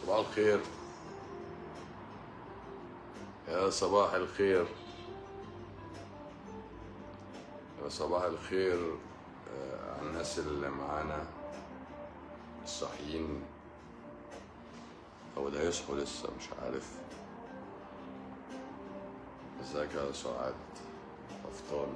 صباح الخير يا صباح الخير يا صباح الخير آه، على الناس اللي معانا الصاحيين او اللي هيصحوا لسه مش عارف ازيك يا سعاد افطان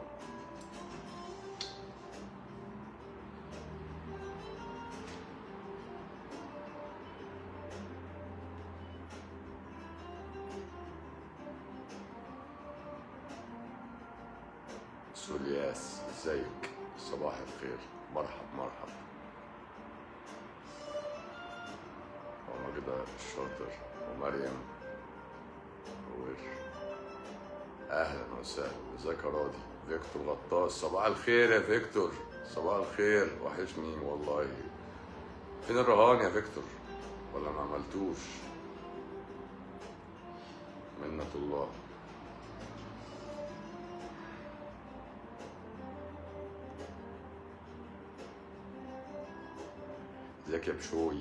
سولياس ازيك صباح الخير مرحب مرحب وماجدة الشاطر ومريم وش اهلا وسهلا ازيك يا راضي فيكتور غطاس صباح الخير يا فيكتور صباح الخير وحشني والله فين الرهان يا فيكتور ولا ما عملتوش منة الله ازيك يا بشوي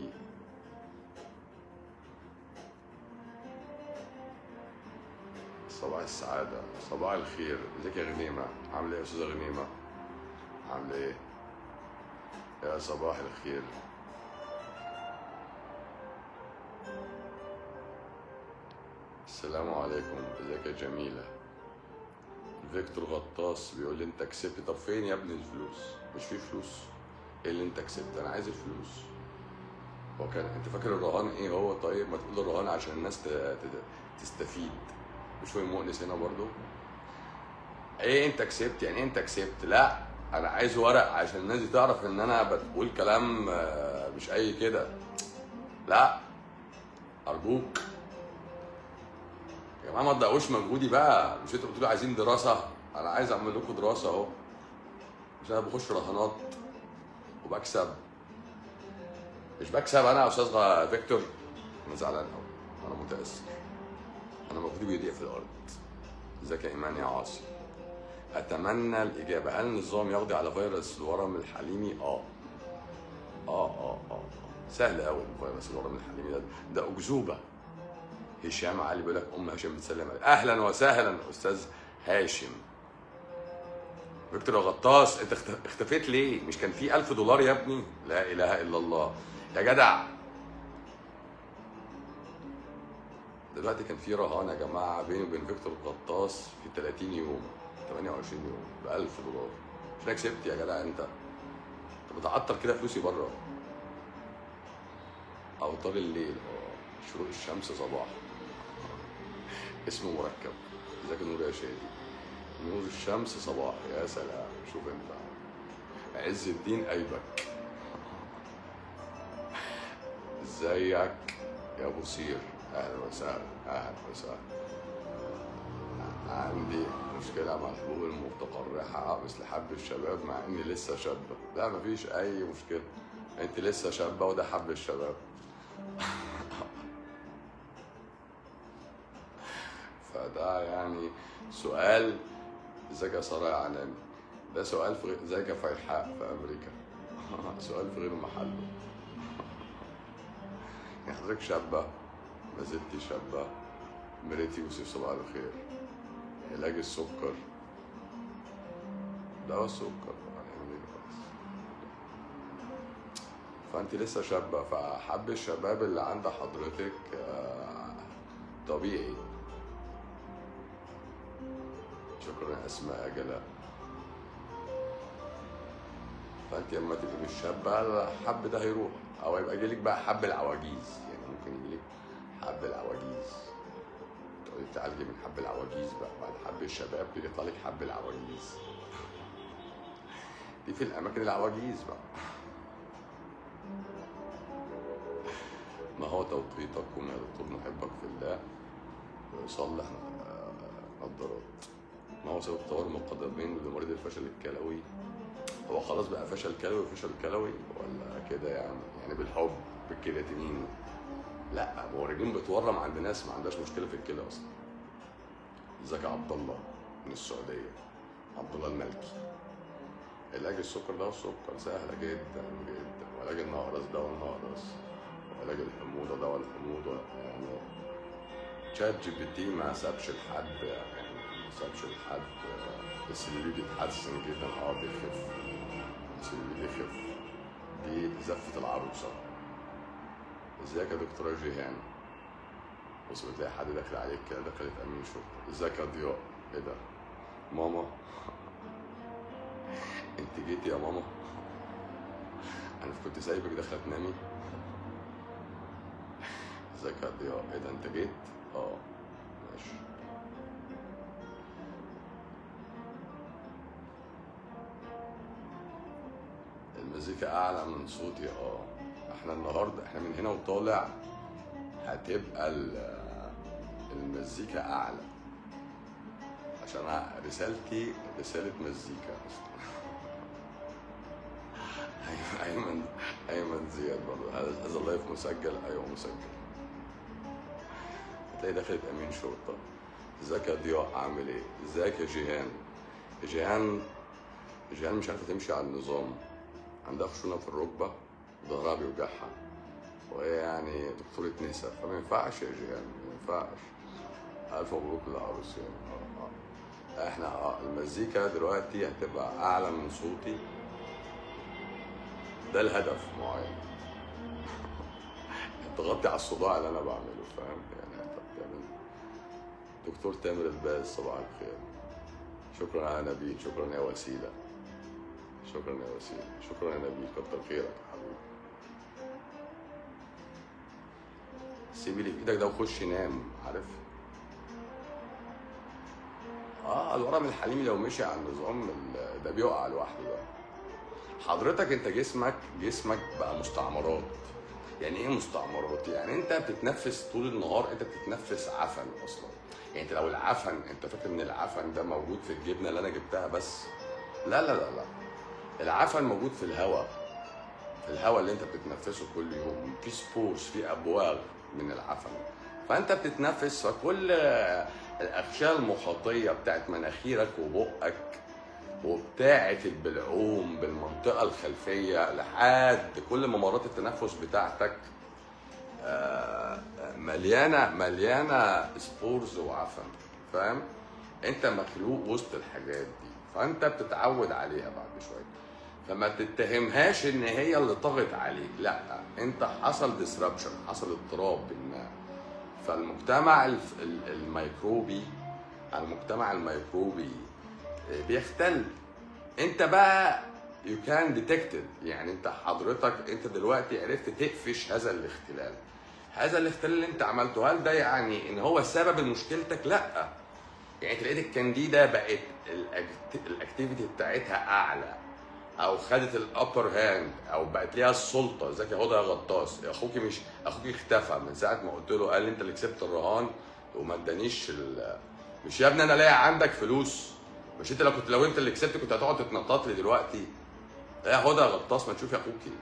صباح السعادة صباح الخير ازيك يا غنيمة عاملة ايه يا استاذة غنيمة عاملة ايه يا صباح الخير السلام عليكم ازيك يا جميلة فيكتور غطاس بيقول لي انت كسبت طب فين يا ابني الفلوس مش في فلوس ايه اللي انت كسبت انا عايز الفلوس هو كان انت فاكر الرهان ايه هو طيب ما تقول الرهان عشان الناس ت... ت... تستفيد مش فاهم مؤنس هنا برضو ايه انت كسبت يعني ايه انت كسبت لا انا عايز ورق عشان الناس دي تعرف ان انا بقول كلام آه، مش اي كده لا ارجوك يا جماعه ما تضيعوش مجهودي بقى مش انتوا بتقولوا عايزين دراسه انا عايز اعمل لكم دراسه اهو مش انا بخش رهانات وبكسب مش بكسب انا يا استاذ غ- فيكتور انا زعلان قوي انا متاثر انا مجهودي بيضيع في الارض ازيك يا ايمان يا عاصي اتمنى الاجابه هل النظام يقضي على فيروس الورم الحليمي اه اه اه اه آه. سهل قوي فيروس الورم الحليمي ده ده اكذوبه هشام علي بيقول لك ام هاشم بتسلم عليك اهلا وسهلا استاذ هاشم فيكتور يا غطاس انت اخت- اختفيت ليه؟ مش كان في ألف دولار يا ابني؟ لا إله إلا الله يا جدع دلوقتي كان في رهان يا جماعة بيني وبين فيكتور غطاس في 30 يوم 28 يوم ب 1000 دولار مش انا كسبت يا جدع انت انت بتعطل كده فلوسي بره أوتار الليل اه شروق الشمس صباح اسمه مركب ازيك يا نور يا شادي نور الشمس صباح يا سلام شوف انت عز الدين ايبك ازيك يا ابو سير اهلا وسهلا اهلا وسهلا عندي مشكلة مع الحبوب المتقرحة مثل حب الشباب مع اني لسه شابة لا مفيش اي مشكلة انت لسه شابة وده حب الشباب فده يعني سؤال ازيك يا ساره يا عنان ده سؤال في غير ازيك يا فيحاء في امريكا سؤال في غير محله يعني حضرتك شابه ما زلتي شابه مريتي يوسف صباح الخير علاج السكر دواء السكر هنعمل ايه بس فانت لسه شابه فحب الشباب اللي عند حضرتك آه، طبيعي شكرا يا اسماء يا جلاء فانت لما تبقي مش شابه الحب ده هيروح او يبقى جالك بقى حب العواجيز يعني ممكن يجيلك حب العواجيز تقعدي تعالجي من حب العواجيز بقى بعد حب الشباب بيطلع لك حب العواجيز دي في الاماكن العواجيز بقى ما هو توقيتكم يا دكتور نحبك في الله ويصلح آه، نظارات ما هو سبب تورم القدمين لمريض الفشل الكلوي هو خلاص بقى فشل كلوي وفشل كلوي ولا كده يعني يعني بالحب بالكرياتينين لا هو الرجيم بتورم عند ناس ما عندهاش مشكله في الكلى اصلا ازيك يا عبد الله من السعوديه عبد الله الملكي علاج السكر ده السكر سهله جدا جدا وعلاج النقرس ده والنقرس علاج الحموضه دواء الحموضه يعني تشات جي بي تي ما سابش لحد يعني ما سابش لحد بس اللي بيتحسن جدا اه بيخف بس اللي بيخف دي زفة العروسة ازيك يا دكتورة جيهان بص بتلاقي حد داخل عليك كده دخلت امين شرطة ازيك يا ضياء ايه ده ماما انت جيتي يا ماما انا كنت سايبك داخله تنامي ازيك يا ضياء ايه ده انت جيت اه ماشي المزيكا اعلى من صوتي اه احنا النهارده احنا من هنا وطالع هتبقى ال- المزيكا اعلى عشان أنا رسالتي رسالة مزيكا اصلا أيمن- ايمن ايمن زياد برضه هذا هذا اللايف مسجل ايوه مسجل هتلاقي دخلت امين شرطه ازيك يا ضياء عامل ايه ازيك يا جيهان جيهان جيهان مش عارفه تمشي على النظام عندها خشونه في الركبه ظهرها بيوجعها وهي يعني دكتورة نساء فما ينفعش يا جيهان ما ينفعش ألف مبروك للعروس يعني آه، آه. احنا اه المزيكا دلوقتي هتبقى أعلى من صوتي ده الهدف معين تغطي على الصداع اللي أنا بعمله فاهم يعني أنت بتعمل دكتور تامر الباز صباح الخير شكرا على نبيل شكرا يا وسيلة شكرا يا وسيلة شكرا يا نبيل كتر خيرك يا حبيبي سيب اللي في ايدك ده وخش نام عارف اه الورم الحليمي لو مشي على النظام ال- ده بيقع لوحده ده حضرتك انت جسمك جسمك بقى مستعمرات يعني ايه مستعمرات يعني انت بتتنفس طول النهار انت بتتنفس عفن اصلا يعني انت لو العفن انت فاكر ان العفن ده موجود في الجبنه اللي انا جبتها بس لا لا لا لا العفن موجود في الهواء في الهواء اللي انت بتتنفسه كل يوم في سبورس في ابواغ من العفن فانت بتتنفس فكل الاغشاء المخاطيه بتاعت مناخيرك وبقك وبتاعه البلعوم بالمنطقه الخلفيه لحد كل ممرات التنفس بتاعتك آه، مليانه مليانه سبورز وعفن فاهم انت مخلوق وسط الحاجات دي فانت بتتعود عليها بعد شويه فما تتهمهاش ان هي اللي طغت عليك لا انت حصل ديسربشن حصل اضطراب ما فالمجتمع الف- ال- الميكروبي المجتمع الميكروبي بيختل انت بقى يو كان ديتكتد يعني انت حضرتك انت دلوقتي عرفت تقفش هذا الاختلال هذا الاختلال اللي انت عملته هل ده يعني ان هو سبب مشكلتك لا يعني انت لقيت الكانديدا بقت الأكت- الاكتيفيتي بتاعتها اعلى او خدت الابر هاند او بقت ليها السلطه ازيك يا هدى يا غطاس اخوكي مش اخوكي اختفى من ساعه ما قلت له قال لي انت اللي كسبت الرهان وما ادانيش ال... مش يا ابني انا لاقي عندك فلوس مش انت لو كنت لو انت اللي كسبت كنت هتقعد تتنطط لي دلوقتي يا هدى يا غطاس ما تشوفي اخوكي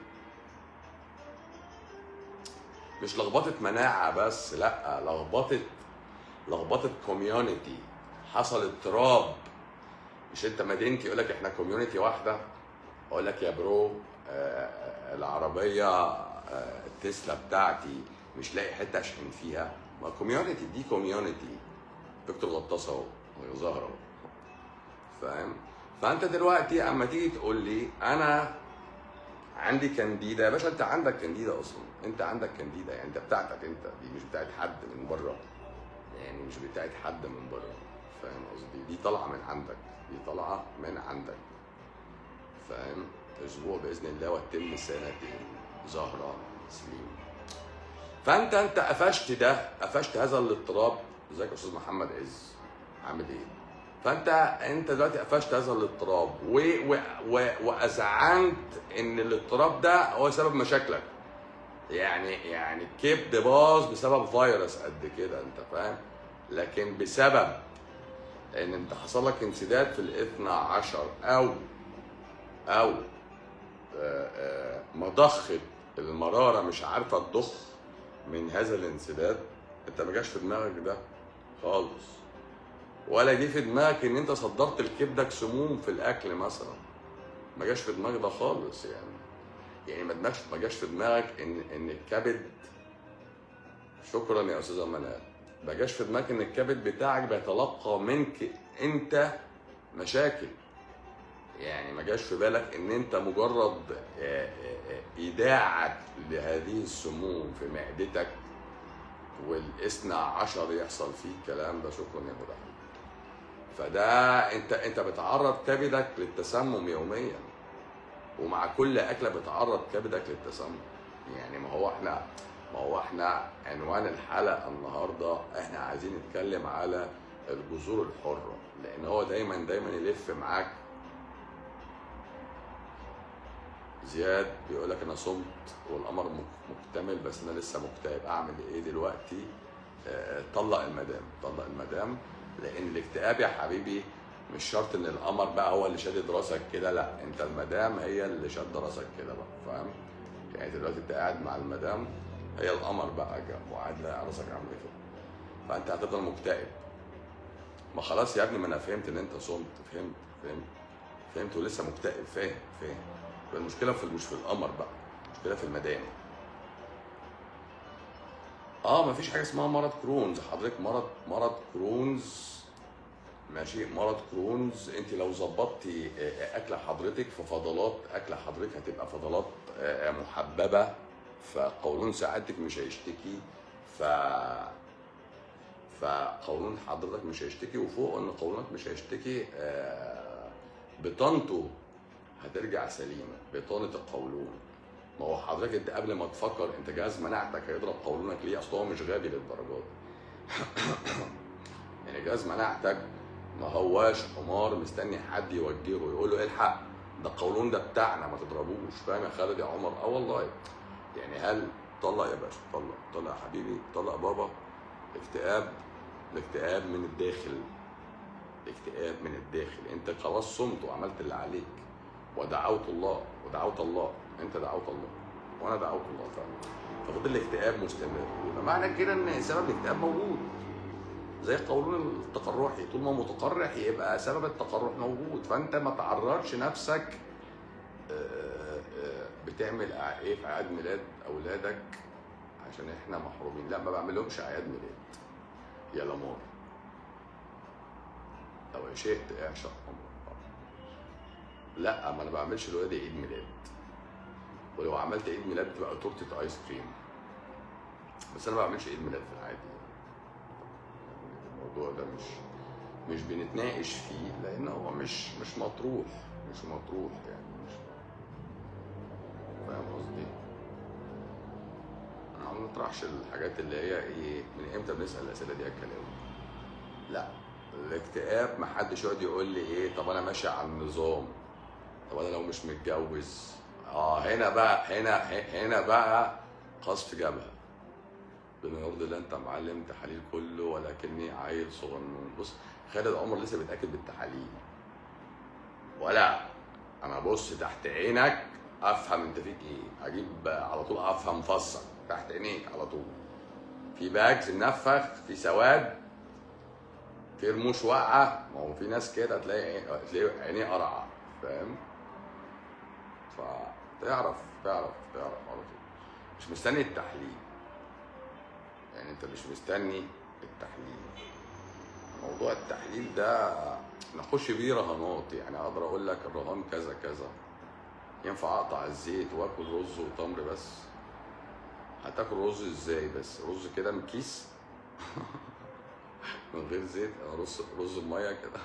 مش لخبطه مناعه بس لا لخبطه لخبطه كوميونتي حصل اضطراب مش انت مدينتي يقول لك احنا كوميونتي واحده اقول لك يا برو آه، العربيه آه، التسلا بتاعتي مش لاقي حته اشحن فيها ما كوميونتي دي كوميونتي دكتور غطاس اهو وهي ظاهره اهو فاهم فانت دلوقتي اما تيجي تقول لي انا عندي كانديدا يا باشا انت عندك كانديدا اصلا انت عندك كانديدا يعني انت بتاعتك انت دي مش بتاعت حد من بره يعني مش بتاعت حد من بره فاهم قصدي دي طالعه من عندك دي طالعه من عندك فاهم اسبوع باذن الله وتتم سنتين زهره سليم فانت انت قفشت ده قفشت هذا الاضطراب ازيك يا استاذ محمد عز عامل ايه فانت انت دلوقتي قفشت هذا الاضطراب و... و... و... واذعنت ان الاضطراب ده هو سبب مشاكلك يعني يعني الكبد باظ بسبب فيروس قد كده انت فاهم لكن بسبب ان انت حصل لك انسداد في الاثنى عشر او او آه، آه، مضخه المراره مش عارفه تضخ من هذا الانسداد انت ما جاش في دماغك ده خالص ولا جه في دماغك ان انت صدرت لكبدك سموم في الاكل مثلا ما جاش في دماغك ده خالص يعني يعني ما دماغش ما جاش في دماغك ان ان الكبد شكرا يا استاذه منال ما جاش في دماغك ان الكبد بتاعك بيتلقى منك انت مشاكل يعني ما جاش في بالك ان انت مجرد آه، آه، آه، ايداعك لهذه السموم في معدتك والاثنى عشر يحصل فيه الكلام ده شكرا يا هدى فده انت انت بتعرض كبدك للتسمم يوميا ومع كل اكله بتعرض كبدك للتسمم يعني ما هو احنا ما هو احنا عنوان الحلقه النهارده احنا عايزين نتكلم على الجذور الحره لان هو دايما دايما يلف معاك زياد بيقول لك انا صمت والقمر مك- مكتمل بس انا لسه مكتئب اعمل ايه دلوقتي آه، طلق المدام طلق المدام لان الاكتئاب يا حبيبي مش شرط ان القمر بقى هو اللي شادد راسك كده لا انت المدام هي اللي شاد راسك كده بقى فاهم يعني دلوقتي انت قاعد مع المدام هي القمر بقى جا وقاعد لا راسك عامل كده فانت هتفضل مكتئب ما خلاص يا ابني ما انا فهمت ان انت صمت فهمت فهمت فهمت ولسه مكتئب فاهم فاهم يبقى المشكله في مش في القمر بقى المشكله في المدام اه ما فيش حاجه اسمها مرض كرونز حضرتك مرض مرض كرونز ماشي مرض كرونز انت لو ظبطتي آه، اكل حضرتك في فضلات اكل حضرتك هتبقى فضلات آه، محببه فقولون سعادتك مش هيشتكي ف فقولون حضرتك مش هيشتكي وفوق ان قولونك مش هيشتكي آه، بطانته هترجع سليمه بطانه القولون ما هو حضرتك انت قبل ما تفكر انت جهاز مناعتك هيضرب قولونك ليه اصل هو مش غبي للدرجات يعني جهاز مناعتك ما هواش حمار مستني حد يوجهه يقول له الحق ده القولون ده بتاعنا ما تضربوش فاهم يا خالد يا عمر اه والله يعني هل طلق يا باشا طلق طلق يا حبيبي طلق بابا اكتئاب الاكتئاب من الداخل اكتئاب من الداخل انت خلاص صمت وعملت اللي عليك ودعوت الله ودعوت الله انت دعوت الله وانا دعوت الله فعلا ففضل الاكتئاب مستمر يبقى معنى كده ان سبب الاكتئاب موجود زي قولون التقرحي طول ما متقرح يبقى سبب التقرح موجود فانت ما تعرضش نفسك آه، آه، بتعمل أع- ايه في اعياد ميلاد اولادك عشان احنا محرومين لا ما بعملهمش اعياد ميلاد يا لمار لو شئت اعشق امرك لا ما انا بعملش لولادي عيد ميلاد ولو عملت عيد ميلاد بتبقى تورته ايس كريم بس انا ما بعملش عيد ميلاد في العادي الموضوع ده مش مش بنتناقش فيه لان هو مش مش مطروح مش مطروح يعني مش فاهم قصدي؟ ما بنطرحش الحاجات اللي هي ايه من امتى بنسال الاسئله دي يا الكلام لا الاكتئاب ما حدش يقعد يقول لي ايه طب انا ماشي على النظام طب انا لو مش متجوز اه هنا بقى هنا هنا بقى قصف جبهه بما يرضي الله انت معلم تحاليل كله ولكني عيل صغنون بص خالد عمر لسه بيتاكد بالتحاليل ولا انا بص تحت عينك افهم انت فيك ايه اجيب على طول افهم فصل تحت عينيك على طول في باجز منفخ في سواد في رموش واقعه ما هو في ناس كده تلاقي عين- تلاقي عينيه قرعه فاهم فتعرف تعرف تعرف على طول مش مستني التحليل يعني انت مش مستني التحليل موضوع التحليل ده نخش بيه رهانات يعني اقدر اقول لك الرهان كذا كذا ينفع اقطع الزيت واكل رز وتمر بس هتاكل رز ازاي بس رز كده من كيس من غير زيت أو رز رز بميه كده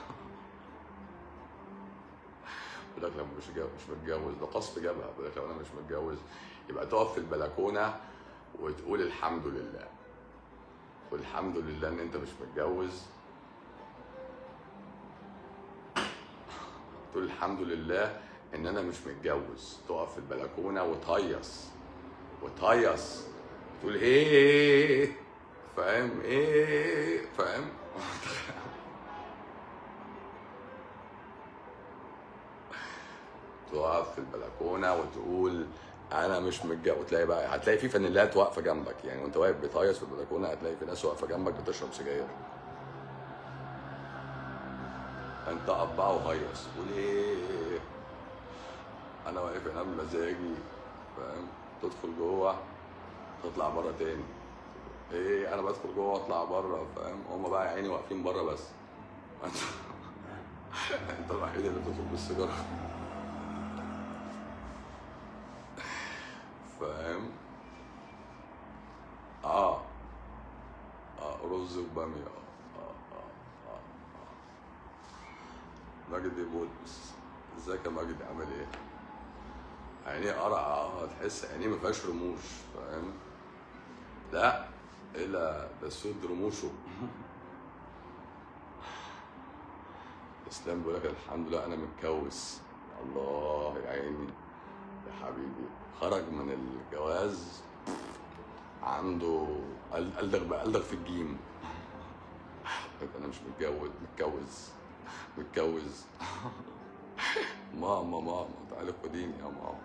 يقول لك لما مش جا- مش متجوز ده قصف جبهه يقول لك لو انا مش متجوز يبقى تقف في البلكونه وتقول الحمد لله والحمد لله ان انت مش متجوز تقول الحمد لله ان انا مش متجوز تقف في البلكونه وتهيص وتهيص تقول ايه فاهم ايه فاهم تقف في البلكونه وتقول انا مش متجوز وتلاقي بقى هتلاقي في فانيلات واقفه جنبك يعني وانت واقف بتهيص في البلكونه هتلاقي في ناس واقفه جنبك بتشرب سجاير انت قبعه وهيص قول ايه انا واقف هنا بمزاجي فاهم تدخل جوه تطلع بره تاني ايه انا بدخل جوه واطلع بره فاهم هما بقى يا عيني واقفين بره بس انت انت الوحيد اللي بتدخل بالسيجاره فاهم اه اه رز وباميه اه اه اه اه مجدي بولس ازيك يا مجدي عامل ايه؟ عينيه قرع اه تحس عينيه ما فيهاش رموش فاهم؟ لا الا ده سود رموشه اسلام بيقول لك الحمد لله انا متجوز الله يا عيني يا حبيبي خرج من الجواز عنده قل- قلدغ بقى قلدغ في الجيم انا مش متجوز متجوز متجوز ماما ماما تعالي خديني يا ماما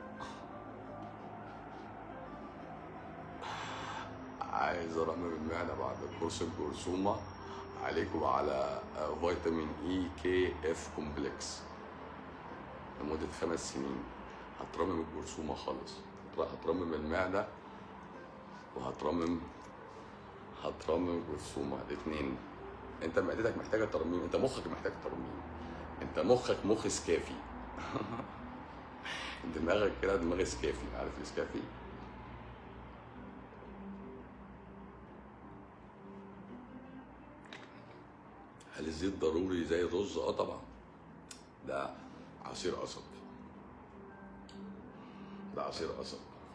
عايز ارمم المعده بعد كورس الجرثومه عليكم على آه، فيتامين اي كي اف كومبلكس لمده خمس سنين هترمم الجرثومه خالص هتر- هترمم المعده وهترمم هترمم الجرثومه الاثنين انت معدتك محتاجه ترميم انت مخك محتاج ترميم انت مخك مخ سكافي دماغك كده دماغ سكافي عارف السكافي هل الزيت ضروري زي الرز اه طبعا ده عصير قصب ده عصير قصب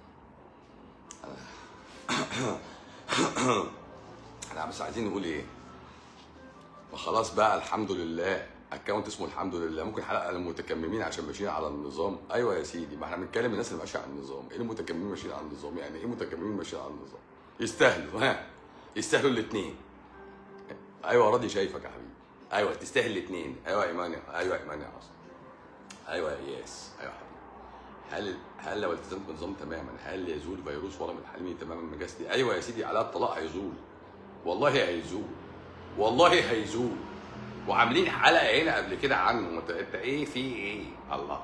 احنا بس عايزين نقول ايه ما خلاص بقى الحمد لله اكونت اسمه الحمد لله ممكن حلقه للمتكممين عشان ماشيين على النظام ايوه يا سيدي ما احنا بنتكلم الناس اللي ماشيه على النظام ايه المتكممين ماشيين على النظام يعني ايه متكممين ماشيين على النظام يستاهلوا ها يستاهلوا الاثنين ايوه راضي شايفك يا حبيبي ايوه تستاهل الاثنين ايوه يا ايمان يا- ايوه يا ايمان يا عاصم ايوه يا اياس ايوه يا حبيبي هل هل لو التزمت بنظام تماما هل يزول فيروس ورم الحليمي تماما من جسدي؟ ايوه يا سيدي علاء الطلاق هيزول والله هيزول والله هيزول وعاملين حلقه هنا قبل كده عنه انت انت ايه في ايه؟ الله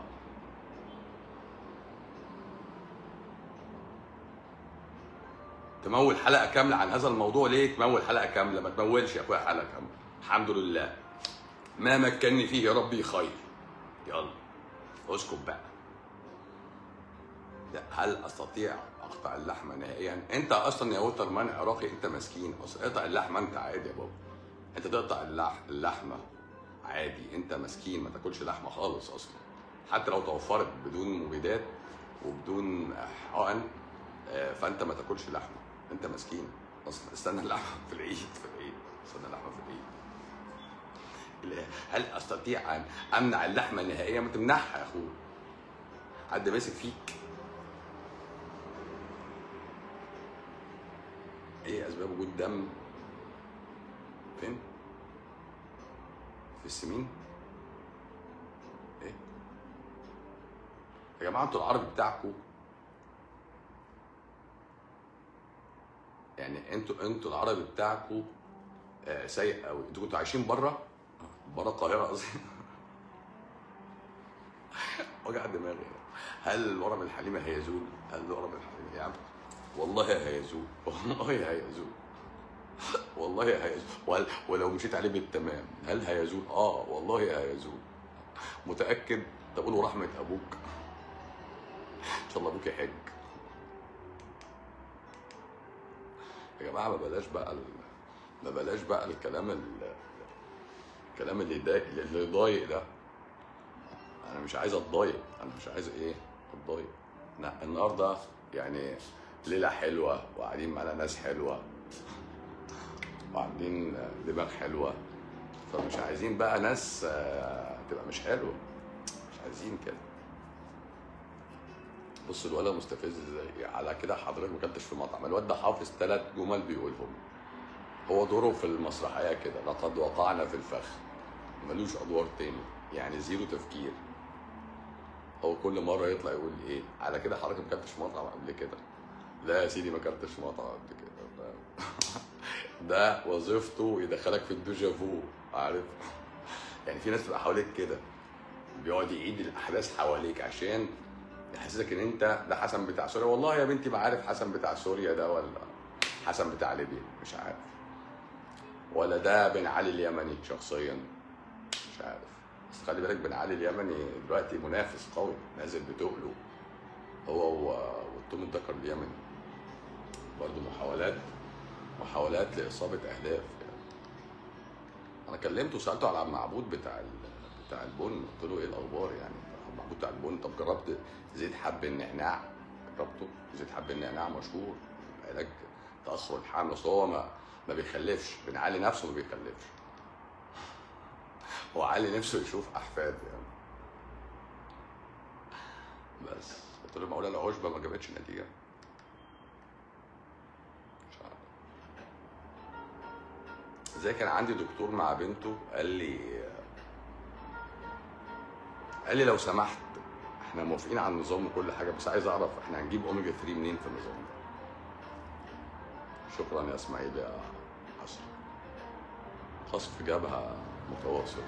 تمول حلقه كامله عن هذا الموضوع ليه تمول حلقه كامله ما تمولش يا اخويا حلقه كامله الحمد لله ما مكنني فيه يا ربي خير يلا اسكت بقى لا هل استطيع اقطع اللحمه نهائيا انت اصلا يا وتر مان عراقي انت مسكين اصلا اقطع اللحمه انت عادي يا بابا انت تقطع اللح... اللحمه عادي انت مسكين ما تاكلش لحمه خالص اصلا حتى لو توفرت بدون مبيدات وبدون حقن آه، فانت ما تاكلش لحمه انت مسكين اصلا استنى اللحمه في العيد في العيد استنى اللحمه في العيد لا، هل استطيع ان امنع اللحمه نهائيا ما تمنعها يا اخويا حد ماسك فيك ايه اسباب وجود دم فين في السمين ايه يا جماعه انتوا العربي بتاعكم يعني انتوا انتوا العربي بتاعكم آه سيء قوي انتوا كنتوا عايشين بره بره القاهره قصدي وجع دماغي هل ورم الحليمه هيزول؟ هل ورم الحليمه يا عم والله هيزول والله هيزول والله هيزول وهل- ولو مشيت عليه بالتمام هل هيزول؟ اه والله هيزول متاكد تقولوا رحمه ابوك ان شاء الله ابوك يحج يا جماعه ما بلاش بقى ال... ما بلاش بقى الكلام ال... الكلام اللي يضايق اللي يضايق ده انا مش عايز اتضايق انا مش عايز ايه اتضايق لا النهارده يعني ليله حلوه وقاعدين معانا ناس حلوه وعاملين دماغ حلوه فمش عايزين بقى ناس آه، تبقى مش حلوه مش عايزين كده بص الولد مستفز ازاي على كده حضرتك ما كنتش في مطعم الواد ده حافظ ثلاث جمل بيقولهم هو دوره في المسرحيه كده لقد وقعنا في الفخ ملوش ادوار تاني يعني زيرو تفكير هو كل مره يطلع يقول ايه على كده حضرتك ما كنتش في مطعم قبل كده لا يا سيدي ما كنتش في مطعم قبل كده فاهم؟ ده وظيفته يدخلك في الدوجافو عارف يعني في ناس تبقى حواليك كده بيقعد يعيد الاحداث حواليك عشان يحسسك ان انت ده حسن بتاع سوريا والله يا بنتي ما عارف حسن بتاع سوريا ده ولا حسن بتاع ليبيا مش عارف ولا ده بن علي اليمني شخصيا مش عارف بس خلي بالك بن علي اليمني دلوقتي منافس قوي نازل بتقله هو و- والتوم الدكر اليمني برضه محاولات محاولات لاصابه اهداف يعني. انا كلمته وسالته على المعبود بتاع ال- بتاع البن قلت له ايه الاخبار يعني المعبود بتاع البن طب جربت زيت حب النعناع جربته زيت حب النعناع مشهور علاج تاخر الحمل اصل هو ما ما بيخلفش بن علي نفسه ما بيخلفش هو علي نفسه يشوف احفاد يعني بس قلت له معقوله العشبه ما جابتش نتيجه مش عارف زي كان عندي دكتور مع بنته قال لي قال لي لو سمحت احنا موافقين على النظام وكل حاجه بس عايز اعرف احنا هنجيب اوميجا 3 منين في النظام شكرا يا اسماعيل يا حسن قصف جبهه متواصل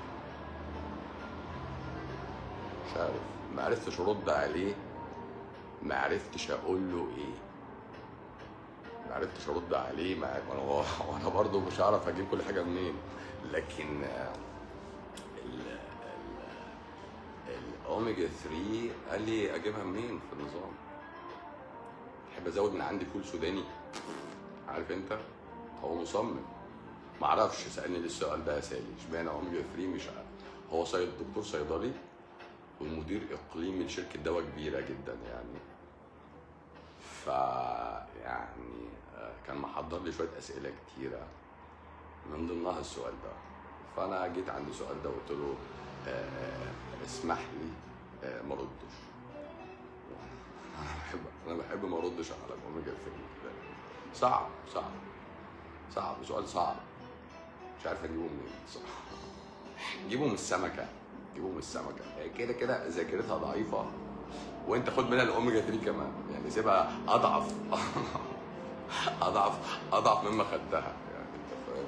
مش عارف ما عرفتش ارد عليه ما عرفتش اقول له ايه ما عرفتش ارد عليه ما وانا وانا برضه مش هعرف اجيب كل حاجه منين لكن آه، ال- ال- الاوميجا 3 قال لي اجيبها منين في النظام تحب ازود من عندي فول سوداني عارف انت هو مصمم ما اعرفش سالني ليه السؤال ده يا سالي اشمعنى اوميجا 3 مش عارف هو صيد دكتور صيدلي ومدير اقليمي لشركه دواء كبيره جدا يعني ف يعني آه، كان محضر لي شويه اسئله كتيره من ضمنها السؤال ده فانا جيت عند السؤال ده وقلت له آه، اسمح لي آه، ما ردش انا بحب انا بحب ما اردش على الاوميجا 3 صعب صعب صعب سؤال صعب مش عارف اجيبه منين صعب جيبه من السمكه جيبه من السمكه هي كده كده ذاكرتها ضعيفه وانت خد منها الاوميجا 3 كمان يعني سيبها اضعف اضعف اضعف مما خدتها يعني انت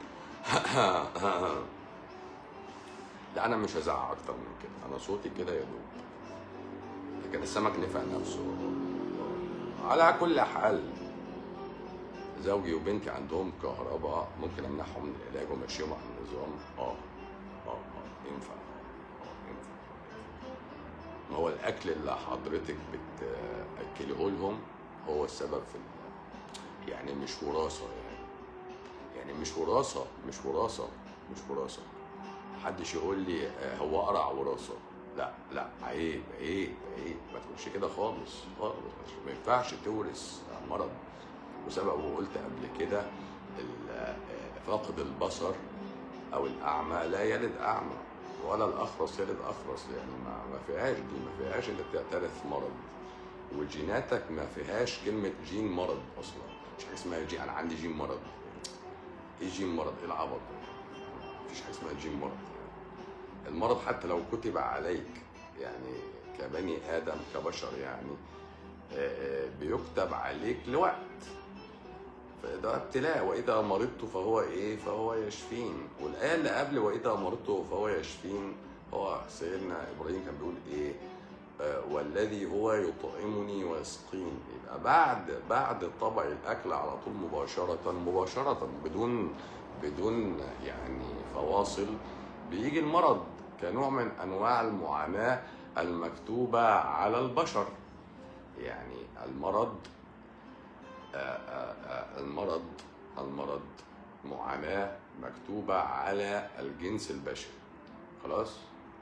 فاهم لا انا مش هزعق اكتر من كده انا صوتي كده يا دوب لكن السمك نفع نفسه على كل حال زوجي وبنتي عندهم كهرباء ممكن امنعهم من العلاج وامشيهم على النظام اه اه اه ينفع اه ينفع ما هو الاكل اللي حضرتك بتاكله لهم هو السبب في ال- يعني مش وراثه يعني يعني مش وراثه مش وراثه مش وراثه محدش يقول لي آه، هو قرع وراثه لا لا عيب عيب عيب ما تقولش كده خالص خالص ما ينفعش تورث مرض وسبق وقلت قبل كده ال- آه، فاقد البصر او الاعمى لا يلد اعمى ولا الاخرس يلد اخرس يعني ما, ما فيهاش دي ما فيهاش انك ترث مرض وجيناتك ما فيهاش كلمه جين مرض اصلا مش حاجه اسمها جين انا عندي جين مرض ايه جين مرض ايه العبط ده مفيش حاجه اسمها جين مرض المرض حتى لو كتب عليك يعني كبني ادم كبشر يعني آه، آه، بيكتب عليك لوقت فده ابتلاء واذا مرضت فهو ايه فهو يشفين والايه اللي قبل واذا مرضت فهو يشفين هو سيدنا ابراهيم كان بيقول ايه آه، والذي هو يطعمني ويسقين يبقى بعد بعد طبع الاكل على طول مباشره مباشره بدون بدون يعني فواصل بيجي المرض كنوع من انواع المعاناه المكتوبه على البشر يعني المرض آه، آه، آه، المرض المرض معاناة مكتوبة على الجنس البشري خلاص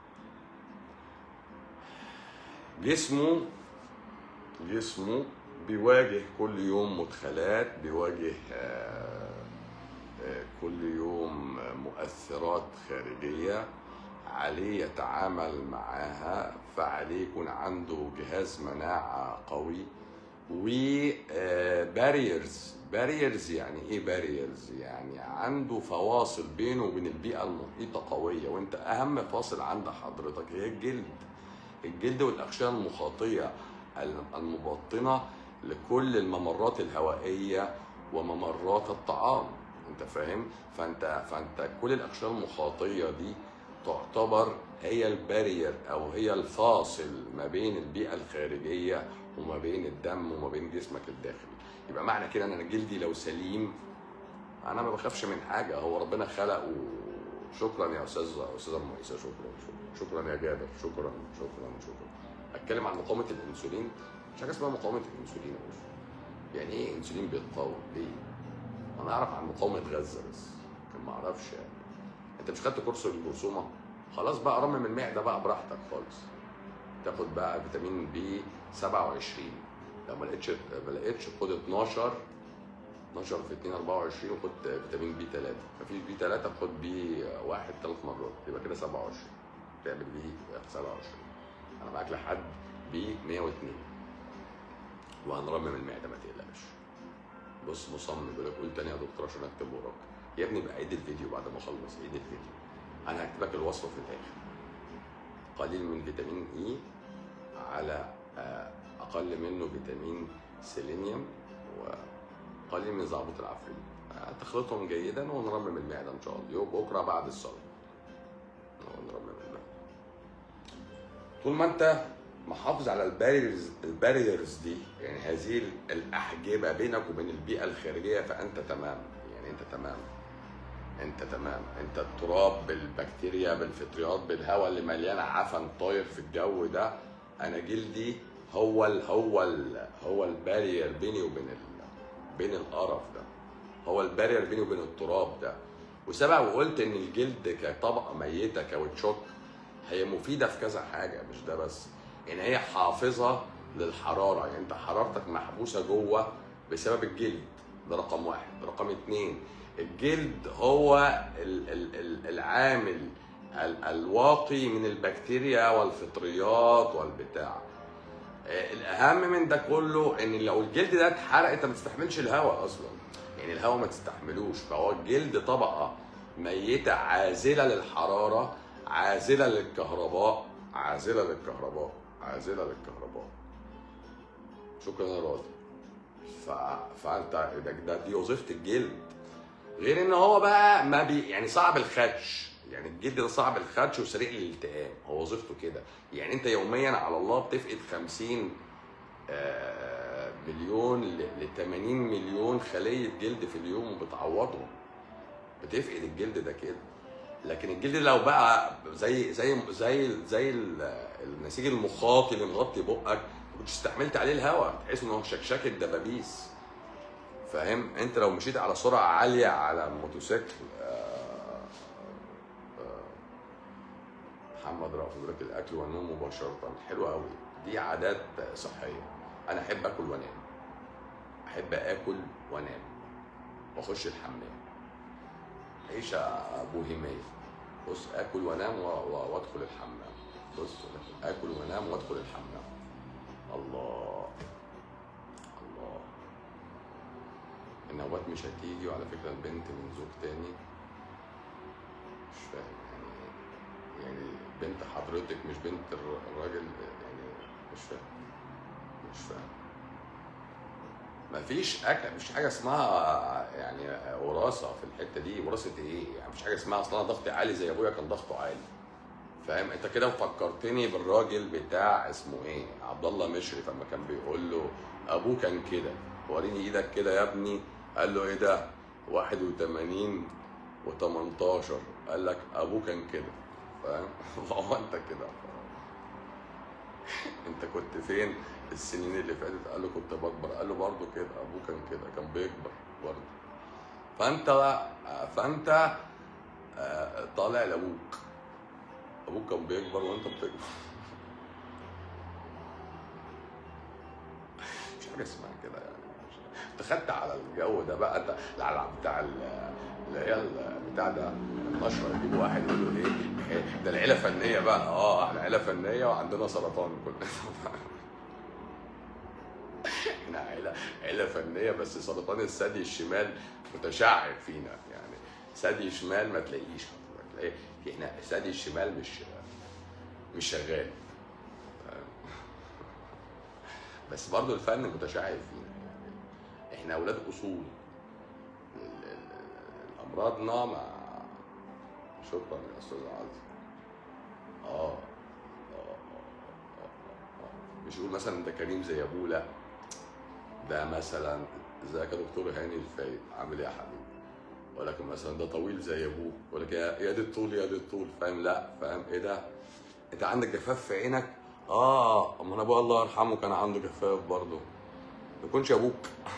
جسمه جسمه بيواجه كل يوم مدخلات بيواجه آه، آه، كل يوم مؤثرات خارجية عليه يتعامل معاها فعليه يكون عنده جهاز مناعة قوي وباريرز باريرز يعني ايه باريرز يعني عنده فواصل بينه وبين البيئة المحيطة قوية وانت اهم فاصل عند حضرتك هي الجلد الجلد والأغشية المخاطية المبطنة لكل الممرات الهوائية وممرات الطعام انت فاهم فانت فانت كل الأغشية المخاطية دي تعتبر هي البارير او هي الفاصل ما بين البيئه الخارجيه وما بين الدم وما بين جسمك الداخلي يبقى معنى كده ان انا جلدي لو سليم انا ما بخافش من حاجه هو ربنا خلق وشكرا يا استاذ استاذه مؤيسه شكرا شكرا شكرا يا جابر شكرا شكرا شكرا اتكلم عن مقاومه الانسولين مش حاجه اسمها مقاومه الانسولين يا باشا يعني ايه انسولين بيتقاوم ليه انا اعرف عن مقاومه غزه بس لكن ما اعرفش يعني انت مش خدت كورس الجرثومه خلاص بقى رمم المعده بقى براحتك خالص تاخد بقى فيتامين بي 27 لو ما لقيتش ما لقيتش خد 12 12 في 2 24 وخد فيتامين بي 3 مفيش بي 3 خد بي واحد ثلاث مرات يبقى كده 27 تعمل بي 27 انا معاك لحد بي 102 وهنرمم المعده ما تقلقش بص مصمم بيقول لك قول تاني يا دكتور عشان اكتب وراك يا ابني بقى عيد الفيديو بعد ما اخلص عيد الفيديو انا هكتب لك الوصفه في الاخر قليل من فيتامين اي على آه، اقل منه فيتامين سيلينيوم وقليل من زعبوط العفريت آه، تخلطهم جيدا ونرمم المعده ان شاء الله يوم بكره بعد الصلاه ونرمم المعده طول ما انت محافظ على الباريرز الباريرز دي يعني هذه الاحجبه بينك وبين البيئه الخارجيه فانت تمام يعني انت تمام انت تمام انت التراب بالبكتيريا بالفطريات بالهواء اللي مليان عفن طاير في الجو ده انا جلدي هو ال هو ال هو البارير بيني وبين ال بين القرف ده هو البارير بيني وبين التراب ده وسبق وقلت ان الجلد كطبقه ميته كاوتشوك هي مفيده في كذا حاجه مش ده بس ان هي حافظه للحراره يعني انت حرارتك محبوسه جوه بسبب الجلد ده رقم واحد رقم اتنين الجلد هو ال- ال- ال- العامل ال- الواقي من البكتيريا والفطريات والبتاع آه، الاهم من ده كله ان لو الجلد ده اتحرق انت ما تستحملش الهواء اصلا يعني الهواء ما تستحملوش فهو الجلد طبقه ميته عازله للحراره عازله للكهرباء عازله للكهرباء عازله للكهرباء شكرا يا راضي ف... فانت ده, ده دي وظيفه الجلد غير ان هو بقى ما بي يعني صعب الخدش يعني الجلد ده صعب الخدش وسريع الالتئام هو وظيفته كده يعني انت يوميا على الله بتفقد 50 آه، مليون ل 80 مليون خليه جلد في اليوم وبتعوضهم بتفقد الجلد ده كده لكن الجلد لو بقى زي زي زي زي ال- النسيج المخاطي اللي مغطي بقك كنت استحملت عليه الهواء تحس ان هو شكشكه دبابيس فاهم انت لو مشيت على سرعه عاليه على موتوسيكل آه، آه، محمد رأفت بيقول لك الاكل والنوم مباشره حلو قوي دي عادات صحيه انا احب اكل وانام احب اكل وانام واخش الحمام عيشه بوهيميه بص اكل وانام و- و- وادخل الحمام بص اكل وانام وادخل الحمام الله الله النوبات مش هتيجي وعلى فكره البنت من زوج تاني مش فاهم يعني يعني بنت حضرتك مش بنت الر- الراجل يعني مش فاهم مش فاهم مفيش اكل مفيش حاجه اسمها يعني وراثه في الحته دي وراثه ايه يعني مفيش حاجه اسمها اصلا أنا ضغطي عالي زي ابويا كان ضغطه عالي فاهم انت كده فكرتني بالراجل بتاع اسمه ايه عبد الله مشرف لما كان بيقول له ابوه كان كده وريني ايدك كده يا ابني قال له ايه ده 81 و18 قال لك ابوه كان كده فاهم هو انت كده انت كنت فين السنين اللي فاتت قال له كنت بكبر قال له برضه كده ابوه كان كده كان بيكبر برضه فانت فانت آه، طالع لابوك ابوك كان بيكبر وانت بتكبر مش حاجه اسمها كده يعني مش- انت خدت على الجو ده بقى انت على بتاع ال- اللي هي ال- بتاع ده النشره يجيب واحد يقول له ايه ده العيله فنيه بقى اه احنا عيله فنيه وعندنا سرطان كلنا احنا عيله عيله فنيه بس سرطان الثدي الشمال متشعب فينا يعني ثدي شمال ما تلاقيش تلاقي احنا ثدي الشمال مش مش شغال فاهم؟ بس برضو الفن متشعب فينا يعني احنا اولاد اصول ال- ال- امراضنا مع شكرا يا استاذ عزيز مش يقول مثلا ده كريم زي ابوه لا ده مثلا ازيك يا دكتور هاني الفايد عامل ايه يا حبيبي ولكن مثلا ده طويل زي ابوه يقول لك يا يا دي الطول يا دي الطول فاهم لا فاهم ايه ده انت عندك جفاف في عينك اه اما انا ابويا الله يرحمه كان عنده جفاف برضه ما يكونش ابوك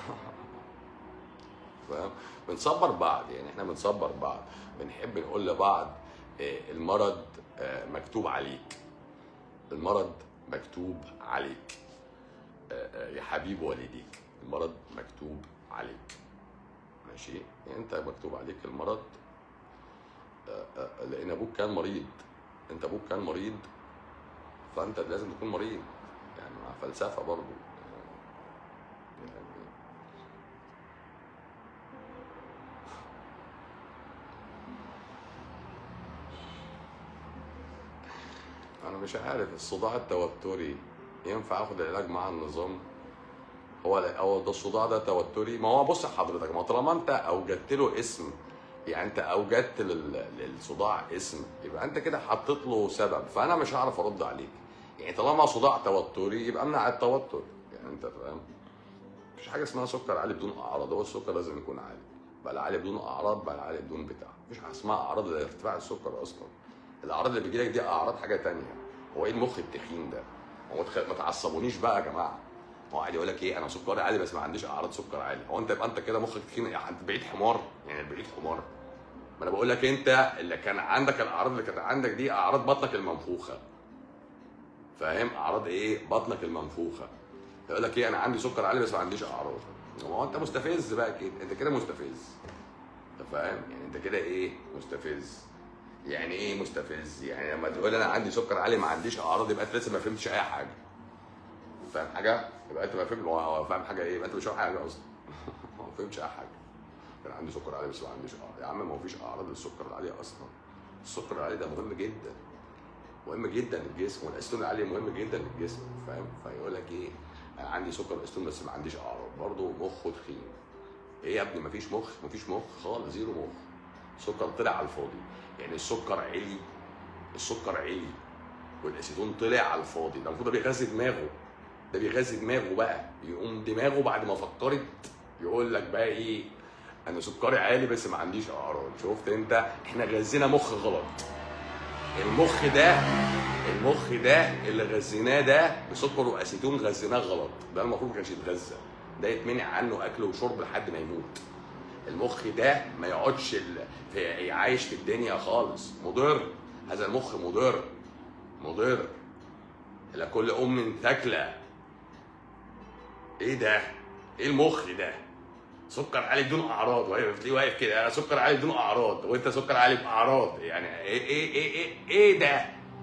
فاهم بنصبر بعض يعني احنا بنصبر بعض بنحب نقول لبعض آه، المرض آه، مكتوب عليك المرض مكتوب عليك آه، آه، يا حبيب والديك المرض مكتوب عليك ماشي يعني انت مكتوب عليك المرض آه، آه، لان ابوك كان مريض انت ابوك كان مريض فانت لازم تكون مريض يعني مع فلسفه برضو يعني انا مش عارف الصداع التوتري ينفع اخد العلاج مع النظام هو هو ده الصداع ده توتري ما هو بص حضرتك ما طالما انت اوجدت له اسم يعني انت اوجدت لل- للصداع اسم يبقى انت كده حطيت له سبب فانا مش هعرف ارد عليك يعني طالما صداع توتري يبقى امنع التوتر يعني انت فاهم مفيش حاجه اسمها سكر عالي بدون اعراض هو السكر لازم يكون عالي بقى عالي بدون اعراض بقى عالي بدون بتاع مفيش حاجه اسمها اعراض ارتفاع السكر اصلا الاعراض اللي بتجيلك دي اعراض حاجه تانية هو ايه المخ التخين ده هو متخ... ما تعصبونيش بقى يا جماعه هو قاعد يقول لك ايه انا سكري عالي بس ما عنديش اعراض سكر عالي هو انت يبقى انت كده مخك تخين يعني انت بعيد حمار يعني بعيد حمار ما انا بقول لك انت اللي كان عندك الاعراض اللي كانت عندك دي اعراض بطنك المنفوخه فاهم اعراض ايه بطنك المنفوخه يقول لك ايه انا عندي سكر عالي بس ما عنديش اعراض ما هو انت مستفز بقى كده انت كده مستفز انت فاهم يعني انت كده ايه مستفز يعني ايه مستفز يعني لما تقول انا عندي سكر عالي ما عنديش اعراض يبقى انت لسه ما فهمتش اي حاجه فاهم حاجه يبقى انت ما فهمت هو- هو فاهم حاجه ايه يبقى انت مش فاهم حاجه اصلا ما فهمتش اي حاجه كان عندي سكر عالي بس ما عنديش اعراض يا عم ما فيش اعراض للسكر العالي اصلا السكر العالي ده مهم جدا مهم جدا للجسم والاسيتون العالي مهم جدا للجسم فاهم فيقول لك ايه انا عندي سكر اسيتون بس ما عنديش اعراض برضه مخه تخين ايه يا ابني مفيش مخ مفيش مخ خالص زيرو مخ سكر طلع على الفاضي يعني السكر عالي السكر عالي والاسيتون طلع على الفاضي ده المفروض ده بيغذي دماغه ده بيغذي دماغه بقى يقوم دماغه بعد ما فكرت يقول لك بقى ايه انا سكري عالي بس ما عنديش اعراض شفت انت احنا غذينا مخ غلط المخ ده المخ ده اللي غذيناه ده بسكر واسيتون غذيناه غلط ده المفروض ما كانش يتغذى ده يتمنع عنه اكل وشرب لحد ما يموت المخ ده ما يقعدش ال- في عايش في الدنيا خالص مضر هذا المخ مضر مضر لكل ام ثكلى ايه ده ايه المخ ده سكر عالي بدون اعراض واقف تلاقيه واقف كده انا سكر عالي بدون اعراض وانت سكر عالي باعراض يعني ايه ايه ايه ايه, إيه ده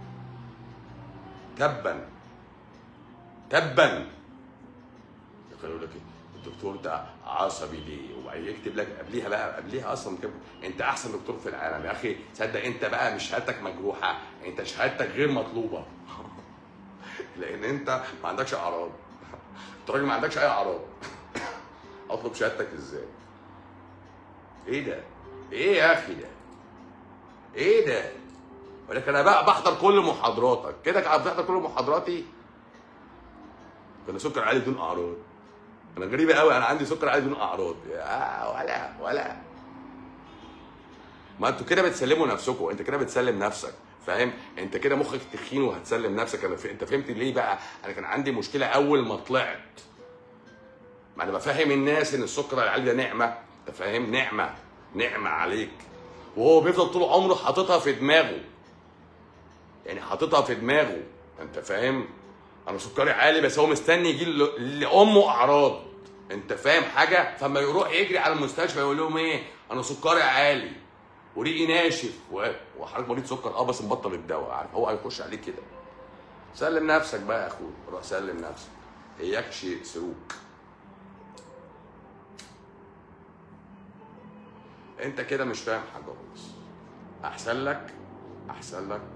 تبا تبا يقولوا لك إيه؟ الدكتور ده عصبي ليه وبعدين يكتب لك قبليها بقى قبليها اصلا كده انت احسن دكتور في العالم يا اخي صدق انت بقى مش شهادتك مجروحه انت شهادتك غير مطلوبه لان انت ما عندكش اعراض انت راجل ما عندكش اي اعراض اطلب شهادتك ازاي ايه ده ايه يا اخي ده ايه ده ولكن انا بقى بحضر كل محاضراتك كده كده بتحضر كل محاضراتي كان سكر عالي بدون اعراض انا غريبه قوي انا عندي سكر عالي بدون اعراض يا ولا ولا ما انتوا كده بتسلموا نفسكم انت كده بتسلم نفسك فاهم انت كده مخك تخين وهتسلم نفسك انا ف... انت فهمت ليه بقى انا كان عندي مشكله اول ما طلعت ما انا بفهم الناس ان السكر العالي ده نعمه انت فاهم نعمه نعمه عليك وهو بيفضل طول عمره حاططها في دماغه يعني حاططها في دماغه انت فاهم انا سكري عالي بس هو مستني يجي ل- لامه اعراض انت فاهم حاجه فما يروح يجري على المستشفى يقول لهم ايه انا سكري عالي وريقي ناشف و- وحضرتك مريض سكر اه بس مبطل الدواء عارف هو هيخش عليك كده سلم نفسك بقى يا اخويا روح سلم نفسك اياكش سلوك انت كده مش فاهم حاجه خالص احسن لك احسن لك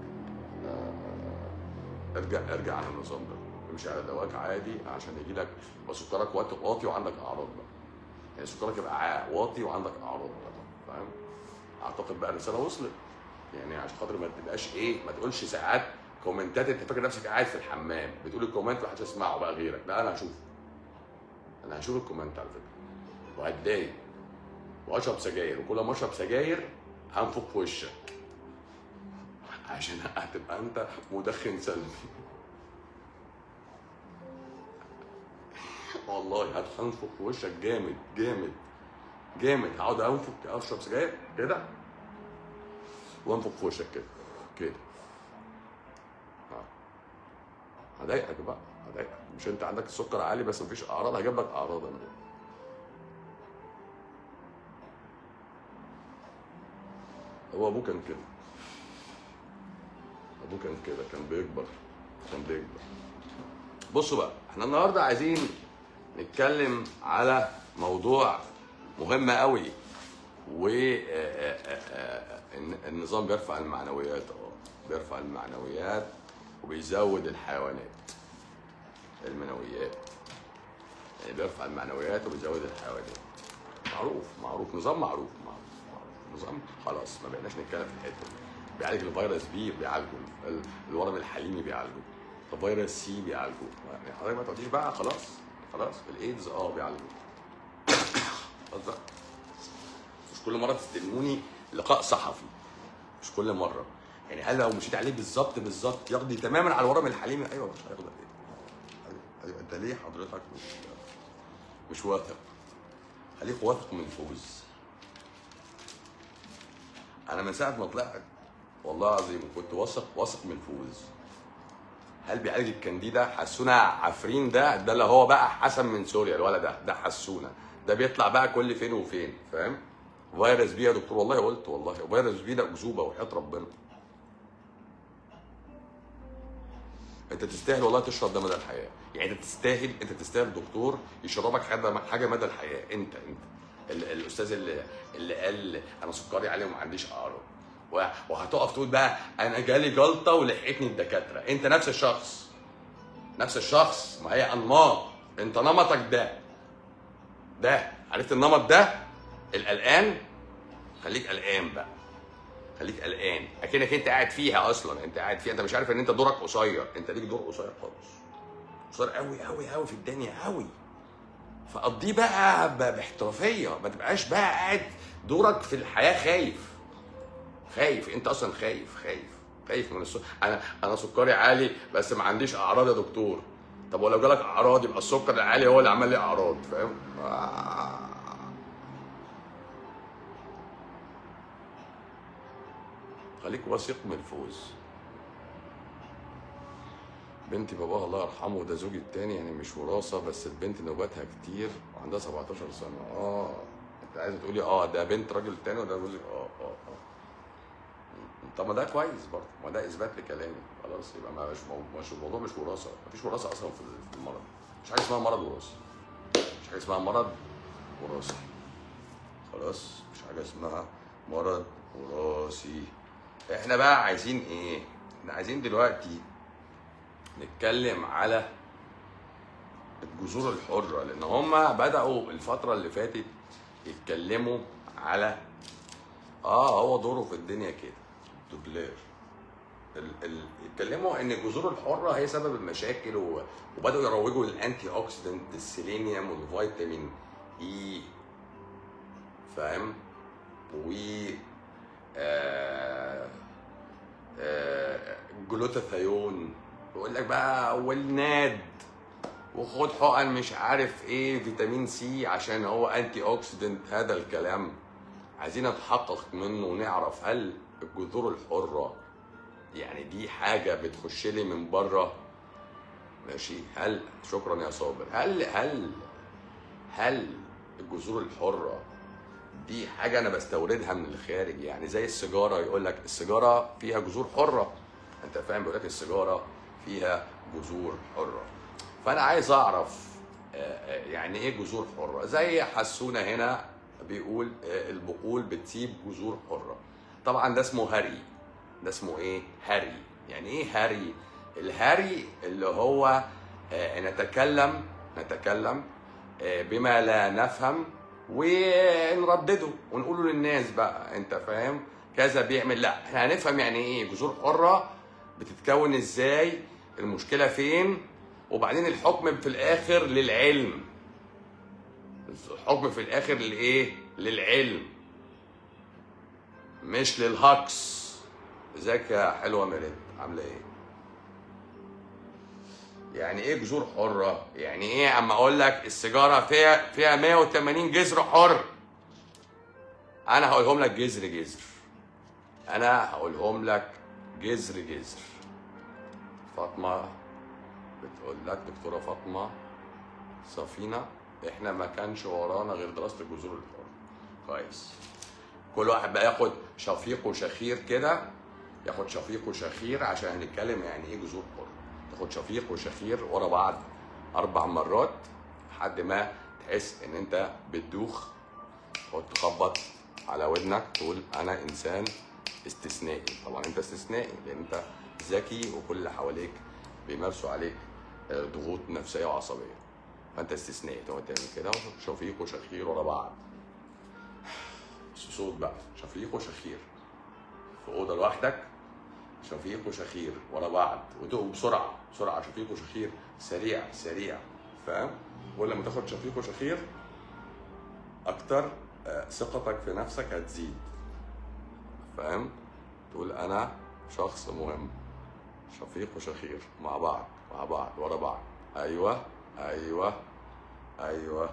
آه، ارجع ارجع عن النظام ده امشي على دواك عادي عشان يجي لك يبقى سكرك واطي واطي وعندك اعراض بقى يعني سكرك يبقى عا- واطي وعندك اعراض بقى فاهم اعتقد بقى الرساله وصلت يعني عشان خاطر ما تبقاش ايه ما تقولش ساعات كومنتات انت فاكر نفسك قاعد في الحمام بتقول الكومنت محدش يسمعه بقى غيرك لا انا هشوفه انا هشوف الكومنت على فكره وهتضايق واشرب سجاير وكل ما اشرب سجاير هنفخ في وشك عشان هتبقى انت مدخن سلبي والله هتنفخ في وشك جامد جامد جامد هقعد انفخ اشرب سجاير كده وانفخ في وشك كده كده آه. هضايقك بقى هضايقك مش انت عندك السكر عالي بس مفيش اعراض هجيب لك اعراض انا هو ابوه كان كده ابوه كان كده كان بيكبر كان بيكبر بصوا بقى احنا النهارده عايزين نتكلم على موضوع مهم قوي و آه، آه، آه، الن- النظام بيرفع المعنويات اه بيرفع المعنويات وبيزود الحيوانات المنويات يعني بيرفع المعنويات وبيزود الحيوانات معروف معروف نظام معروف معروف, معروف. نظام خلاص ما بقيناش نتكلم في الحته دي بيعالج الفيروس بي بيعالجه ال- الورم الحليمي بيعالجه الفيروس سي بيعالجه يعني حضرتك ما تقعديش بقى خلاص خلاص الايدز اه بيعالجه خلاص بقى. مش كل مره تستلموني لقاء صحفي مش كل مره يعني هل لو مشيت عليه بالظبط بالظبط يقضي تماما على الورم الحليمي ايوه مش هياخد ايه ايوه ايوه انت ليه حضرتك مش مش واثق خليك واثق من الفوز انا من ساعه ما طلعت والله العظيم كنت واثق واثق من الفوز هل بيعالج الكانديدا حسونا عفرين ده ده اللي هو بقى حسن من سوريا الولد ده ده حسونا ده بيطلع بقى كل فين وفين فاهم فيروس بي يا دكتور والله قلت والله فيروس بي ده اكذوبه وحياه ربنا انت تستاهل والله تشرب ده مدى الحياه يعني انت تستاهل انت تستاهل دكتور يشربك حاجه حاجه مدى الحياه انت انت ال- الاستاذ اللي اللي قال انا سكري عالي وما عنديش اعراض و- وهتقف تقول بقى انا جالي جلطه ولحقتني الدكاتره انت نفس الشخص نفس الشخص ما هي انماط انت نمطك ده ده عرفت النمط ده القلقان خليك قلقان بقى خليك قلقان اكنك انت قاعد فيها اصلا انت قاعد فيها انت مش عارف ان انت دورك قصير انت ليك دور قصير خالص قصير قوي قوي قوي في الدنيا قوي فقضيه بقى ب- باحترافيه ما تبقاش بقى قاعد دورك في الحياه خايف خايف انت اصلا خايف خايف خايف من السكر انا انا سكري عالي بس ما عنديش اعراض يا دكتور طب ولو جالك اعراض يبقى السكر العالي هو اللي عمل لي اعراض فاهم آه. خليك واثق من الفوز بنتي باباها الله يرحمه ده زوجي التاني يعني مش وراثه بس البنت نوباتها كتير وعندها 17 سنه اه انت عايزه تقولي اه ده بنت راجل تاني وده جوزك اه اه اه طب ما ده كويس برضه ما ده اثبات لكلامي خلاص يبقى ما مش مو- مش الموضوع مش وراثه مفيش وراثه اصلا في في المرض مش حاجه اسمها مرض وراثي مش حاجه اسمها مرض وراثي خلاص مش حاجه اسمها مرض وراثي احنا بقى عايزين ايه احنا عايزين دلوقتي نتكلم على الجذور الحرة لأن هما بدأوا الفترة اللي فاتت يتكلموا على اه هو دوره في الدنيا كده دوبلير ال ال يتكلموا ان الجذور الحره هي سبب المشاكل و... وبداوا يروجوا للانتي اوكسيدنت السيلينيوم والفيتامين اي فاهم و آه آه جلوتاثيون يقول لك بقى والناد وخد حقن مش عارف ايه فيتامين سي عشان هو انتي اوكسيدنت هذا الكلام عايزين نتحقق منه ونعرف هل الجذور الحره يعني دي حاجه بتخش لي من بره ماشي هل شكرا يا صابر هل هل هل الجذور الحره دي حاجه انا بستوردها من الخارج يعني زي السيجاره يقول لك السيجاره فيها جذور حره انت فاهم بيقول لك السيجاره فيها جذور حره فانا عايز اعرف آه، آه، يعني ايه جذور حره زي حسونا هنا بيقول آه، البقول بتسيب جذور حره طبعا ده اسمه هري ده اسمه ايه هري يعني ايه هري الهري اللي هو آه، نتكلم نتكلم آه، بما لا نفهم ونردده ونقوله للناس بقى انت فاهم كذا بيعمل لا احنا هنفهم يعني ايه جذور حره بتتكون ازاي المشكله فين وبعدين الحكم في الاخر للعلم الحكم في الاخر لايه للعلم مش للهكس ازيك يا حلوه ميريت عامله ايه يعني ايه جذور حره يعني ايه اما اقول لك السيجاره فيها فيها 180 جذر حر انا هقولهم لك جذر جذر انا هقولهم لك جذر جذر فاطمه بتقول لك دكتوره فاطمه صفينه احنا ما كانش ورانا غير دراسه الجذور الحره كويس كل واحد بقى ياخد شفيق وشخير كده ياخد شفيق وشخير عشان هنتكلم يعني ايه جذور حر تاخد شفيق وشخير ورا بعض اربع مرات لحد ما تحس ان انت بتدوخ وتخبط على ودنك تقول انا انسان استثنائي طبعا انت استثنائي لان انت ذكي وكل اللي حواليك بيمارسوا عليك آه، ضغوط نفسيه وعصبيه فانت استثنائي تقعد تعمل كده شفيق وشخير ورا بعض صوت بقى شفيق وشخير في اوضه لوحدك شفيق وشخير ورا بعض وتقوم بسرعه بسرعه شفيق وشخير سريع سريع فاهم ولما تاخد شفيق وشخير اكتر آه، ثقتك في نفسك هتزيد فاهم تقول انا شخص مهم شفيق وشخير مع بعض مع بعض ورا بعض ايوه ايوه ايوه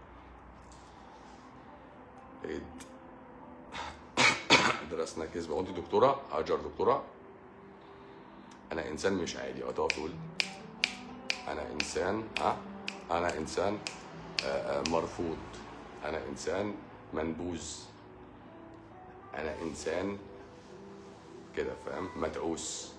عيد درسنا كذب وانت دكتوره هاجر دكتوره انا انسان مش عادي وتقف تقول انا انسان ها انا انسان آه، آه، مرفوض انا انسان منبوذ انا انسان كده فاهم مدعوس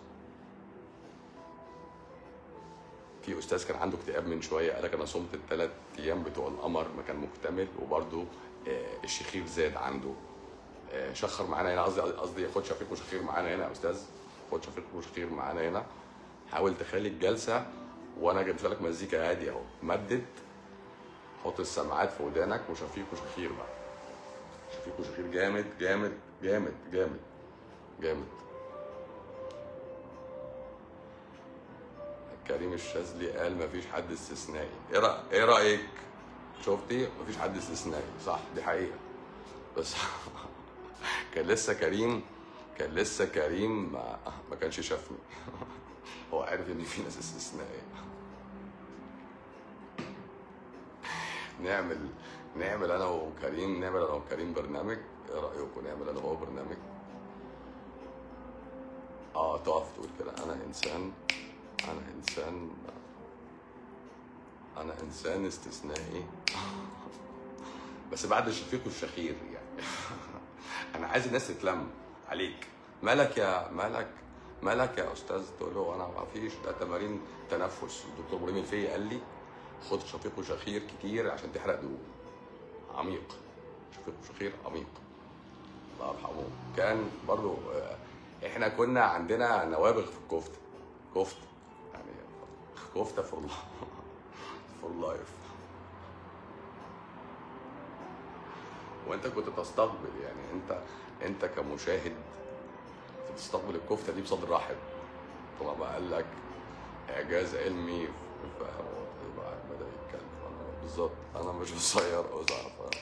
في استاذ كان عنده اكتئاب من شويه قال لك انا صمت الثلاث ايام بتوع القمر ما كان مكتمل وبرده الشخير زاد عنده آه، شخر معانا هنا قصدي قصدي خد شفيق وشخير معانا هنا يا استاذ خد شفيق وشخير معانا هنا حاول تخلي الجلسه وانا جبت لك مزيكا هاديه اهو مدد حط السماعات في ودانك وشفيق وشخير بقى شفيق وشخير جامد جامد جامد جامد جامد كريم الشاذلي قال مفيش حد استثنائي ايه رأ- ايه رايك شفتي مفيش حد استثنائي صح دي حقيقه بس كان لسه كريم كان لسه كريم ما, ما كانش شافني هو عارف ان في ناس استثنائيه نعمل نعمل انا وكريم نعمل انا وكريم برنامج ايه رايكم نعمل انا وهو برنامج اه تقف تقول كده انا انسان انا انسان انا انسان استثنائي بس بعد الشفيق والشخير يعني انا عايز الناس تتلم عليك مالك يا مالك مالك يا استاذ تقول له انا ما فيش ده تمارين تنفس الدكتور ابراهيم الفقي قال لي خد شفيق وشخير كتير عشان تحرق دهون عميق شفيق وشخير عميق الله يرحمه كان برضو آه، احنا كنا عندنا نوابغ في الكفته كفته يعني كفته فور فور لايف وانت كنت تستقبل يعني انت انت كمشاهد تستقبل الكفته دي بصدر رحب طبعا بقى قال لك اعجاز علمي فاهم يبقى بدا يتكلم انا بالظبط انا مش قصير او ف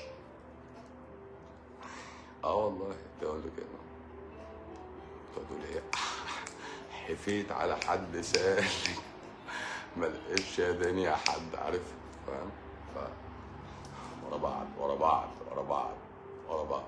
اه والله تقول له كده تقول ايه حفيت على حد سالك ما لقيتش يا دنيا حد عارف فاهم ف ورا بعض ورا بعض ورا بعض ورا بعض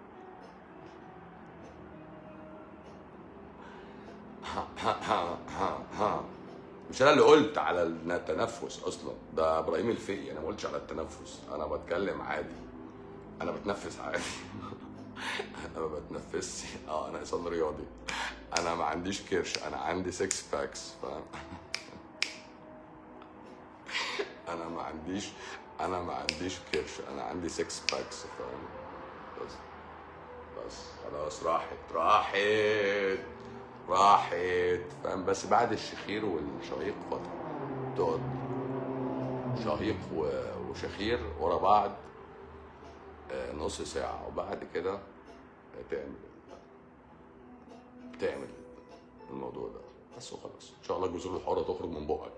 مش انا اللي قلت على التنفس اصلا ده ابراهيم الفقي انا ما قلتش على التنفس انا بتكلم عادي انا بتنفس عادي انا ما بتنفسش اه انا انسان رياضي انا ما عنديش كرش انا عندي 6 باكس فاهم انا ما عنديش انا ما عنديش كرش انا عندي 6 باكس فاهم بس بس خلاص راحت راحت راحت فاهم بس بعد الشخير والشهيق فترة تقعد شهيق و- وشخير ورا بعض آه، نص ساعة وبعد كده تعمل تعمل الموضوع ده بس وخلاص ان شاء الله الجذور الحاره تخرج من بقك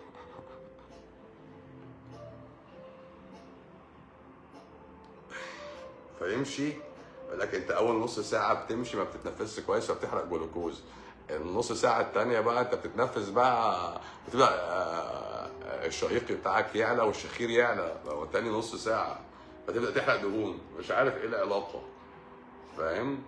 فيمشي يقول لك انت اول نص ساعه بتمشي ما بتتنفسش كويس فبتحرق جلوكوز النص ساعه الثانيه بقى انت بتتنفس بقى بتبدا آه، آه، الشهيق بتاعك يعلى والشخير يعلى لو تاني نص ساعه فتبدا تحرق دهون مش عارف ايه العلاقه فاهم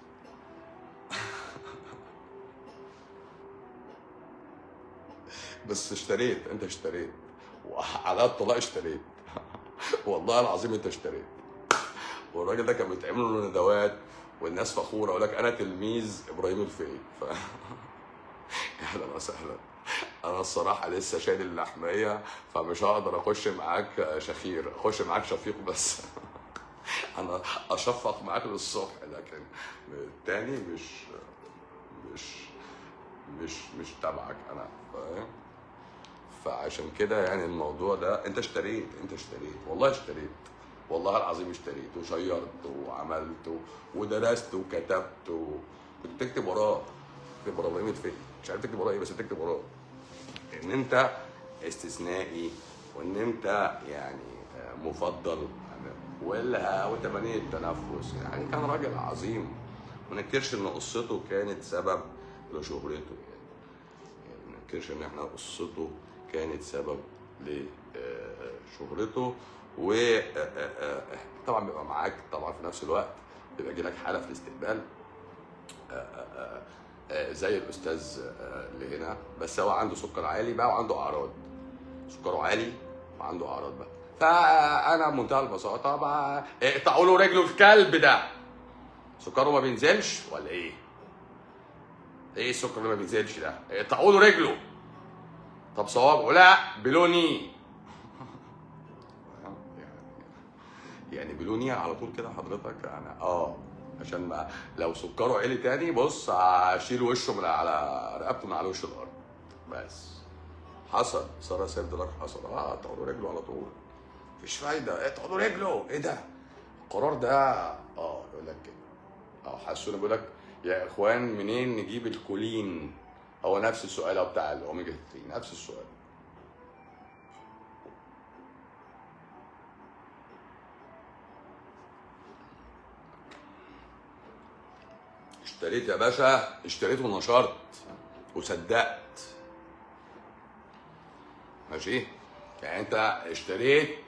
بس اشتريت انت اشتريت وعلى الطلاق اشتريت والله العظيم انت اشتريت والراجل ده كان بيتعمل له ندوات والناس فخوره يقول لك انا تلميذ ابراهيم الفقي ف اهلا وسهلا انا الصراحه لسه شايل اللحميه فمش هقدر اخش معاك شخير اخش معاك شفيق بس انا اشفق معاك للصبح لكن التاني مش مش مش مش تبعك انا فاهم فعشان كده يعني الموضوع ده انت اشتريت انت اشتريت والله اشتريت والله العظيم اشتريت وشيرت وعملت و- ودرست وكتبت و... كنت بتكتب وراه تكتب وراه ابراهيم الفقي مش عارف تكتب وراه ايه بس بتكتب وراه ان انت استثنائي وان انت يعني آه، مفضل ولا وتمانية التنفس يعني كان راجل عظيم ما ننكرش ان قصته كانت سبب لشهرته يعني يعني ما ننكرش ان احنا قصته كانت سبب لشهرته و آه، آه، آه، طبعا بيبقى معاك طبعا في نفس الوقت بيبقى يجي لك حاله في الاستقبال آه، زي الاستاذ آه، اللي هنا بس هو عنده سكر عالي بقى وعنده اعراض سكره عالي وعنده اعراض بقى فانا بمنتهى البساطه بقى اقطعوا له رجله الكلب ده سكره ما بينزلش ولا ايه؟ ايه السكر اللي ما بينزلش ده؟ اقطعوا له رجله طب صواب لا بلوني يعني بلوني على طول كده حضرتك انا اه عشان ما لو سكره عالي تاني بص هشيل وشه من على رقبته من على وش الارض بس حصل ساره سيف دولار حصل اه اقطعوا له رجله على طول مفيش فايده اقطعوا له رجله ايه ده القرار ده اه يقول لك كده اه حسونا بيقول لك يا اخوان منين نجيب الكولين هو نفس السؤال أهو بتاع الاوميجا 3 نفس السؤال اشتريت يا باشا اشتريت ونشرت وصدقت ماشي يعني انت اشتريت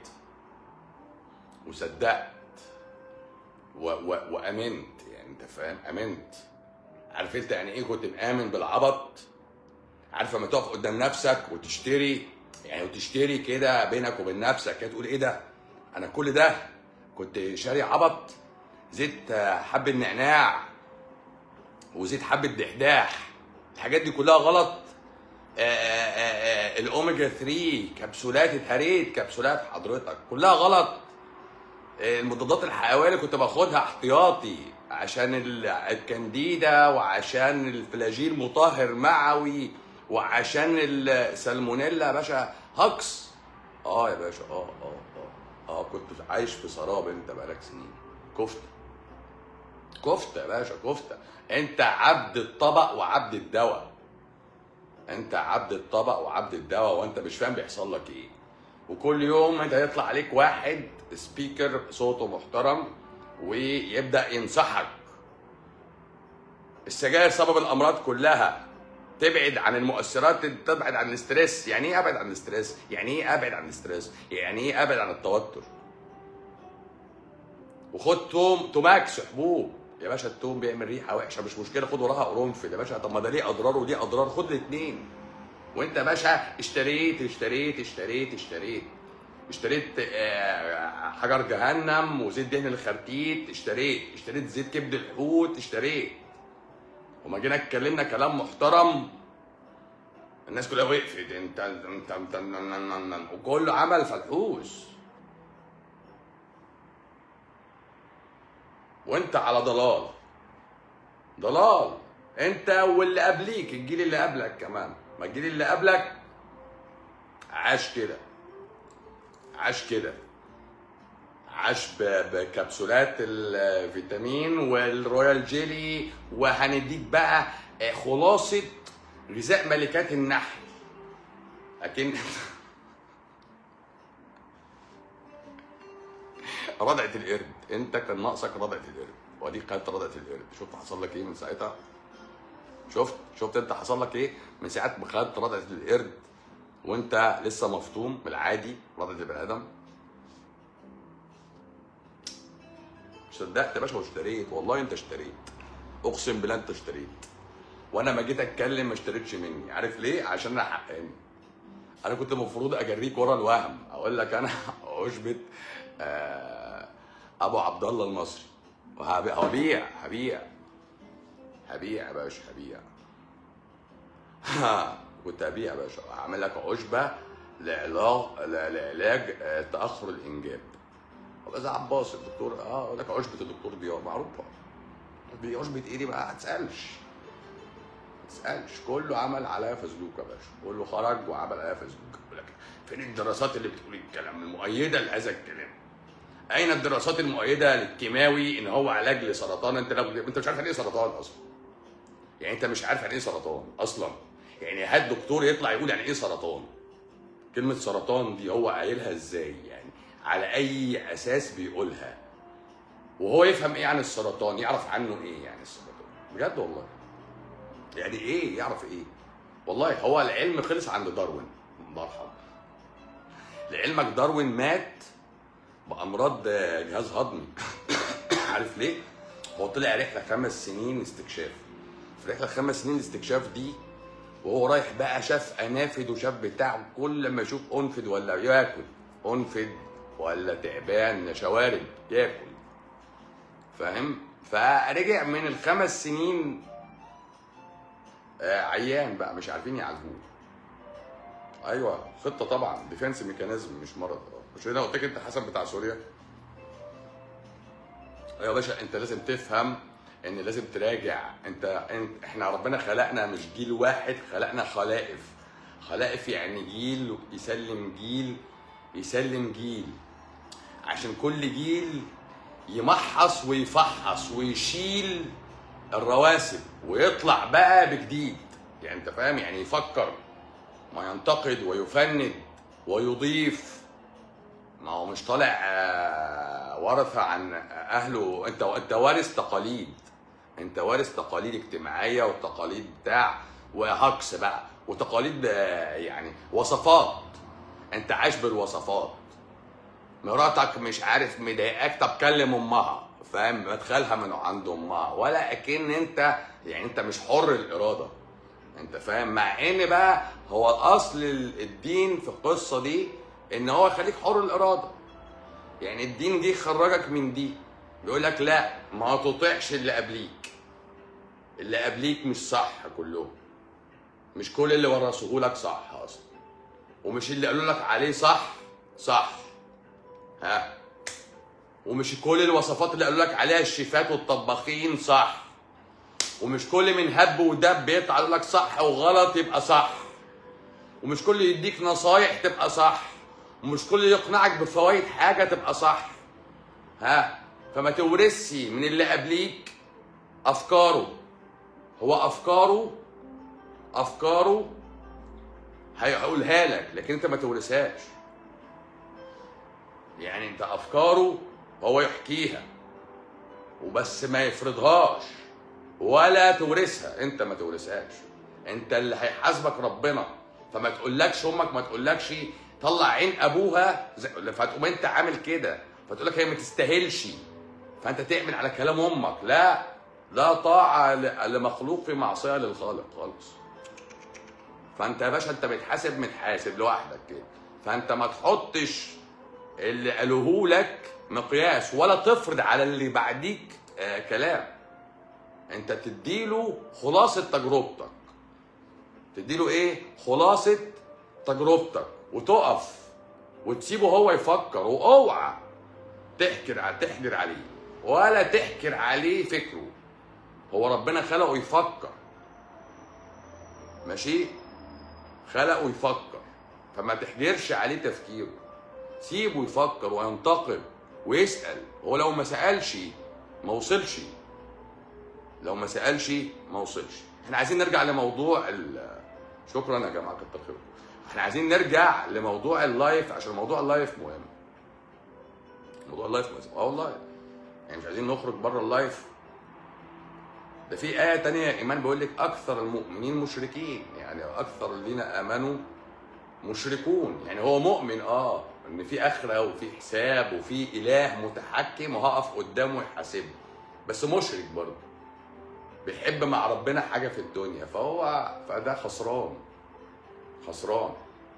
وصدقت و و وامنت يعني انت فاهم امنت عارف انت يعني ايه كنت مآمن بالعبط عارف لما تقف قدام نفسك وتشتري يعني وتشتري كده بينك وبين نفسك كده تقول ايه ده انا كل ده كنت شاري عبط زيت حب النعناع وزيت حبة دحداح الحاجات دي كلها غلط آه، آه، آه، الاوميجا 3 كبسولات اتهريت كبسولات حضرتك كلها غلط آه، المضادات الحيويه اللي كنت باخدها احتياطي عشان ال- الكانديدا وعشان الفلاجيل مطهر معوي وعشان السالمونيلا يا باشا هكس اه يا باشا اه اه اه اه كنت عايش في سراب انت بقالك سنين كفته كفته يا باشا كفته انت عبد الطبق وعبد الدواء انت عبد الطبق وعبد الدواء وانت مش فاهم بيحصل لك ايه وكل يوم انت يطلع عليك واحد سبيكر صوته محترم ويبدا ينصحك السجاير سبب الامراض كلها تبعد عن المؤثرات تبعد عن الاستريس يعني ايه ابعد عن الاستريس يعني ايه ابعد عن الاستريس يعني ايه ابعد عن التوتر وخد توم توماكس حبوب يا باشا التوم بيعمل ريحه وحشه مش مشكله خد وراها قرنفل يا باشا طب ما ده ليه اضرار وليه اضرار خد الاثنين وانت يا باشا اشتريت اشتريت اشتريت اشتريت اشتريت آه، حجر جهنم وزيت دهن الخرتيت اشتريت اشتريت زيت كبد الحوت اشتريت وما جينا اتكلمنا كلام محترم الناس كلها وقفت انت انت انت, انت وكله عمل فلحوس وانت على ضلال ضلال انت واللي قبليك الجيل اللي قبلك كمان ما الجيل اللي قبلك عاش كده عاش كده عاش ب- بكبسولات الفيتامين والرويال جيلي وهنديك بقى خلاصة غذاء ملكات النحل اكن رضعة القرد انت كان ناقصك رضعة القرد ودي كانت رضعة القرد شفت حصل لك ايه من ساعتها شفت شفت انت حصل لك ايه من ساعه ما خدت رضعة القرد وانت لسه مفطوم من العادي رضعة البني ادم صدقت يا باشا واشتريت والله انت اشتريت اقسم بالله انت اشتريت وانا ما جيت اتكلم ما اشتريتش مني عارف ليه عشان انا حقاني انا كنت المفروض اجريك ورا الوهم اقول لك انا اشبت آه، ابو عبد الله المصري وهبيع هبيع هبيع هبيع يا باشا هبيع كنت هبيع يا باشا هعمل لك عشبه لعلاج لعلاج آه، تاخر الانجاب ابقى زي عباس الدكتور اه اقول لك عشبه الدكتور ضياء معروفه دي عشبه ايه دي بقى ما تسالش ما تسالش كله عمل عليها فزلوك يا باشا كله خرج وعمل عليها فزلوك يقول لك فين الدراسات اللي بتقول الكلام المؤيده لهذا الكلام اين الدراسات المؤيده للكيماوي ان هو علاج لسرطان انت لو انت مش عارف يعني ايه سرطان اصلا يعني انت مش عارف يعني ايه سرطان اصلا يعني هات دكتور يطلع يقول يعني ايه سرطان كلمه سرطان دي هو قايلها ازاي يعني على اي اساس بيقولها وهو يفهم ايه عن السرطان يعرف عنه ايه يعني السرطان بجد والله يعني ايه يعرف ايه والله هو العلم خلص عند داروين الله يرحمه لعلمك داروين مات بامراض جهاز هضمي عارف ليه هو طلع رحله خمس سنين استكشاف في رحله خمس سنين الاستكشاف دي وهو رايح بقى شاف انافد وشاف بتاع كل ما يشوف انفد ولا ياكل انفد ولا تعبان شوارب ياكل فاهم فرجع من الخمس سنين آه، عيان بقى مش عارفين يعالجوه ايوه خطه طبعا ديفense ميكانيزم مش مرض مش انا قلت لك انت حسن بتاع سوريا ايوه يا باشا انت لازم تفهم ان لازم تراجع انت, انت احنا ربنا خلقنا مش جيل واحد خلقنا خلائف خلائف يعني جيل يسلم جيل يسلم جيل عشان كل جيل يمحص ويفحص ويشيل الرواسب ويطلع بقى بجديد يعني انت فاهم يعني يفكر ما ينتقد ويفند ويضيف ما هو مش طالع آه، ورثة عن اهله انت انت وارث تقاليد انت وارث تقاليد اجتماعيه وتقاليد بتاع وهكس بقى وتقاليد آه، يعني وصفات انت عايش بالوصفات مراتك مش عارف مضايقاك طب كلم امها فاهم مدخلها من عند امها ولا اكن انت يعني انت مش حر الاراده انت فاهم مع ان بقى هو اصل الدين في القصه دي ان هو يخليك حر الاراده يعني الدين دي خرجك من دي بيقول لك لا ما تطيعش اللي قبليك اللي قبليك مش صح كلهم مش كل اللي ورثوه لك صح اصلا ومش اللي قالوا لك عليه صح صح ها ومش كل الوصفات اللي قالوا لك عليها الشيفات والطباخين صح ومش كل من هب ودب يطلع يقول لك صح وغلط يبقى صح ومش كل يديك نصايح تبقى صح ومش كل يقنعك بفوائد حاجه تبقى صح ها فما تورثش من اللي قبليك افكاره هو افكاره افكاره هيقولها لك لكن انت ما تورثهاش يعني انت افكاره هو يحكيها وبس ما يفرضهاش ولا تورثها انت ما تورثهاش انت اللي هيحاسبك ربنا فما تقولكش امك ما تقولكش طلع عين ابوها زي- فتقوم انت عامل كده فتقول لك هي ما تستاهلش فانت تعمل على كلام امك لا لا طاعه ل- لمخلوق في معصيه للخالق خالص فانت يا باشا انت بتحاسب متحاسب لوحدك كده فانت ما تحطش اللي قالوه لك مقياس ولا تفرض على اللي بعديك آه كلام انت تديله خلاصة تجربتك تديله ايه خلاصة تجربتك وتقف وتسيبه هو يفكر واوعى تحكر ع- تحجر عليه ولا تحكر عليه فكره هو ربنا خلقه يفكر ماشي خلقه يفكر فما تحجرش عليه تفكيره سيبه يفكر وينتقد ويسأل هو لو ما سألش ما وصلش لو ما سالش ما وصلش احنا عايزين نرجع لموضوع ال... شكرا يا جماعه كتر خيركم احنا عايزين نرجع لموضوع اللايف عشان موضوع اللايف مهم موضوع اللايف مهم اه والله يعني مش عايزين نخرج بره اللايف ده في آية تانية إيمان بيقول لك أكثر المؤمنين مشركين يعني أكثر الذين آمنوا مشركون يعني هو مؤمن اه ان في اخره وفي حساب وفي اله متحكم وهقف قدامه يحاسبه بس مشرك برضه بيحب مع ربنا حاجه في الدنيا فهو فده خسران خسران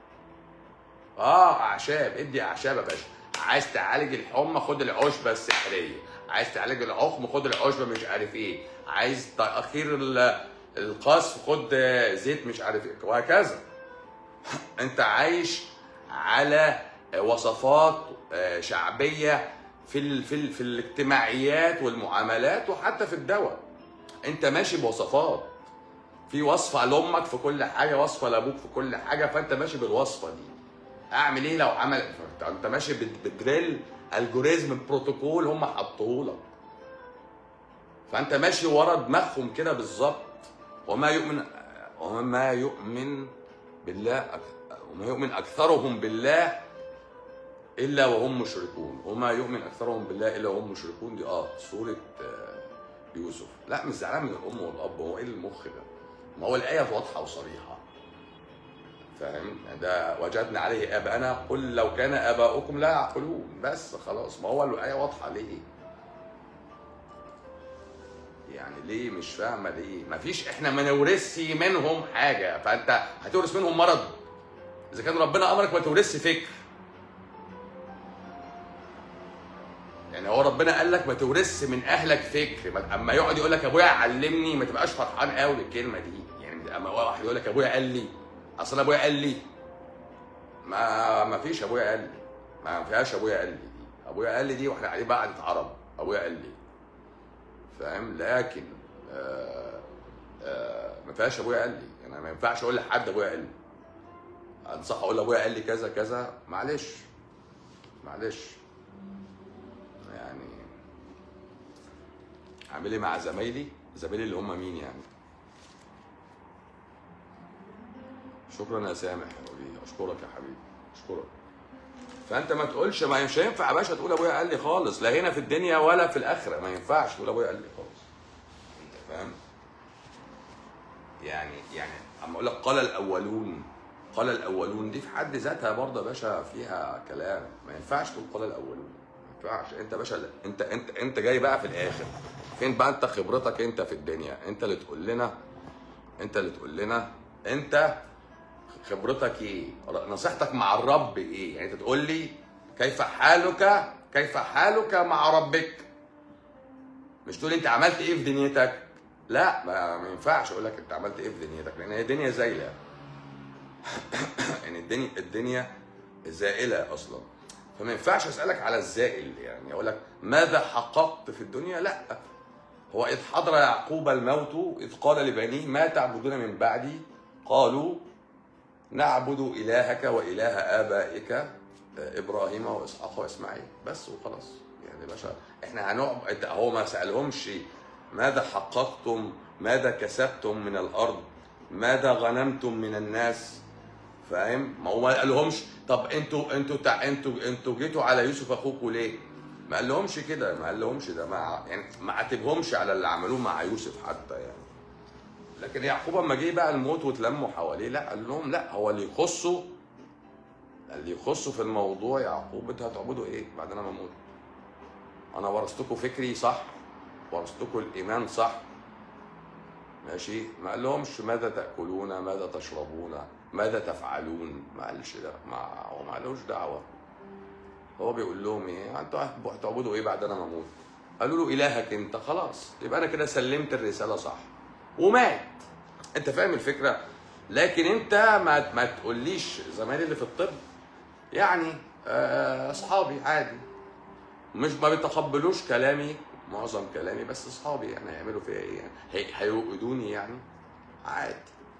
اه اعشاب ادي اعشاب يا باشا عايز تعالج الحمى خد العشبه السحريه عايز تعالج العقم خد العشبه مش عارف ايه عايز تاخير ال- القصف خد زيت مش عارف ايه وهكذا انت عايش على وصفات آه، شعبيه في ال في ال في الاجتماعيات والمعاملات وحتى في الدواء انت ماشي بوصفات في وصفه لامك في كل حاجه وصفه لابوك في كل حاجه فانت ماشي بالوصفه دي اعمل ايه لو عمل انت ماشي بت- بتدريل الجوريزم بروتوكول هم حطوه لك فانت ماشي ورا دماغهم كده بالظبط وما يؤمن وما يؤمن بالله أك- وما يؤمن اكثرهم بالله الا وهم مشركون وما يؤمن اكثرهم بالله الا وهم مشركون دي اه سوره آه، يوسف لا مش زعلان من الام والاب هو ايه المخ ده ما هو الايه واضحه وصريحه فاهم ده وجدنا عليه ابانا قل لو كان اباؤكم لا يعقلون بس خلاص ما هو الايه واضحه ليه يعني ليه مش فاهمه ليه مفيش احنا ما نورثش منهم حاجه فانت هتورث منهم مرض اذا كان ربنا امرك ما تورثش فكر يعني هو ربنا قال لك ما تورثش من اهلك فكر ما- اما يقعد يقول لك ابويا علمني ما تبقاش فرحان قوي بالكلمه دي يعني اما واحد يقول لك ابويا قال لي اصل ابويا قال لي ما ما فيش ابويا قال لي ما فيهاش ابويا قال لي دي ابويا قال لي دي واحنا قاعدين بقى قعده عرب ابويا قال لي فاهم لكن آه آه ما فيهاش ابويا قال لي يعني ما ينفعش اقول لحد ابويا قال لي انصح اقول لابويا قال لي كذا كذا معلش معلش يعني اعمل ايه مع زمايلي زمايلي اللي هم مين يعني شكرا يا سامح يا ولي اشكرك يا حبيبي اشكرك فانت ما تقولش ما مش هينفع يا باشا تقول ابويا قال لي خالص لا هنا في الدنيا ولا في الاخره ما ينفعش تقول ابويا قال لي خالص انت فاهم يعني يعني اما اقول لك قال الاولون قال الاولون دي في حد ذاتها برضه يا باشا فيها كلام ما ينفعش تقول قال الاولون ما ينفعش انت يا باشا لا. انت انت انت جاي بقى في الاخر فين بقى انت خبرتك انت في الدنيا انت اللي تقول لنا انت اللي تقول لنا انت خبرتك ايه نصيحتك مع الرب ايه يعني انت تقول لي كيف حالك كيف حالك مع ربك مش تقول انت عملت ايه في دنيتك لا ما, ما ينفعش اقول لك انت عملت ايه في دنيتك لان هي الدنيا زايله يعني الدنيا الدنيا زائله اصلا فما ينفعش اسالك على الزائل يعني اقول لك ماذا حققت في الدنيا لا هو اذ حضر يعقوب الموت اذ قال لبنيه ما تعبدون من بعدي قالوا نعبد الهك واله ابائك آه، ابراهيم واسحاق واسماعيل بس وخلاص يعني باشا احنا هنقعد هو ما سالهمش ماذا حققتم ماذا كسبتم من الارض ماذا غنمتم من الناس فاهم ما هو ما قالهمش طب انتوا انتوا تع... انتوا انتوا جيتوا على يوسف اخوكوا ليه ما قالهمش كده ما قالهمش ده ما يعني ما عاتبهمش على اللي عملوه مع يوسف حتى يعني لكن يعقوب اما جه بقى الموت واتلموا حواليه لا قال لهم لا هو اللي يخصه اللي يخصه في الموضوع يعقوب انتوا هتعبدوا ايه بعد انا ما اموت انا ورثتكم فكري صح ورثتكم الايمان صح ماشي ما قالهمش ماذا تاكلون ماذا تشربون ماذا تفعلون ما قالش ده ما هو ما قالوش دعوه هو بيقول لهم ايه انتوا هتعبدوا ايه بعد انا ما اموت قالوا له الهك انت خلاص يبقى انا كده سلمت الرساله صح ومات انت فاهم الفكره لكن انت ما ما تقوليش زمايلي اللي في الطب يعني آه، اصحابي عادي مش ما بيتقبلوش كلامي معظم كلامي بس اصحابي يعني هيعملوا فيا ايه يعني هي- هيوقدوني يعني عادي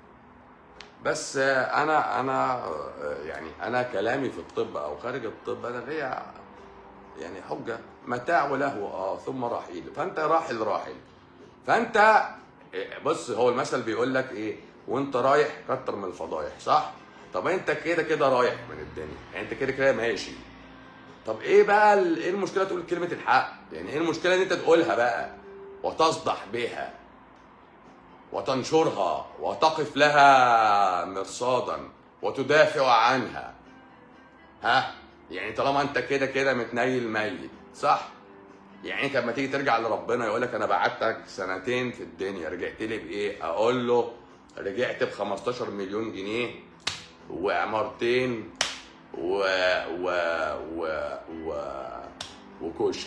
بس آه، انا انا آه، يعني انا كلامي في الطب او خارج الطب انا ليا يعني حجه متاع ولهو اه ثم رحيل فانت راحل راحل فانت بص هو المثل بيقول لك ايه وانت رايح كتر من الفضايح صح طب انت كده كده رايح من الدنيا يعني انت كده كده ماشي طب ايه بقى ال- ايه المشكله تقول كلمه الحق يعني ايه المشكله ان انت تقولها بقى وتصدح بها وتنشرها وتقف لها مرصادا وتدافع عنها ها يعني طالما انت كده كده متنيل ميت صح يعني انت لما تيجي ترجع لربنا يقول لك انا بعتك سنتين في الدنيا رجعت لي بايه اقول له رجعت ب 15 مليون جنيه وعمارتين و و و و وكشك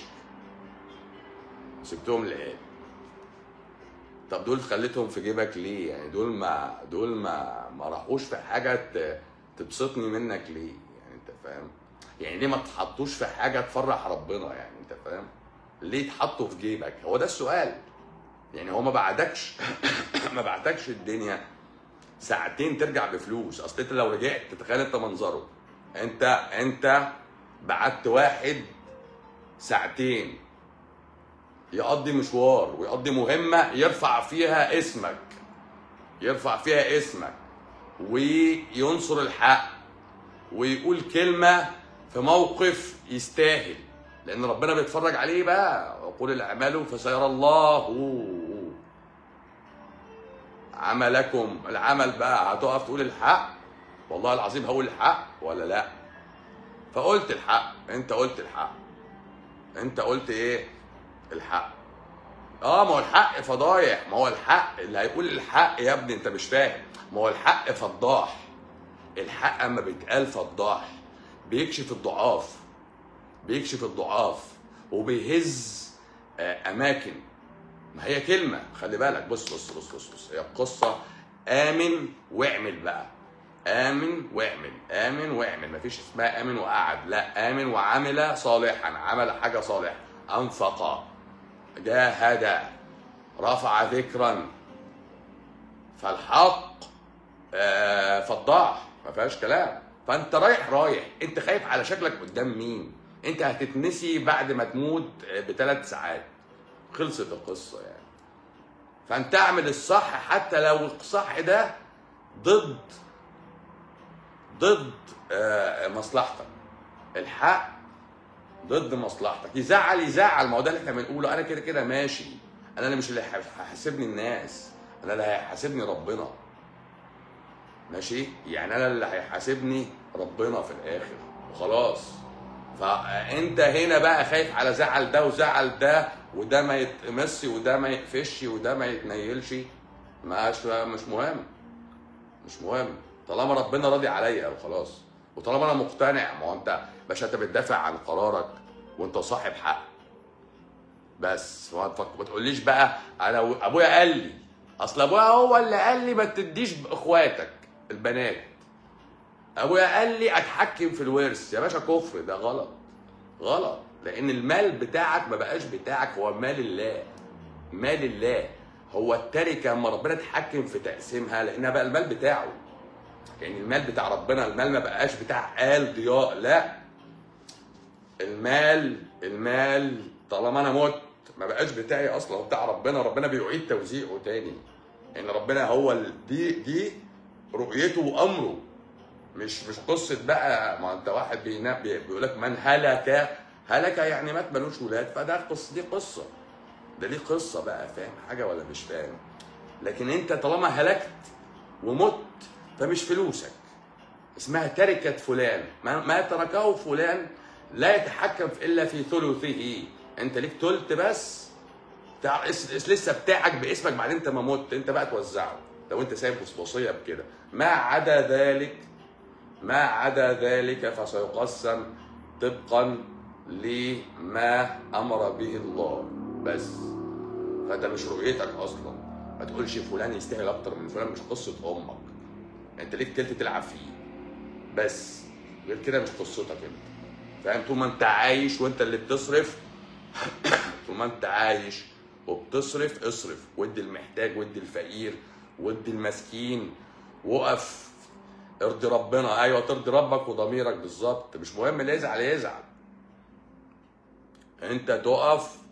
سبتهم لإيه؟ طب دول خليتهم في جيبك ليه؟ يعني دول ما دول ما ما راحوش في حاجه ت- تبسطني منك ليه؟ يعني انت فاهم؟ يعني ليه ما تحطوش في حاجه تفرح ربنا يعني انت فاهم؟ ليه تحطوا في جيبك؟ هو ده السؤال. يعني هو ما بعدكش ما بعتكش الدنيا ساعتين ترجع بفلوس، اصل انت لو رجعت تتخيل انت منظره. انت انت بعت واحد ساعتين يقضي مشوار ويقضي مهمة يرفع فيها اسمك يرفع فيها اسمك وينصر الحق ويقول كلمة في موقف يستاهل لأن ربنا بيتفرج عليه بقى وقول الأعمال فسيرى الله عملكم العمل بقى هتقف تقول الحق والله العظيم هقول الحق ولا لا فقلت الحق انت قلت الحق انت قلت ايه الحق اه ما هو الحق فضايح ما هو الحق اللي هيقول الحق يا ابني انت مش فاهم ما هو الحق فضاح الحق اما بيتقال فضاح بيكشف الضعاف بيكشف الضعاف وبيهز آه، اماكن ما هي كلمه خلي بالك بص بص بص بص, بص. هي القصه امن واعمل بقى امن واعمل امن واعمل مفيش اسمها امن وقعد لا امن وعمل صالحا عمل حاجه صالحه انفق جاهد رفع ذكرا فالحق آه، فضاح ما فيهاش كلام فانت رايح رايح انت خايف على شكلك قدام مين انت هتتنسي بعد ما تموت بثلاث ساعات خلصت القصه يعني فانت اعمل الصح حتى لو الصح ده ضد ضد آه، مصلحتك الحق ضد مصلحتك يزعل يزعل ما هو ده اللي احنا بنقوله انا كده كده ماشي انا اللي مش اللي هيحاسبني الناس انا اللي هيحاسبني ربنا ماشي يعني انا اللي هيحاسبني ربنا في الاخر وخلاص فانت هنا بقى خايف على زعل ده وزعل ده وده ما يتمسي وده ما يقفش وده ما يتنيلش مش مش مهم مش مهم طالما ربنا راضي عليا وخلاص وطالما انا مقتنع ما هو انت باش انت بتدافع عن قرارك وانت صاحب حق بس ما تفك- ما تقوليش بقى انا و- ابويا قال لي اصل ابويا هو اللي قال لي ما تديش اخواتك البنات ابويا قال لي اتحكم في الورث يا باشا كفر ده غلط غلط لان المال بتاعك ما بقاش بتاعك هو مال الله مال الله هو التركه اما ربنا اتحكم في تقسيمها لانها بقى المال بتاعه يعني المال بتاع ربنا المال ما بقاش بتاع آل ضياء لا المال المال طالما انا مت ما بقاش بتاعي اصلا هو بتاع ربنا ربنا بيعيد توزيعه تاني ان ربنا هو ال- دي دي رؤيته وامره مش مش قصه بقى ما انت واحد بينا- بي- بيقول لك من هلك هلك يعني مات ملوش ولاد فده قصه دي قصه ده ليه قصه بقى فاهم حاجه ولا مش فاهم لكن انت طالما هلكت ومت فمش فلوسك اسمها تركة فلان ما, ما تركه فلان لا يتحكم في الا في ثلثه انت ليك تلت بس بتاع اس- اس- لسه بتاعك باسمك بعدين انت ما مت انت بقى توزعه لو انت سايب وصيه بكده ما عدا ذلك ما عدا ذلك فسيقسم طبقا لما امر به الله بس فده مش رؤيتك اصلا ما تقولش فلان يستاهل اكتر من فلان مش قصه امك انت ليك تلت تلعب فيه بس غير كده مش قصتك انت فاهم طول ما انت عايش وانت اللي بتصرف طول ما انت عايش وبتصرف اصرف ودي المحتاج ودي الفقير ودي المسكين وقف ارضي ربنا ايوه ترضي ربك وضميرك بالظبط مش مهم اللي يزعل يزعل انت تقف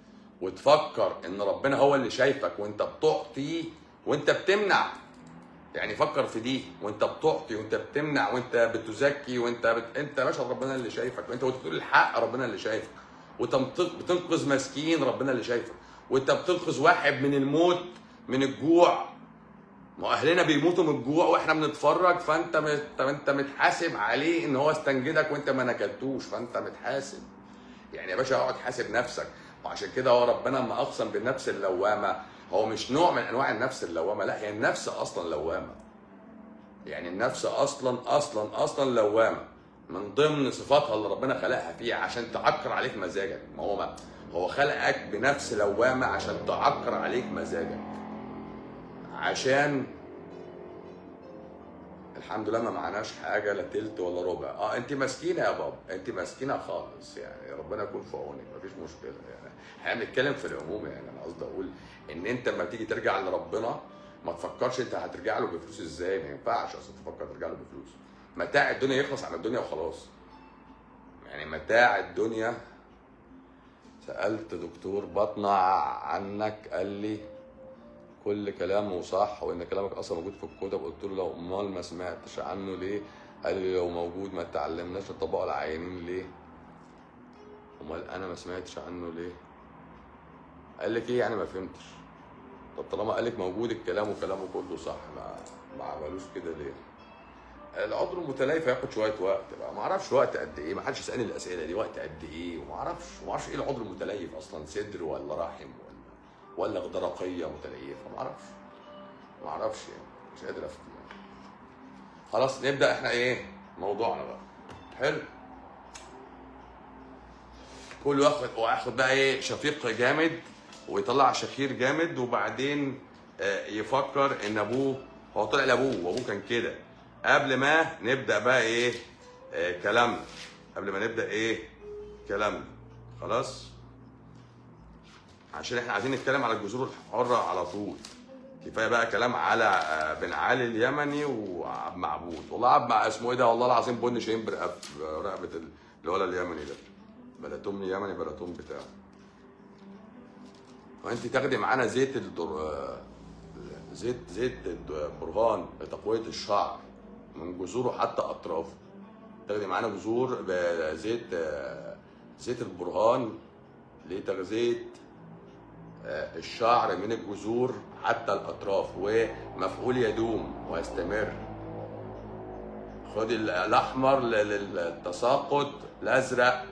وتفكر ان ربنا هو اللي شايفك وانت بتعطي وانت بتمنع يعني فكر في دي وانت بتعطي وانت بتمنع وانت بتزكي وانت بت... انت يا باشا ربنا اللي شايفك وانت بتقول الحق ربنا اللي شايفك وانت بت- بتنقذ مسكين ربنا اللي شايفك وانت بتنقذ واحد من الموت من الجوع ما هو اهلنا بيموتوا من الجوع واحنا بنتفرج فانت مت... انت متحاسب عليه ان هو استنجدك وانت ما نكلتوش فانت متحاسب يعني يا باشا اقعد حاسب نفسك وعشان كده هو ربنا لما اقسم بالنفس اللوامه هو مش نوع من انواع النفس اللوامه لا هي النفس اصلا لوامه يعني النفس اصلا اصلا اصلا لوامه من ضمن صفاتها اللي ربنا خلقها فيها عشان تعكر عليك مزاجك ما هو ما هو خلقك بنفس لوامه عشان تعكر عليك مزاجك عشان الحمد لله ما معناش حاجه لا تلت ولا ربع اه انت مسكينه يا بابا انت مسكينه خالص يعني ربنا يكون في عونك مفيش مشكله يعني احنا بنتكلم في العموم يعني انا قصدي اقول ان انت لما تيجي ترجع لربنا ما تفكرش انت هترجع له بفلوس ازاي ما ينفعش اصلا تفكر ترجع له بفلوس متاع الدنيا يخلص عن الدنيا وخلاص يعني متاع الدنيا سالت دكتور بطنع عنك قال لي كل كلامه صح وان كلامك اصلا موجود في الكتب قلت له لو امال ما سمعتش عنه ليه قال لي لو موجود ما تعلمناش نطبقه العيانين ليه امال انا ما سمعتش عنه ليه قال لك ايه يعني ما فهمتش طب طالما قال لك موجود الكلام وكلامه كله صح ما ما عملوش كده ليه العذر المتليف هياخد شويه وقت بقى ما اعرفش وقت قد ايه ما حدش يسالني الاسئله دي وقت قد ايه وما اعرفش وما اعرفش ايه العذر المتليف اصلا صدر ولا رحم ولا ولا غدرقيه متليفه ما اعرفش ما اعرفش يعني مش قادر افتي يعني. خلاص نبدا احنا ايه موضوعنا بقى حلو كل واحد واخد بقى ايه شفيق جامد ويطلع شخير جامد وبعدين آه، يفكر ان ابوه هو طلع لابوه وابوه كان كده قبل ما نبدا بقى ايه آه، كلامنا قبل ما نبدا ايه كلامنا خلاص عشان احنا عايزين نتكلم على الجذور الحره على طول كفايه بقى كلام على آه، بن علي اليمني وعبد معبود والله عبد مع اسمه ايه ده والله العظيم بن شاهين برقبه رقبه ال- الولد اليمني ده بلاتوم يمني بلاتوم بتاعه وانت تاخدي معانا زيت الدر... آه، زيت زيت البرهان لتقويه الشعر من جذوره حتى اطرافه تاخدي معانا جذور بزيت آه، زيت البرهان لتغذيه آه، الشعر من الجذور حتى الاطراف ومفعول يدوم ويستمر خد ال- الاحمر لل- للتساقط الازرق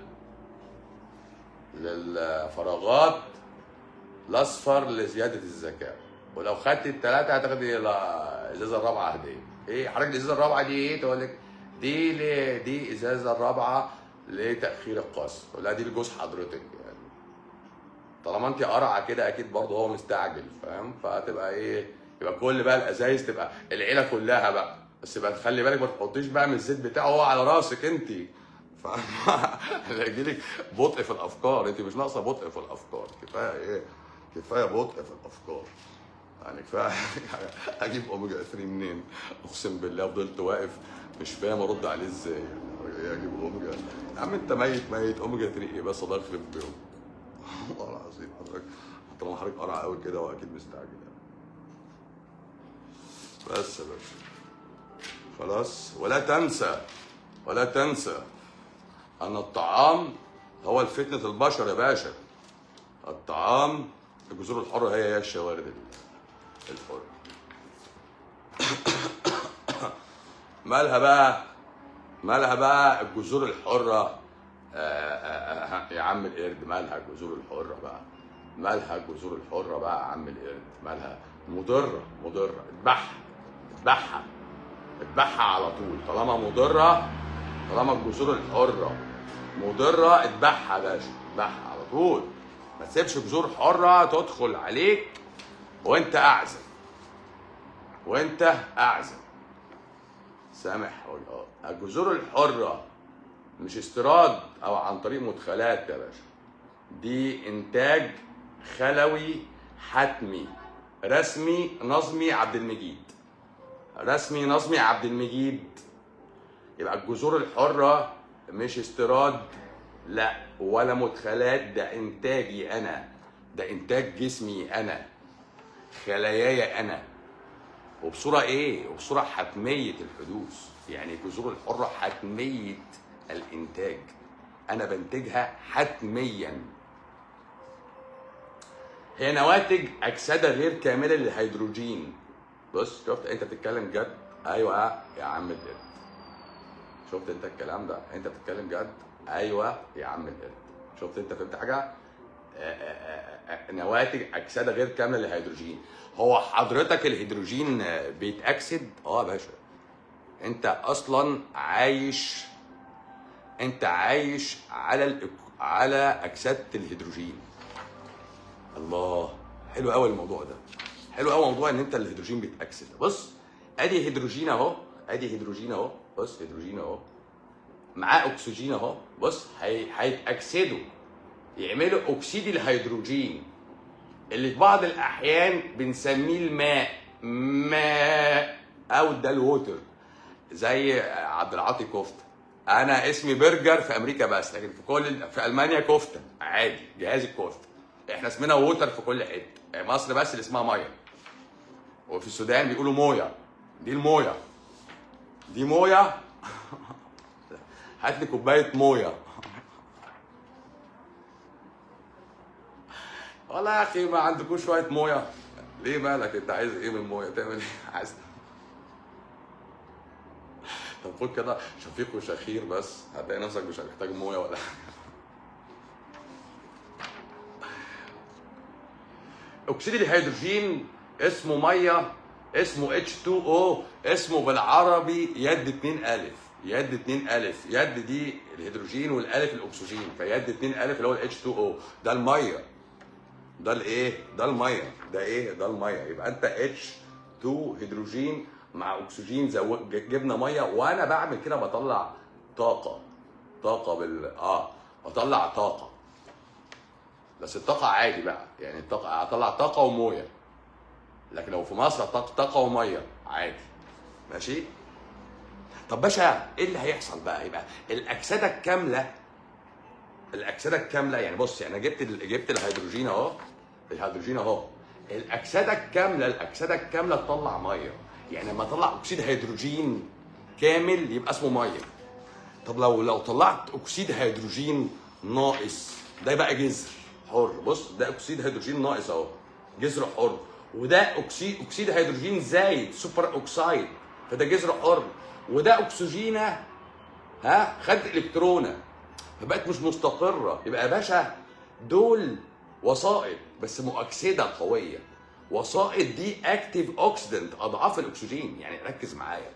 للفراغات الاصفر لزياده الذكاء ولو خدت الثلاثه هتاخدي ال- الازازه الرابعه هديه ايه حضرتك الازازه الرابعه دي ايه تقول لك دي ل... دي ازازه الرابعه لتاخير القصر لا دي لجوز حضرتك يعني طالما انت قرعه كده اكيد برضه هو مستعجل فاهم فهتبقى ايه يبقى كل بقى الازايز تبقى العيله كلها بقى بس بقى تخلي بالك ما تحطيش بقى من الزيت بتاعه هو على راسك انت هيجي لك بطء في الافكار انت مش ناقصه بطء في الافكار كفايه ايه كفايه بطء في الافكار يعني كفايه اجيب اوميجا 3 منين اقسم بالله فضلت واقف مش فاهم ارد عليه ازاي يعني اجيب اوميجا يا عم انت ميت ميت اوميجا 3 ايه بس الله يخرب بيهم والله العظيم حضرتك طالما حضرتك قرع قوي كده هو اكيد مستعجل يعني بس يا باشا خلاص ولا تنسى ولا تنسى ان الطعام هو الفتنة البشر يا باشا الطعام الجذور الحرة هي هي الشوارد الحرة مالها بقى مالها بقى الجذور الحرة آه، آه، آه، يا عم القرد مالها الجذور الحرة بقى مالها الجذور الحرة بقى يا عم القرد مالها مضرة مضرة اذبحها اذبحها اذبحها على طول طالما مضرة طالما الجذور الحرة مضرة اذبحها يا باشا اذبحها على طول ما تسيبش جذور حرة تدخل عليك وانت اعزل وانت اعزل سامح اه الجذور الحرة مش استيراد او عن طريق مدخلات يا باشا دي انتاج خلوي حتمي رسمي نظمي عبد المجيد رسمي نظمي عبد المجيد يبقى الجذور الحرة مش استيراد لا ولا مدخلات ده انتاجي انا ده انتاج جسمي انا خلاياي انا وبصوره ايه وبصوره حتميه الحدوث يعني الجذور الحره حتميه الانتاج انا بنتجها حتميا هي نواتج اكسده غير كامله للهيدروجين بص شفت انت بتتكلم جد ايوه يا عم القرد شفت انت الكلام ده انت بتتكلم جد ايوه يا عم القرد شفت انت فهمت حاجه آه، آه، آه، نواتج اكسده غير كامله للهيدروجين هو حضرتك الهيدروجين آه، بيتاكسد اه يا باشا انت اصلا عايش انت عايش على الإك- على اكسده الهيدروجين الله حلو قوي الموضوع ده حلو قوي موضوع ان انت الهيدروجين بيتاكسد بص ادي هيدروجين اهو ادي هيدروجين اهو بص هيدروجين اهو معاه اكسجين اهو بص هي- هيتاكسدوا يعملوا اكسيد الهيدروجين اللي في بعض الاحيان بنسميه الماء ماء او ده الووتر زي عبد العاطي كفته انا اسمي برجر في امريكا بس لكن في كل في المانيا كفته عادي جهاز الكفته احنا اسمنا ووتر في كل حته مصر بس اللي اسمها ميه وفي السودان بيقولوا مويه دي المويه دي مويه هات لي كوبايه مويه والله يا اخي ما عندكوش شويه مويه ليه مالك انت عايز ايه من المويه تعمل ايه عايز طب خد كده شفيق وشخير بس هتلاقي نفسك مش محتاج مويه ولا حاجة. اكسيد الهيدروجين اسمه ميه اسمه H2O اسمه بالعربي يد 2 الف يد 2 الف يد دي الهيدروجين والالف الاكسجين فيد 2 الف اللي هو ال H2O ده الميه ده الايه ده الميه ده ايه ده الميه يبقى انت H2 هيدروجين مع اكسجين زو... جبنا ميه وانا بعمل كده بطلع طاقه طاقه بال اه بطلع طاقه بس الطاقه عادي بقى يعني الطاقه اطلع طاقه ومويه لكن لو في مصر طاقه طاقه وميه عادي ماشي طب باشا ايه اللي هيحصل بقى يبقى الاكسده الكامله الاكسده الكامله يعني بص يعني جبت ال- جبت الهيدروجين اهو الهيدروجين اهو الاكسده الكامله الاكسده الكامله تطلع ميه يعني لما اطلع اكسيد هيدروجين كامل يبقى اسمه ميه طب لو لو طلعت اكسيد هيدروجين ناقص ده يبقى جذر حر بص ده اكسيد هيدروجين ناقص اهو جذر حر وده اكسيد اكسيد هيدروجين زايد سوبر اوكسايد فده جذر حر وده اكسجينه ها خد الكترونه فبقت مش مستقره يبقى يا باشا دول وسائط بس مؤكسده قويه وسائط دي اكتيف اوكسيدنت اضعاف الاكسجين يعني ركز معايا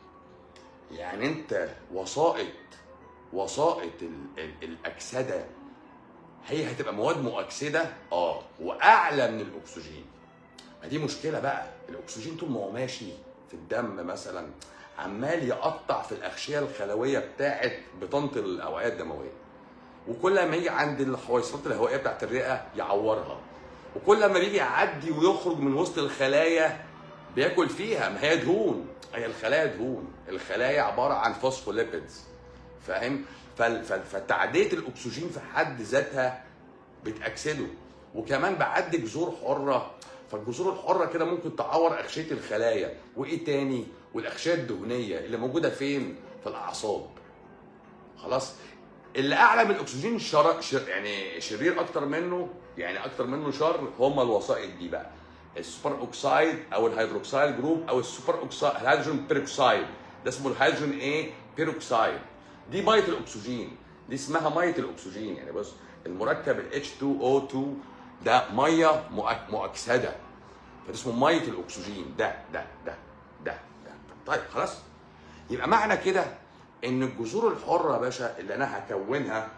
يعني انت وسائط وسائط ال- ال- الاكسده هي هتبقى مواد مؤكسده اه واعلى من الاكسجين ما دي مشكله بقى الاكسجين طول ما هو ماشي في الدم مثلا عمال يقطع في الاغشيه الخلويه بتاعه بطانه الاوعيه الدمويه وكل ما يجي عند الحويصلات الهوائيه بتاعت الرئه يعورها وكل ما بيجي يعدي ويخرج من وسط الخلايا بياكل فيها ما هي دهون هي الخلايا دهون الخلايا عباره عن فوسفوليبيدز فاهم فال- فال- فتعديه الاكسجين في حد ذاتها بتاكسده وكمان بعدي جذور حره فالجذور الحره كده ممكن تعور اغشيه الخلايا وايه تاني والاغشيه الدهنيه اللي موجوده فين في الاعصاب خلاص اللي اعلى من الاكسجين شر... شر... يعني شرير اكتر منه يعني اكتر منه شر هم الوسائط دي بقى السوبر اوكسايد او الهيدروكسايد جروب او السوبر اوكسايد الهيدروجين بيروكسايد ده اسمه الهيدروجين ايه بيروكسايد دي ميه الاكسجين دي اسمها ميه الاكسجين يعني بص المركب ال H2O2 ده ميه مؤك... مؤكسده فده اسمه ميه الاكسجين ده ده ده ده ده طيب خلاص يبقى معنى كده ان الجذور الحره يا باشا اللي انا هكونها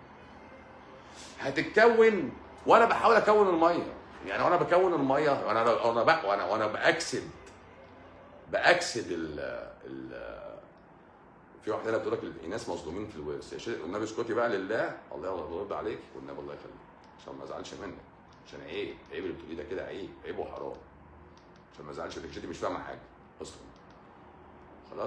هتتكون وانا بحاول اكون الميه يعني وانا بكون الميه وانا وانا بق وانا وانا باكسد باكسد ال ال في واحده هنا بتقول لك الناس مظلومين في الورث يا شيخ والنبي اسكتي بقى لله الله يرد عليك والنبي الله يخليك عشان ما ازعلش منك عشان عيب عيب اللي بتقوليه ده كده عيب عيب وحرام عشان ما ازعلش منك دي مش فاهمه حاجه اصلا خلاص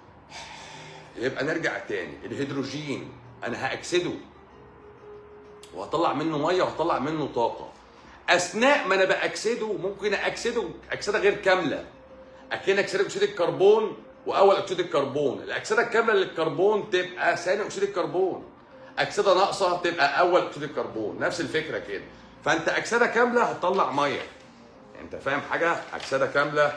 يبقى نرجع تاني الهيدروجين انا هاكسده وهطلع منه ميه وهطلع منه طاقه اثناء ما انا باكسده ممكن اكسده اكسده غير كامله اكن اكسده اكسيد الكربون واول اكسيد الكربون الاكسده الكامله للكربون تبقى ثاني اكسيد الكربون اكسده ناقصه تبقى اول اكسيد الكربون نفس الفكره كده فانت اكسده كامله هتطلع ميه انت فاهم حاجه اكسده كامله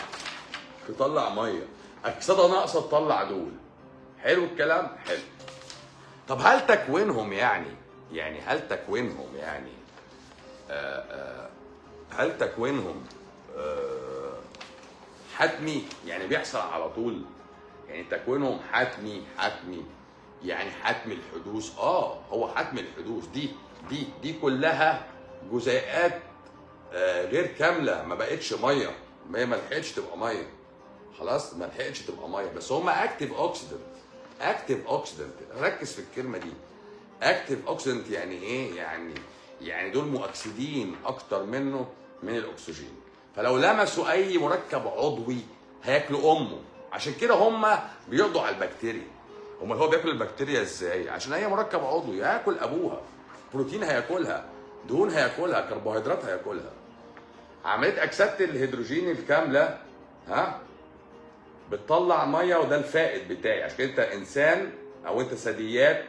تطلع ميه اكسده ناقصه تطلع دول حلو الكلام حلو طب هل تكوينهم يعني يعني هل تكوينهم يعني آآ آآ هل تكوينهم آآ حتمي يعني بيحصل على طول يعني تكوينهم حتمي حتمي يعني حتم الحدوث اه هو حتم الحدوث دي دي دي كلها جزيئات آه غير كامله ما بقتش ميه ما هي ما لحقتش تبقى ميه خلاص ما لحقتش تبقى ميه بس هم اكتف اوكسيدنت اكتف اوكسيدنت ركز في الكلمه دي اكتف اوكسيدنت يعني ايه يعني يعني دول مؤكسدين اكتر منه من الاكسجين فلو لمسوا اي مركب عضوي هياكلوا امه عشان كده هم بيقضوا على البكتيريا امال هو بياكل البكتيريا ازاي عشان هي مركب عضوي هياكل ابوها بروتين هياكلها دهون هياكلها كربوهيدرات هياكلها عمليه اكسده الهيدروجين الكامله ها بتطلع ميه وده الفائد بتاعي عشان كده انت انسان او انت ثدييات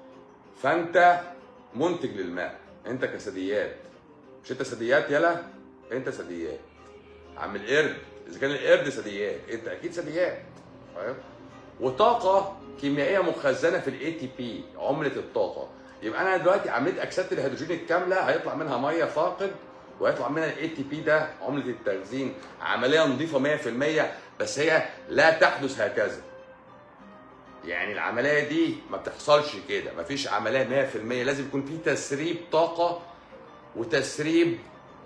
فانت منتج للماء انت كثدييات مش انت ثدييات يلا انت ثدييات عم القرد اذا كان القرد ثدييات انت اكيد ثدييات فاهم وطاقه كيميائيه مخزنه في الاي تي بي عمله الطاقه يبقى انا دلوقتي عمليه اكسده الهيدروجين الكامله هيطلع منها ميه فاقد وهيطلع منها الاي تي بي ده عمله التخزين عمليه نظيفه 100% بس هي لا تحدث هكذا يعني العمليه دي ما بتحصلش كده ما فيش عمليه 100% لازم يكون في تسريب طاقه وتسريب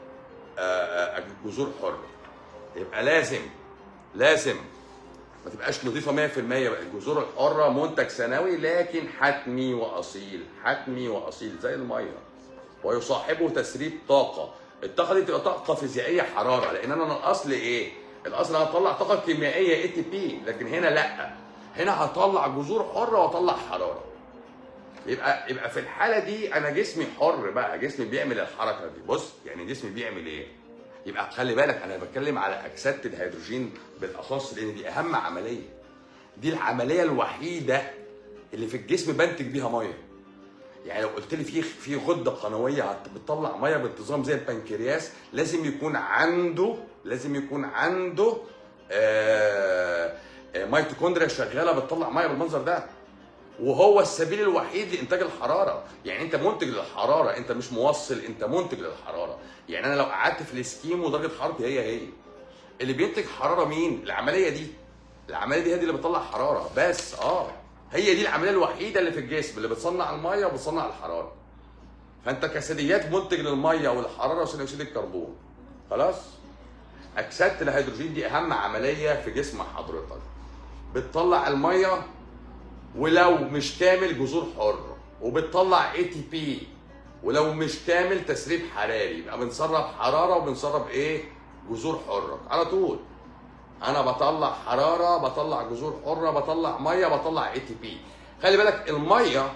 آه، آه، جذور حره يبقى لازم لازم ما تبقاش نظيفه 100% بقى الجذور الحره منتج ثانوي لكن حتمي واصيل حتمي واصيل زي الميه ويصاحبه تسريب طاقه الطاقه دي تبقى طاقه فيزيائيه حراره لان انا الاصل ايه الاصل انا هطلع طاقه كيميائيه اي تي بي لكن هنا لا هنا هطلع جذور حره واطلع حراره يبقى يبقى في الحاله دي انا جسمي حر بقى جسمي بيعمل الحركه دي بص يعني جسمي بيعمل ايه يبقى خلي بالك انا بتكلم على اكسده الهيدروجين بالاخص لان دي اهم عمليه دي العمليه الوحيده اللي في الجسم بنتج بيها ميه يعني لو قلت لي في في غده قنويه بتطلع ميه بانتظام زي البنكرياس لازم يكون عنده لازم يكون عنده آه آه ميتوكوندريا شغاله بتطلع ميه بالمنظر ده وهو السبيل الوحيد لانتاج الحراره يعني انت منتج للحراره انت مش موصل انت منتج للحراره يعني انا لو قعدت في الاسكيمو درجه حرارتي هي هي اللي بينتج حراره مين العمليه دي العمليه دي هي دي اللي بتطلع حراره بس اه هي دي العمليه الوحيده اللي في الجسم اللي بتصنع الميه وبتصنع الحراره فانت كثدييات منتج للميه والحراره وثاني اكسيد الكربون خلاص اكسده الهيدروجين دي اهم عمليه في جسم حضرتك بتطلع الميه ولو مش كامل جذور حره وبتطلع اي تي بي ولو مش كامل تسريب حراري يبقى بنسرب حراره وبنسرب ايه جذور حره على طول انا بطلع حراره بطلع جذور حره بطلع ميه بطلع اي تي بي خلي بالك الميه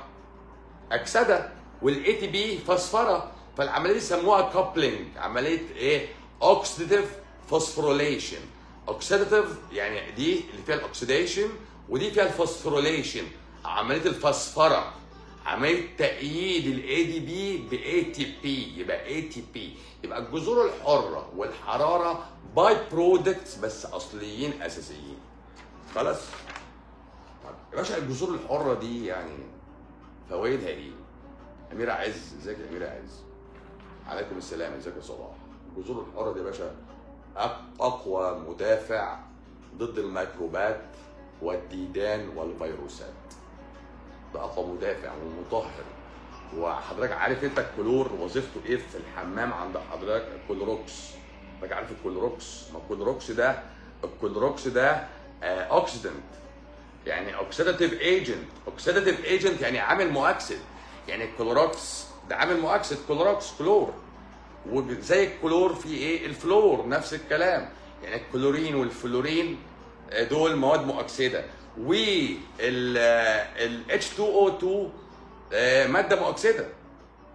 اكسده والاي تي بي فسفره فالعمليه دي سموها كابلنج عمليه ايه اوكسيديتيف فوسفوريليشن اوكسيديتيف يعني دي اللي فيها الاكسيديشن ودي فيها الفوسفوريليشن عمليه الفسفره عمليه تأييد الاي دي بي باي تي بي يبقى اي تي بي يبقى الجذور الحره والحراره باي برودكتس بس اصليين اساسيين خلاص طب يا باشا الجذور الحره دي يعني فوائدها ايه؟ اميره عز ازيك يا اميره عز؟ عليكم السلام ازيك يا صلاح الجذور الحره دي يا باشا أق- اقوى مدافع ضد الميكروبات والديدان والفيروسات ده اقوى مدافع ومطهر وحضرتك عارف انت الكلور وظيفته ايه في الحمام عند حضرتك الكلوروكس حضرتك عارف الكلوروكس ما الكلوروكس ده الكلوروكس ده اوكسيدنت يعني اوكسيداتيف ايجنت اوكسيداتيف ايجنت يعني عامل مؤكسد يعني الكلوروكس ده عامل مؤكسد كلوروكس كلور وزي الكلور في ايه الفلور نفس الكلام يعني الكلورين والفلورين آه، دول مواد مؤكسده وال ال H2O2 آه، ماده مؤكسده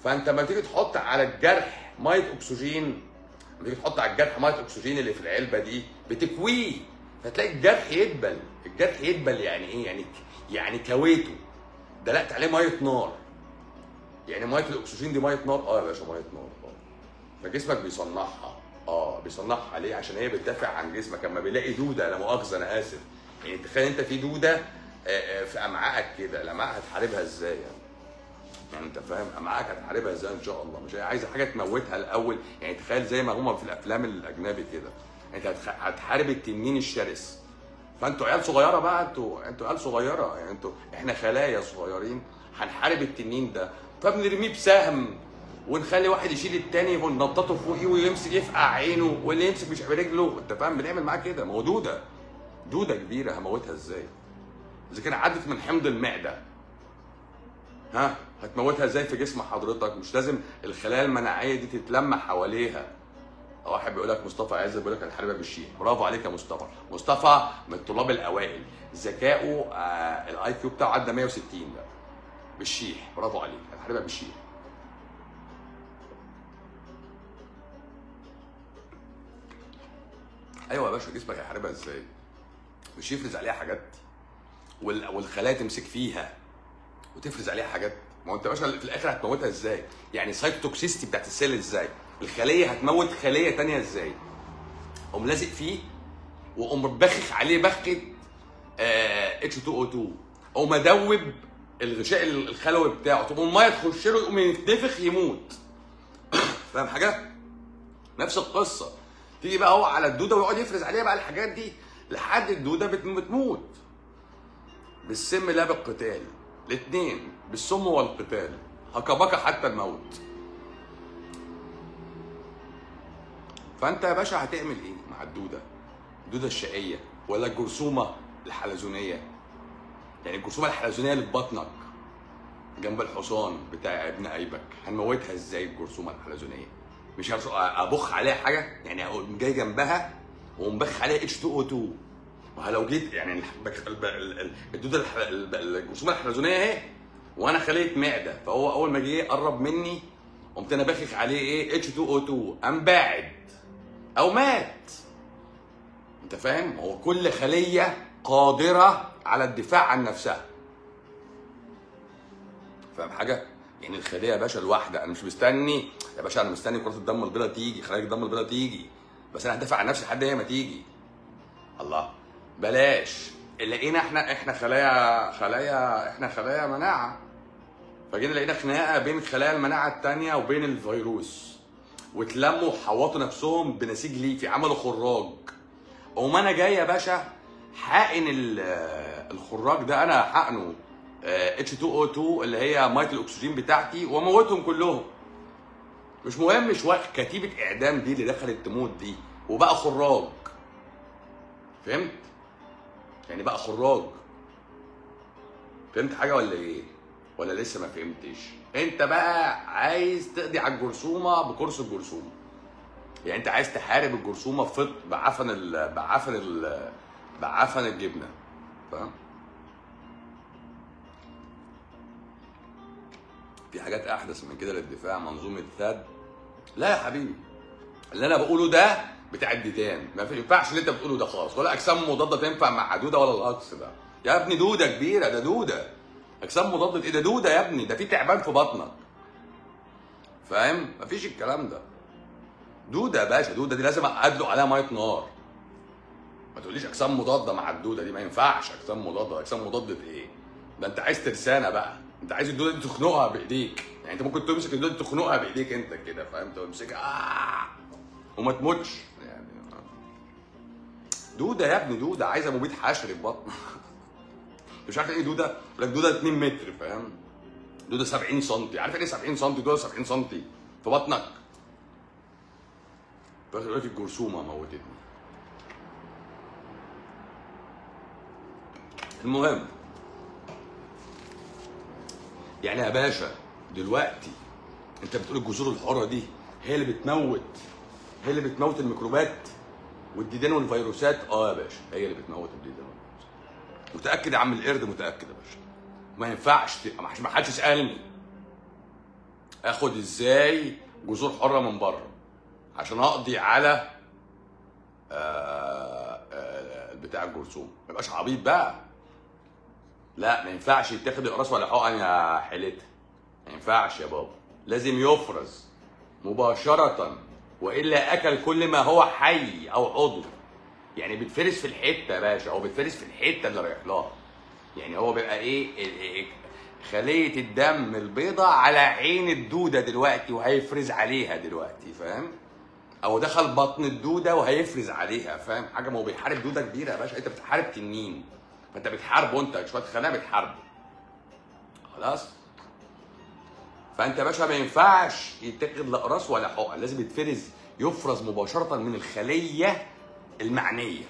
فانت لما تيجي تحط على الجرح ميه اكسجين لما تيجي تحط على الجرح ميه اكسجين اللي في العلبه دي بتكويه فتلاقي الجرح يدبل الجرح يدبل يعني ايه يعني يعني كويته دلقت عليه ميه نار يعني ميه الاكسجين دي ميه نار اه يا باشا ميه نار اه فجسمك بيصنعها اه بيصنعها ليه عشان هي بتدافع عن جسمك اما بيلاقي دوده لا مؤاخذه انا اسف يعني تخيل انت في دوده آه، آه، في امعائك كده الامعاء هتحاربها ازاي يعني يعني انت فاهم امعائك هتحاربها ازاي ان شاء الله مش هي عايزه حاجه تموتها الاول يعني تخيل زي ما هما في الافلام الاجنبي كده انت هتخ- هتحارب التنين الشرس فانتوا عيال صغيره بقى انتوا انتوا عيال صغيره يعني انتوا احنا خلايا صغيرين هنحارب التنين ده فبنرميه بسهم ونخلي واحد يشيل التاني وننططه فوقيه ويمسك يفقع عينه واللي يمسك مش برجله انت فاهم بنعمل معاه كده ما هو دوده دوده كبيره هموتها ازاي؟ اذا كان عدت من حمض المعده ها هتموتها ازاي في جسم حضرتك مش لازم الخلايا المناعيه دي تتلم حواليها واحد بيقول لك مصطفى عز بيقول لك الحربه بالشيء برافو عليك يا مصطفى مصطفى من الطلاب الاوائل ذكائه آه الاي كيو بتاعه عدى 160 ده بالشيح برافو عليك الحربه بالشيح ايوه يا باشا جسمك هيحاربها ازاي مش يفرز عليها حاجات وال- والخلايا تمسك فيها وتفرز عليها حاجات ما هو انت يا باشا في الاخر هتموتها ازاي؟ يعني السايتوكسيستي بتاعت السيل ازاي؟ الخليه هتموت خليه تانية ازاي؟ قوم لازق فيه وقوم بخخ عليه بخه اتش 2 او 2 او مدوب الغشاء الخلوي بتاعه تقوم الميه تخش له يقوم يتنفخ يموت فاهم حاجه؟ نفس القصه تيجي بقى هو على الدوده ويقعد يفرز عليها بقى الحاجات دي لحد الدوده بت- بتموت بالسم لا بالقتال الاثنين بالسم والقتال هكبكه حتى الموت فانت يا باشا هتعمل ايه مع الدوده الدوده الشقيه ولا الجرثومه الحلزونيه يعني الجرثومه الحلزونيه اللي في بطنك جنب الحصان بتاع ابن ايبك هنموتها ازاي الجرثومه الحلزونيه مش هرش- ابخ عليها حاجه يعني اقوم جاي جنبها واقوم بخ عليها اتش 2 او 2 ما لو جيت يعني الح- الب- ال- ال- الدوده الح- الب- الجرثومه الحلزونيه اهي وانا خليه معده فهو اول ما جه قرب مني قمت انا باخخ عليه ايه اتش 2 او 2 قام باعد او مات انت فاهم هو كل خليه قادره على الدفاع عن نفسها فاهم حاجه يعني الخليه يا باشا الواحده انا مش مستني يا باشا انا مستني كره الدم البيضاء تيجي خلايا الدم البيضاء تيجي بس انا هدافع عن نفسي لحد هي ما تيجي الله بلاش لقينا احنا احنا خلايا خلايا احنا خلايا مناعه فجينا لقينا خناقه بين خلايا المناعه التانية وبين الفيروس واتلموا وحوطوا نفسهم بنسيج ليفي عملوا خراج قوم انا جاي يا باشا حقن ال- الخراج ده انا حقنه اتش 2 او 2 اللي هي ميه الاكسجين بتاعتي واموتهم كلهم مش مهم مش وقت كتيبه اعدام دي اللي دخلت تموت دي وبقى خراج فهمت يعني بقى خراج فهمت حاجه ولا ايه ولا لسه ما فهمتش انت بقى عايز تقضي على الجرثومه بكورس الجرثومه يعني انت عايز تحارب الجرثومه فط بعفن ال... بعفن ال... بعفن الجبنه فاهم في حاجات احدث من كده للدفاع منظومه ثاد لا يا حبيبي اللي انا بقوله ده بتاع الديدان ما ينفعش اللي انت بتقوله ده خالص ولا اجسام مضاده تنفع مع دوده ولا العكس ده يا ابني دوده كبيره ده دوده اجسام مضاده ايه ده دوده يا ابني ده في تعبان في بطنك فاهم مفيش الكلام ده دوده يا باشا دوده دي لازم ادلق عليها ميه نار ما تقوليش اجسام مضاده مع الدوده دي ما ينفعش اجسام مضاده اجسام مضاده ايه ده انت عايز ترسانه بقى انت عايز الدوده دي تخنقها بايديك يعني انت ممكن تمسك الدوده دي تخنقها بايديك انت كده فاهم تمسكها آه وما تموتش يعني دوده يا ابني دوده عايزه مبيد حشري في بطنك مش عارف ايه دوده يقول لك دوده 2 متر فاهم دوده 70 سم عارف ايه 70 سم دوده 70 سم في بطنك يقول لك الجرثومه موتتني المهم يعني يا باشا دلوقتي انت بتقول الجذور الحره دي هي اللي بتموت هي اللي بتموت الميكروبات والديدان والفيروسات اه يا باشا هي اللي بتموت الديدان والفيروسات متاكد يا عم القرد متاكد يا باشا ما ينفعش ت- ما حدش- ما حدش يسالني اخد ازاي جذور حره من بره عشان اقضي على آه، آه، بتاع الجرثوم ما يبقاش عبيط بقى لا ما ينفعش يتاخد اقراص ولا حقن يا حيلتها ما ينفعش يا بابا لازم يفرز مباشرة والا اكل كل ما هو حي او عضو يعني بيتفرز في الحته يا باشا هو بيتفرز في الحته اللي رايح لها يعني هو بيبقى ايه ال- ال- خليه الدم البيضاء على عين الدوده دلوقتي وهيفرز عليها دلوقتي فاهم او دخل بطن الدوده وهيفرز عليها فاهم حاجه ما هو بيحارب دوده كبيره يا باشا انت بتحارب تنين فانت بتحاربه انت شويه خلايا بتحاربه خلاص فانت يا باشا ما ينفعش يتاخد لا راس ولا حقن لازم يتفرز يفرز مباشره من الخليه المعنيه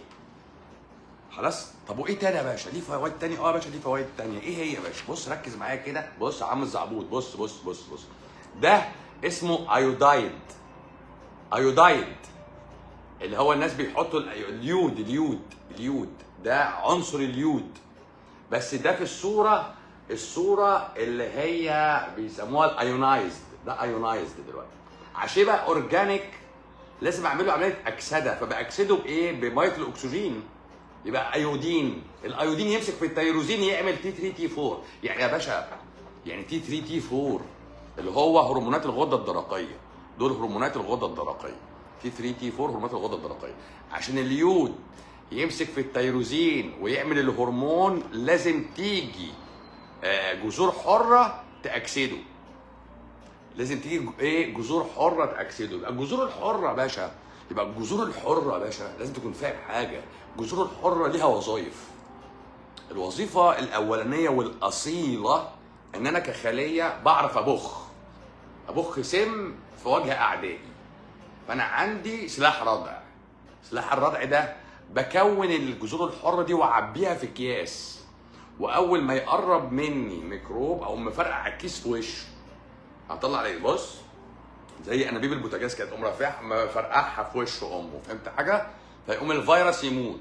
خلاص طب وايه تاني يا باشا ليه فوائد تانية اه يا باشا ليه فوائد تانية ايه هي يا باشا بص ركز معايا كده بص يا عم الزعبوط بص بص بص بص ده اسمه ايودايد ايودايد اللي هو الناس بيحطوا الأيو- اليود اليود اليود ده عنصر اليود بس ده في الصوره الصوره اللي هي بيسموها الايونايزد ده ايونايزد دلوقتي عشان يبقى اورجانيك لازم اعمل له عمليه اكسده فباكسده بايه؟ بميه الاكسجين يبقى ايودين الايودين يمسك في التيروزين يعمل تي 3 تي 4 يعني يا باشا يعني تي 3 تي 4 اللي هو هرمونات الغده الدرقيه دول هرمونات الغده الدرقيه تي 3 تي 4 هرمونات الغده الدرقيه عشان اليود يمسك في التيروزين ويعمل الهرمون لازم تيجي آه، جذور حره تاكسده لازم تيجي ج- ايه جذور حره تاكسده يبقى الجذور الحره يا باشا يبقى الجذور الحره يا باشا لازم تكون فاهم حاجه الجذور الحره ليها وظائف الوظيفه الاولانيه والاصيله ان انا كخليه بعرف ابخ ابخ سم في وجه اعدائي فانا عندي سلاح ردع سلاح الردع ده بكون الجذور الحره دي واعبيها في اكياس واول ما يقرب مني ميكروب او مفرقع الكيس في وشه هطلع عليه بص زي انابيب البوتاجاز كانت ام رافعها مفرقعها في وش امه فهمت حاجه فيقوم الفيروس يموت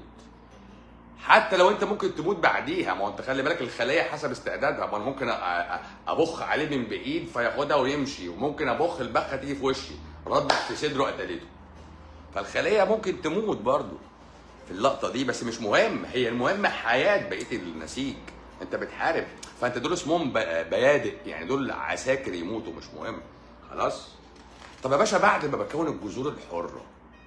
حتى لو انت ممكن تموت بعديها ما هو انت خلي بالك الخليه حسب استعدادها ما انا ممكن أ- أ- ابخ عليه من بعيد فياخدها ويمشي وممكن ابخ البخه تيجي في وشي ردت في صدره قتلته فالخليه ممكن تموت برضو في اللقطه دي بس مش مهم هي المهم حياه بقيه النسيج انت بتحارب فانت دول اسمهم ب- بيادق يعني دول عساكر يموتوا مش مهم خلاص طب يا باشا بعد ما بكون الجذور الحره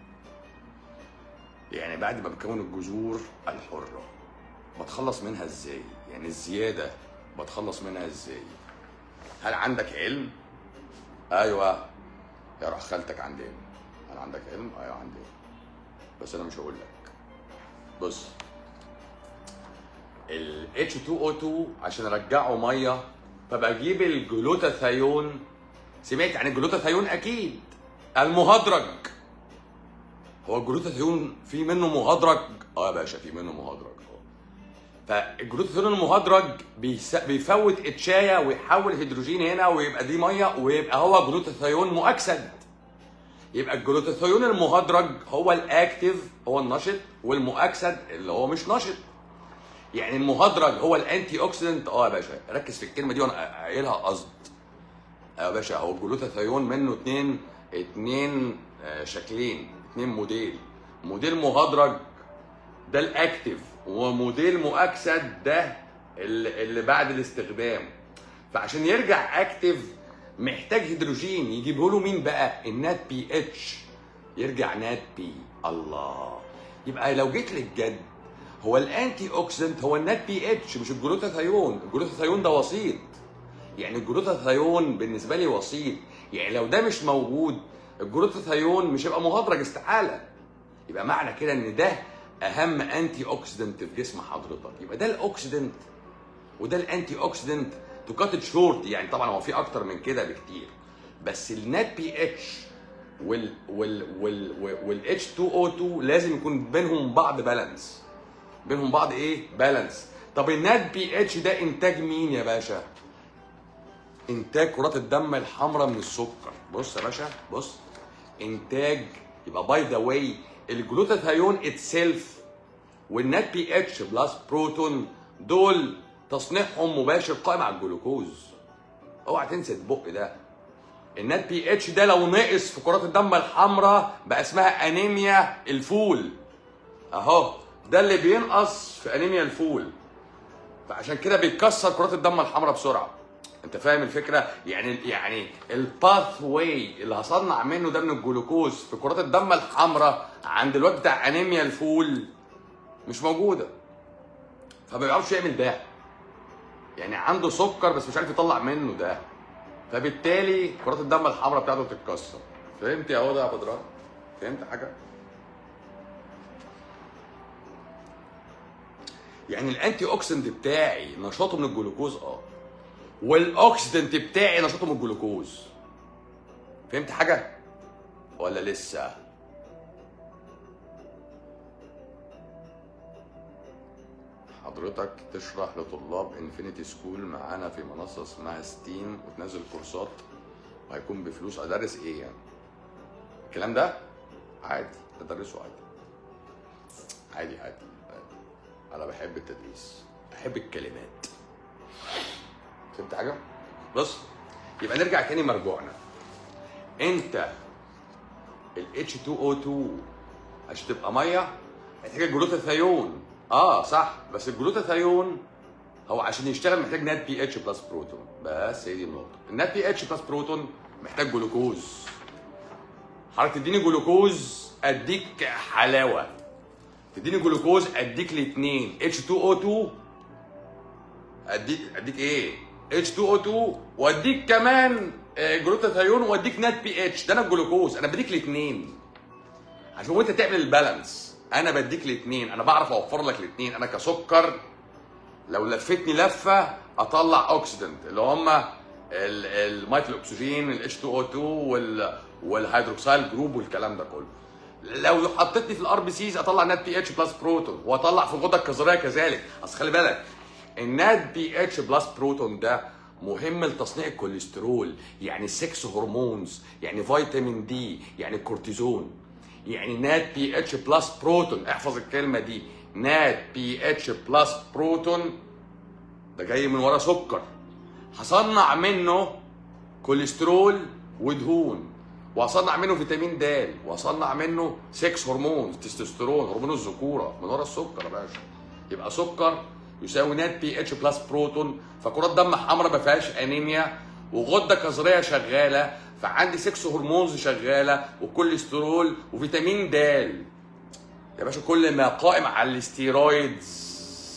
يعني بعد ما بكون الجذور الحره بتخلص منها ازاي يعني الزياده بتخلص منها ازاي هل عندك علم ايوه يا روح خالتك عندي علم هل عندك علم ايوه عندي علم بس انا مش هقول لك بص ال H2O2 عشان ارجعه ميه فبجيب الجلوتاثيون سمعت عن الجلوتاثيون اكيد المهدرج هو الجلوتاثيون في منه مهدرج اه يا باشا في منه مهدرج اه فالجلوتاثيون المهدرج بيس- بيفوت اتشايه ويحول هيدروجين هنا ويبقى دي ميه ويبقى هو جلوتاثيون مؤكسد يبقى الجلوتاثيون المهدرج هو الاكتف هو النشط والمؤكسد اللي هو مش نشط يعني المهدرج هو الانتي اوكسيدنت اه يا باشا ركز في الكلمه دي وانا قايلها قصد يا باشا هو الجلوتاثيون منه اتنين اتنين آه، شكلين اتنين موديل موديل مهدرج ده الاكتف وموديل مؤكسد ده اللي اللي بعد الاستخدام فعشان يرجع اكتف محتاج هيدروجين يجيبه له مين بقى النات بي اتش يرجع نات بي الله يبقى لو جيت للجد هو الانتي اوكسيدنت هو النات بي اتش مش الجلوتاثيون الجلوتاثيون ده وسيط يعني الجلوتاثيون بالنسبه لي وسيط يعني لو ده مش موجود الجلوتاثيون مش هيبقى مهدرج استحاله يبقى معنى كده ان ده اهم انتي اوكسيدنت في جسم حضرتك يبقى ده الاوكسيدنت وده الانتي اوكسيدنت تو كات شورت يعني طبعا هو في اكتر من كده بكتير بس النات بي اتش وال وال وال وال اتش 2 او 2 لازم يكون بينهم بعض بالانس بينهم بعض ايه بالانس طب النات بي اتش ده انتاج مين يا باشا انتاج كرات الدم الحمراء من السكر بص يا باشا بص انتاج يبقى باي ذا واي الجلوتاثيون اتسيلف والنات بي اتش بلس بروتون دول تصنيعهم مباشر قائم على الجلوكوز اوعى تنسى البق ده النات بي اتش ده لو نقص في كرات الدم الحمراء بقى اسمها انيميا الفول اهو ده اللي بينقص في انيميا الفول فعشان كده بيتكسر كرات الدم الحمراء بسرعه انت فاهم الفكره يعني يعني الباث واي اللي هصنع منه ده من الجلوكوز في كرات الدم الحمراء عند الواد بتاع انيميا الفول مش موجوده فما بيعرفش يعمل ده يعني عنده سكر بس مش عارف يطلع منه ده فبالتالي كرات الدم الحمراء بتاعته بتتكسر فهمت يا هدى يا بدران فهمت حاجه يعني الانتي اوكسيدنت بتاعي نشاطه من الجلوكوز اه والاوكسيدنت بتاعي نشاطه من الجلوكوز فهمت حاجه ولا لسه حضرتك تشرح لطلاب انفينيتي سكول معانا في منصه اسمها ستيم وتنزل كورسات وهيكون بفلوس ادرس ايه يعني الكلام ده عادي ادرسه عادي عادي عادي, عادي. انا بحب التدريس بحب الكلمات فهمت حاجه بص يبقى نرجع تاني مرجوعنا انت ال H2O2 عشان تبقى ميه محتاج الجلوتاثيون اه صح بس الجلوتاثيون هو عشان يشتغل محتاج نات بي اتش بلس بروتون بس هي دي النقطه النات بي اتش بلس بروتون محتاج جلوكوز حضرتك تديني جلوكوز اديك حلاوه تديني جلوكوز اديك الاثنين H2O2 اديك اديك ايه H2O2 واديك كمان آه، جلوتاثيون واديك نات بي اتش ده انا الجلوكوز انا بديك الاثنين عشان وانت تعمل البالانس انا بديك الاثنين انا بعرف اوفر لك الاثنين انا كسكر لو لفتني لفه اطلع اوكسيدنت اللي هم الميثيل اكسجين ال H2O2 وال والهيدروكسيل جروب والكلام ده كله لو حطيتني في الار بي سيز اطلع نات بي اتش بلس بروتون واطلع في الغده الكظريه كذلك اصل خلي بالك النات بي اتش بلس بروتون ده مهم لتصنيع الكوليسترول يعني 6 هرمونز يعني فيتامين دي يعني كورتيزون يعني نات بي اتش بلس بروتون احفظ الكلمه دي نات بي اتش بلس بروتون ده جاي من ورا سكر هصنع منه كوليسترول ودهون وهصنع منه فيتامين د وهصنع منه 6 هرمون تستوستيرون هرمون الذكوره من ورا السكر يا باشا يبقى سكر يساوي نات بي اتش بلس بروتون فكرات دم حمراء ما فيهاش انيميا وغده كظريه شغاله فعندي 6 هرمونز شغاله وكوليسترول وفيتامين د يا باشا كل ما قائم على الاستيرويدز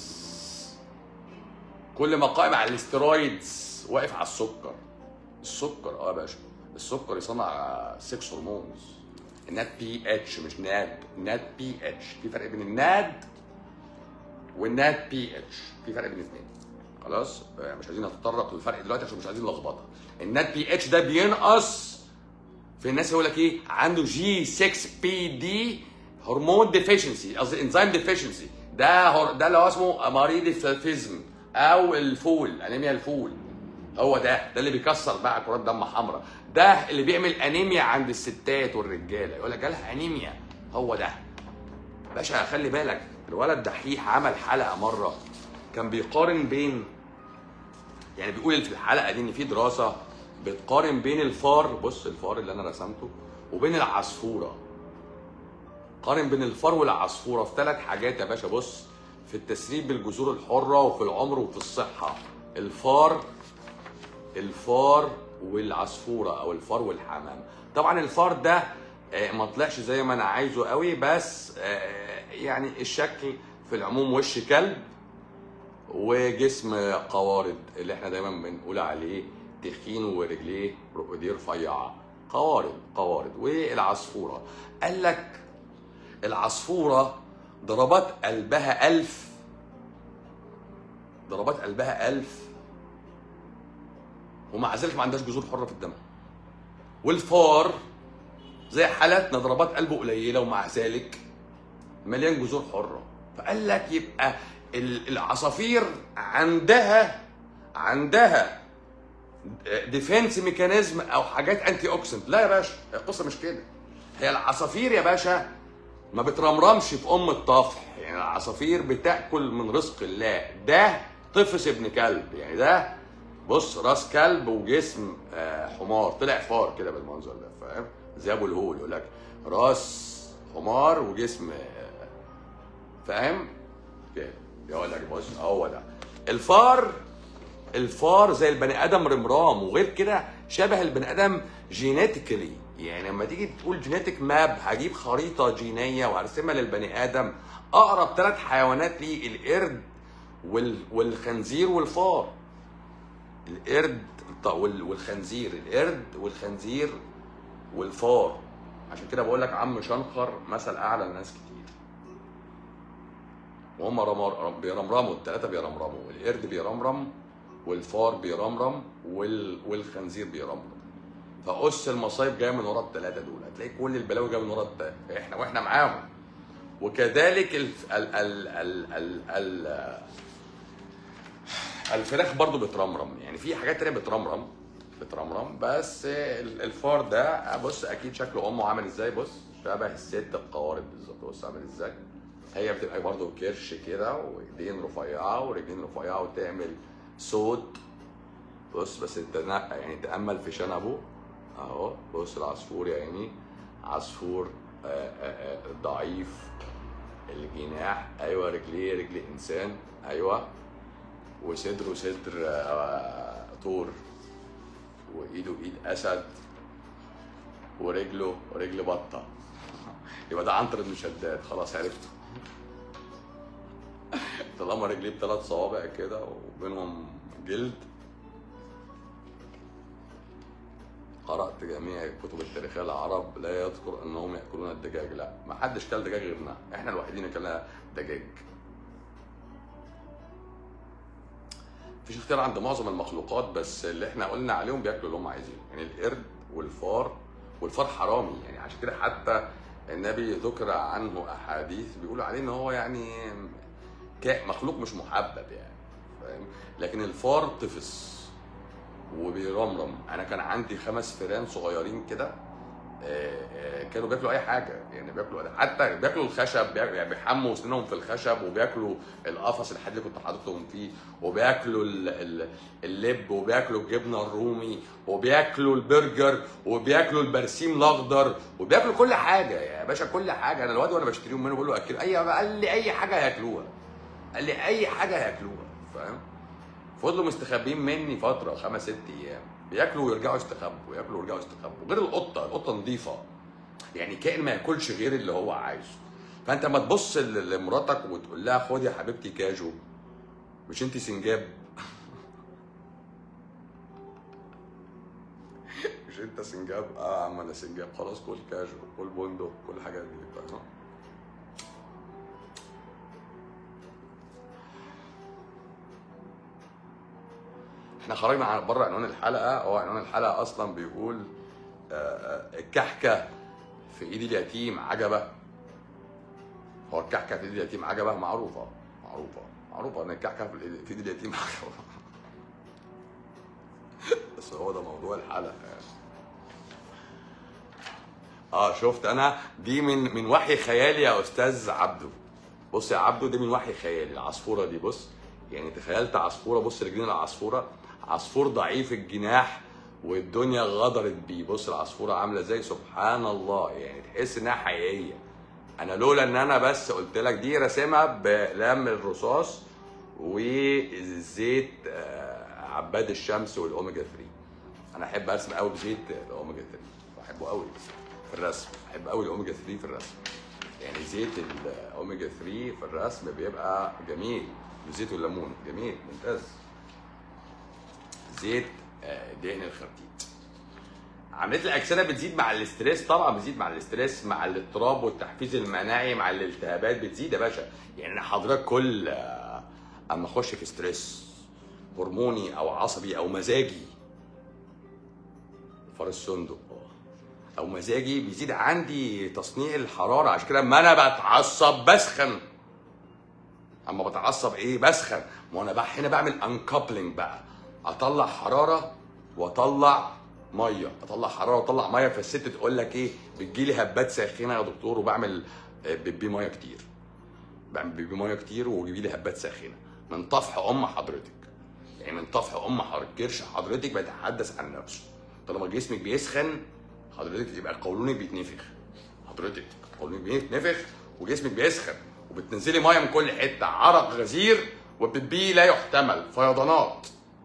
كل ما قائم على الاستيرويدز واقف على السكر السكر اه يا باشا السكر يصنع 6 هرمونز النات بي اتش مش ناد نات بي اتش في فرق بين الناد والنات بي اتش في فرق بين الاثنين خلاص آه، مش عايزين نتطرق للفرق دلوقتي عشان مش عايزين لخبطه النات بي اتش ده بينقص في الناس يقول لك ايه عنده جي 6 بي دي هرمون ديفيشنسي قصدي انزيم ديفيشنسي ده هر... ده اللي هو اسمه مريض الفيزم او الفول انيميا الفول هو ده ده اللي بيكسر بقى كرات دم حمراء ده اللي بيعمل انيميا عند الستات والرجاله يقول لك جالها انيميا هو ده باشا خلي بالك الولد دحيح عمل حلقه مره كان بيقارن بين يعني بيقول في الحلقه دي ان في دراسه بتقارن بين الفار بص الفار اللي انا رسمته وبين العصفوره قارن بين الفار والعصفوره في ثلاث حاجات يا باشا بص في التسريب بالجذور الحره وفي العمر وفي الصحه الفار الفار والعصفوره او الفار والحمام طبعا الفار ده آه، ما طلعش زي ما انا عايزه قوي بس آه، يعني الشكل في العموم وش كلب وجسم قوارض اللي احنا دايما بنقول عليه تخين ورجليه ايديه رفيعه قوارض قوارض والعصفوره قال لك العصفوره ضربات قلبها ألف ضربات قلبها ألف ومع ذلك ما عندهاش جذور حره في الدم والفار زي حالاتنا ضربات قلبه قليله ومع ذلك مليان جذور حره فقال لك يبقى ال- العصافير عندها عندها ديفense ميكانيزم او حاجات انتي اوكسنت لا يا باشا هي القصه مش كده هي العصافير يا باشا ما بترمرمش في ام الطفح يعني العصافير بتاكل من رزق الله ده طفس ابن كلب يعني ده بص راس كلب وجسم آه، حمار طلع فار كده بالمنظر ده فاهم زي ابو الهول يقول لك راس حمار وجسم آه، فاهم كده يقول لك بص هو ده الفار الفار زي البني ادم رمرام وغير كده شبه البني ادم جينيتيكالي يعني لما تيجي تقول جينيتيك ماب هجيب خريطه جينيه وارسمها للبني ادم اقرب ثلاث حيوانات ليه القرد وال... والخنزير والفار القرد ط- وال- والخنزير القرد والخنزير والفار عشان كده بقول لك عم شنقر مثل اعلى لناس كتير وهم رمر... بيرمرموا الثلاثه بيرمرموا القرد بيرمرم والفار بيرمرم وال... والخنزير بيرمرم فقص المصايب جايه من ورا الثلاثه دول هتلاقي كل البلاوي جايه من ورا التلاتة. احنا واحنا معاهم وكذلك ال... ال... ال... ال... ال... ال... الفراخ برضو بترمرم يعني في حاجات تانية بترمرم بترمرم بس ال- الفار ده بص اكيد شكله امه عامل ازاي بص شبه الست القوارب بالظبط بص عامل ازاي هي بتبقى برضو كرش كده وايدين رفيعه ورجلين رفيعه وتعمل صوت بص بس انت نا- يعني تامل في شنبه اهو بص العصفور يا عيني عصفور آه، آه، آه، ضعيف الجناح ايوه رجليه رجل انسان ايوه وصدره صدر آه، طور وايده ايد اسد ورجله رجل بطه يبقى ده عنتر بن شداد خلاص عرفته طالما رجليه بثلاث صوابع كده وبينهم جلد قرأت جميع كتب التاريخية العرب لا يذكر انهم ياكلون الدجاج لا ما حدش كل دجاج غيرنا احنا الوحيدين اللي كلنا دجاج مفيش اختيار عند معظم المخلوقات بس اللي احنا قلنا عليهم بياكلوا اللي هم عايزينه يعني القرد والفار والفار حرامي يعني عشان كده حتى النبي ذكر عنه احاديث بيقولوا عليه ان هو يعني كائن مخلوق مش محبب يعني فاهم لكن الفار طفس وبيرمرم انا كان عندي خمس فيران صغيرين كده آه، آه، كانوا بياكلوا اي حاجه يعني بياكلوا حتى بياكلوا الخشب بياك- يعني بيحموا سنانهم في الخشب وبياكلوا القفص الحديد اللي كنت حاططهم فيه وبياكلوا ال- ال- اللب وبياكلوا الجبنه الرومي وبياكلوا البرجر وبياكلوا البرسيم الاخضر وبياكلوا كل حاجه يا باشا كل حاجه انا الواد وانا بشتريهم منه بقول له اكل اي قال لي اي حاجه هياكلوها قال لي اي حاجه هياكلوها فاهم فضلوا مستخبين مني فتره خمس ست ايام بياكلوا ويرجعوا يستخبوا ياكلوا ويرجعوا يستخبوا غير القطه القطه نظيفه يعني كائن ما ياكلش غير اللي هو عايزه فانت ما تبص ل- لمراتك وتقول لها خد يا حبيبتي كاجو مش انت سنجاب مش انت سنجاب اه يا عم انا سنجاب خلاص كل كاجو كل بندق كل الحاجات دي فاهم احنا خرجنا عن بره عنوان الحلقه هو عنوان الحلقه اصلا بيقول آه، آه، الكحكه في ايد اليتيم عجبه هو الكحكه في ايد اليتيم عجبه معروفه معروفه معروفه ان الكحكه في الإيد- في ايد اليتيم عجبه بس هو ده موضوع الحلقه يعني اه شفت انا دي من من وحي خيالي يا استاذ عبده بص يا عبده دي من وحي خيالي العصفوره دي بص يعني تخيلت عصفوره بص رجلين العصفوره عصفور ضعيف الجناح والدنيا غدرت بيه بص العصفوره عامله ازاي سبحان الله يعني تحس انها حقيقيه انا لولا ان انا بس قلت لك دي راسمها بلم الرصاص وزيت آه، عباد الشمس والاوميجا 3 انا احب ارسم قوي بزيت الاوميجا 3 بحبه قوي في الرسم بحب قوي الاوميجا 3 في الرسم يعني زيت الاوميجا 3 في الرسم بيبقى جميل وزيت الليمون جميل ممتاز زيت آه، دهن الخرتيت عمليه الاكسده بتزيد مع الاستريس طبعا بتزيد مع الاستريس مع الاضطراب والتحفيز المناعي مع الالتهابات بتزيد يا باشا يعني حضرتك كل آه، اما اخش في ستريس هرموني او عصبي او مزاجي فار الصندوق او مزاجي بيزيد عندي تصنيع الحراره عشان كده لما انا بتعصب بسخن اما بتعصب ايه بسخن ما انا بقى هنا بعمل انكابلنج بقى اطلع حراره واطلع ميه اطلع حراره واطلع ميه فالست تقول لك ايه بتجيلي هبات ساخنه يا دكتور وبعمل آه، بيبي ميه كتير بعمل بيبي ميه كتير وبيجي لي هبات ساخنه من طفح ام حضرتك يعني من طفح ام حضرتك كرش حضرتك بيتحدث عن نفسه طالما جسمك بيسخن حضرتك يبقى قولونك بيتنفخ حضرتك قولونك بيتنفخ وجسمك بيسخن وبتنزلي ميه من كل حته عرق غزير وبتبيه لا يحتمل فيضانات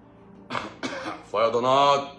فيضانات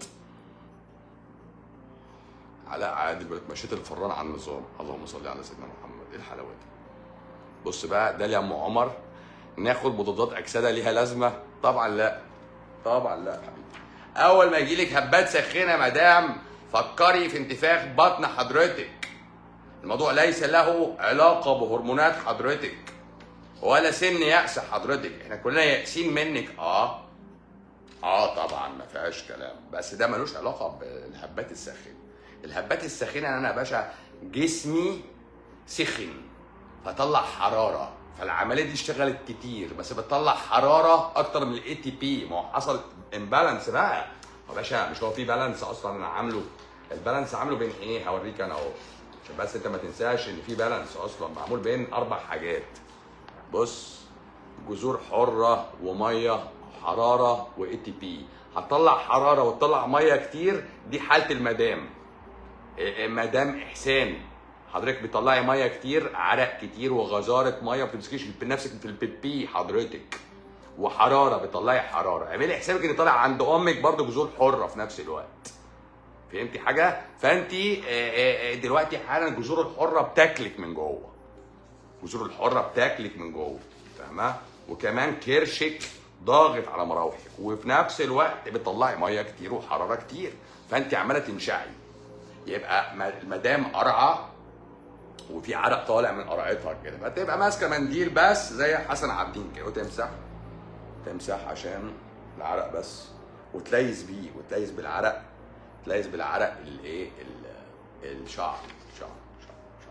علاء عادل بيقول لك مشيت الفران على النظام اللهم صل على سيدنا محمد ايه الحلاوه دي بص بقى ده يا ام عمر ناخد مضادات اكسده ليها لازمه طبعا لا طبعا لا يا حبيبي اول ما يجي لك هبات سخينه يا مدام فكري في انتفاخ بطن حضرتك الموضوع ليس له علاقه بهرمونات حضرتك ولا سن يأس حضرتك احنا كلنا يائسين منك اه اه طبعا ما فيهاش كلام بس ده ملوش علاقه بالهبات الساخنه الهبات الساخنه انا يا باشا جسمي سخن فطلع حراره فالعمليه دي اشتغلت كتير بس بتطلع حراره اكتر من الاي تي بي ما هو حصل امبالانس بقى يا باشا مش هو في بالانس اصلا انا عامله البالانس عامله بين ايه هوريك انا اهو عشان بس انت ما تنساش ان في بالانس اصلا معمول بين اربع حاجات بص جذور حره وميه حراره واي تي بي هتطلع حراره وتطلع ميه كتير دي حاله المدام إيه- مدام احسان حضرتك بتطلعي ميه كتير عرق كتير وغزاره ميه ما بتمسكيش بنفسك في البيبي حضرتك وحراره بتطلعي حراره اعملي حسابك ان طالع عند امك برضو جذور حره في نفس الوقت فهمتي حاجه فانت دلوقتي حالا الجذور الحره بتاكلك من جوه الجذور الحره بتاكلك من جوه فاهمه وكمان كرشك ضاغط على مراوحك وفي نفس الوقت بتطلعي ميه كتير وحراره كتير فانت عماله تنشعي يبقى ما- المدام قرعه وفي عرق طالع من قرعتها كده فتبقى ماسكه منديل بس زي حسن عابدين كده وتمسح تمسح عشان العرق بس وتليس بيه وتليس بالعرق تليس بالعرق الايه ال- الشعر شعر شعر شعر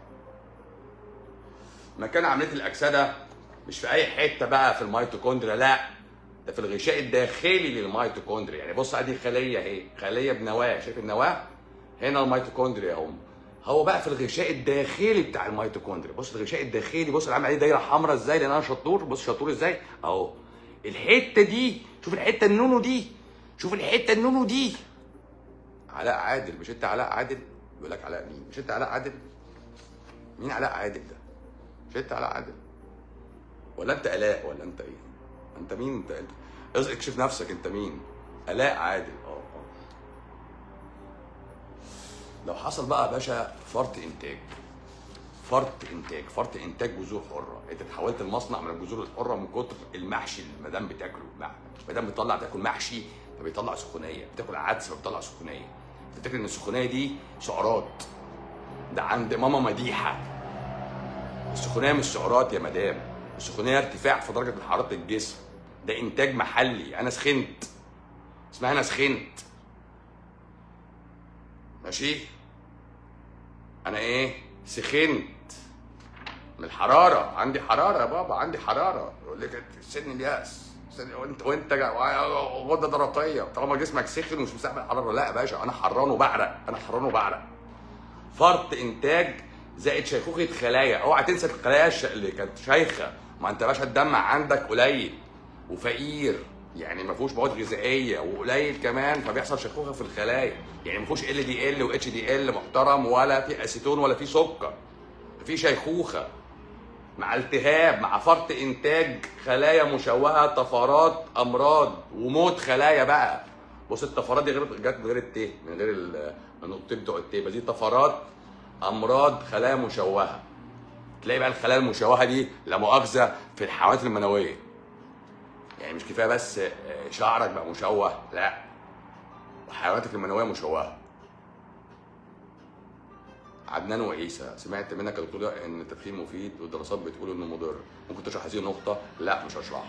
مكان عمليه الاكسده مش في اي حته بقى في الميتوكوندريا لا ده في الغشاء الداخلي للميتوكوندريا يعني بص ادي خليه اهي خليه بنواه شايف النواه هنا الميتوكوندريا هم هو بقى في الغشاء الداخلي بتاع الميتوكوندريا بص الغشاء الداخلي بص اللي عامل عليه دايره حمراء ازاي لان انا شطور بص شطور ازاي اهو الحته دي شوف الحته النونو دي شوف الحته النونو دي علاء عادل مش انت علاء عادل بيقول لك علاء مين مش انت علاء عادل مين علاء عادل ده مش انت علاء عادل ولا انت الاء ولا انت ايه انت مين انت انت از- اكشف نفسك انت مين الاء عادل اه اه لو حصل بقى يا باشا فرط انتاج فرط انتاج فرط انتاج جذور حره انت تحولت المصنع من الجذور الحره من كتر المحشي اللي المدام بتاكله المدام بتطلع تاكل محشي فبيطلع سخونيه بتاكل عدس فبيطلع سخونيه تفتكر ان السخونيه دي سعرات ده عند ماما مديحه السخونيه مش سعرات يا مدام السخونيه ارتفاع في درجه حراره الجسم ده انتاج محلي انا سخنت اسمها انا سخنت ماشي انا ايه سخنت من الحراره عندي حراره يا بابا عندي حراره يقول لك سن الياس سن وانت وانت جا- غده درقيه طالما جسمك سخن ومش مستحمل الحراره لا يا باشا انا حران وبعرق انا حران وبعرق فرط انتاج زائد شيخوخه خلايا اوعى تنسى الخلايا الش- اللي كانت شايخه ما انت يا باشا الدم عندك قليل وفقير يعني ما فيهوش مواد غذائيه وقليل كمان فبيحصل شيخوخه في الخلايا يعني ما فيهوش ال دي ال واتش دي ال محترم ولا في اسيتون ولا في سكر في شيخوخه مع التهاب مع فرط انتاج خلايا مشوهه طفرات امراض وموت خلايا بقى بص الطفرات دي غير جت من غير الت من غير ال- النقطتين بتوع الت بس دي طفرات امراض خلايا مشوهه تلاقي بقى الخلايا المشوهه دي لا مؤاخذه في الحيوانات المنويه يعني مش كفايه بس آه، شعرك بقى مشوه لا وحيواناتك المنويه مشوهه عدنان وعيسى سمعت منك يا دكتور ان التدخين مفيد والدراسات بتقول انه مضر ممكن تشرح هذه النقطه لا مش هشرحها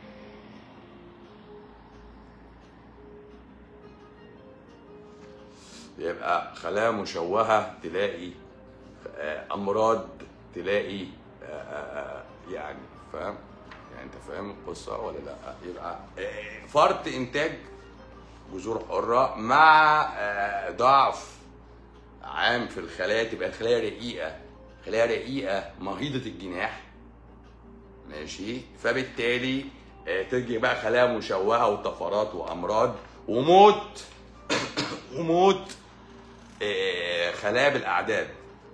يبقى خلايا مشوهه تلاقي آه، امراض تلاقي آه، آه، آه، يعني فاهم يعني انت فاهم القصه ولا لا يبقى آه، فرط انتاج جذور حره مع آه، ضعف عام في الخلايا تبقى الخلايا رقيقه خلايا رقيقه مهيضه الجناح ماشي فبالتالي آه، تيجي بقى خلايا مشوهه وطفرات وامراض وموت وموت آه، خلايا بالاعداد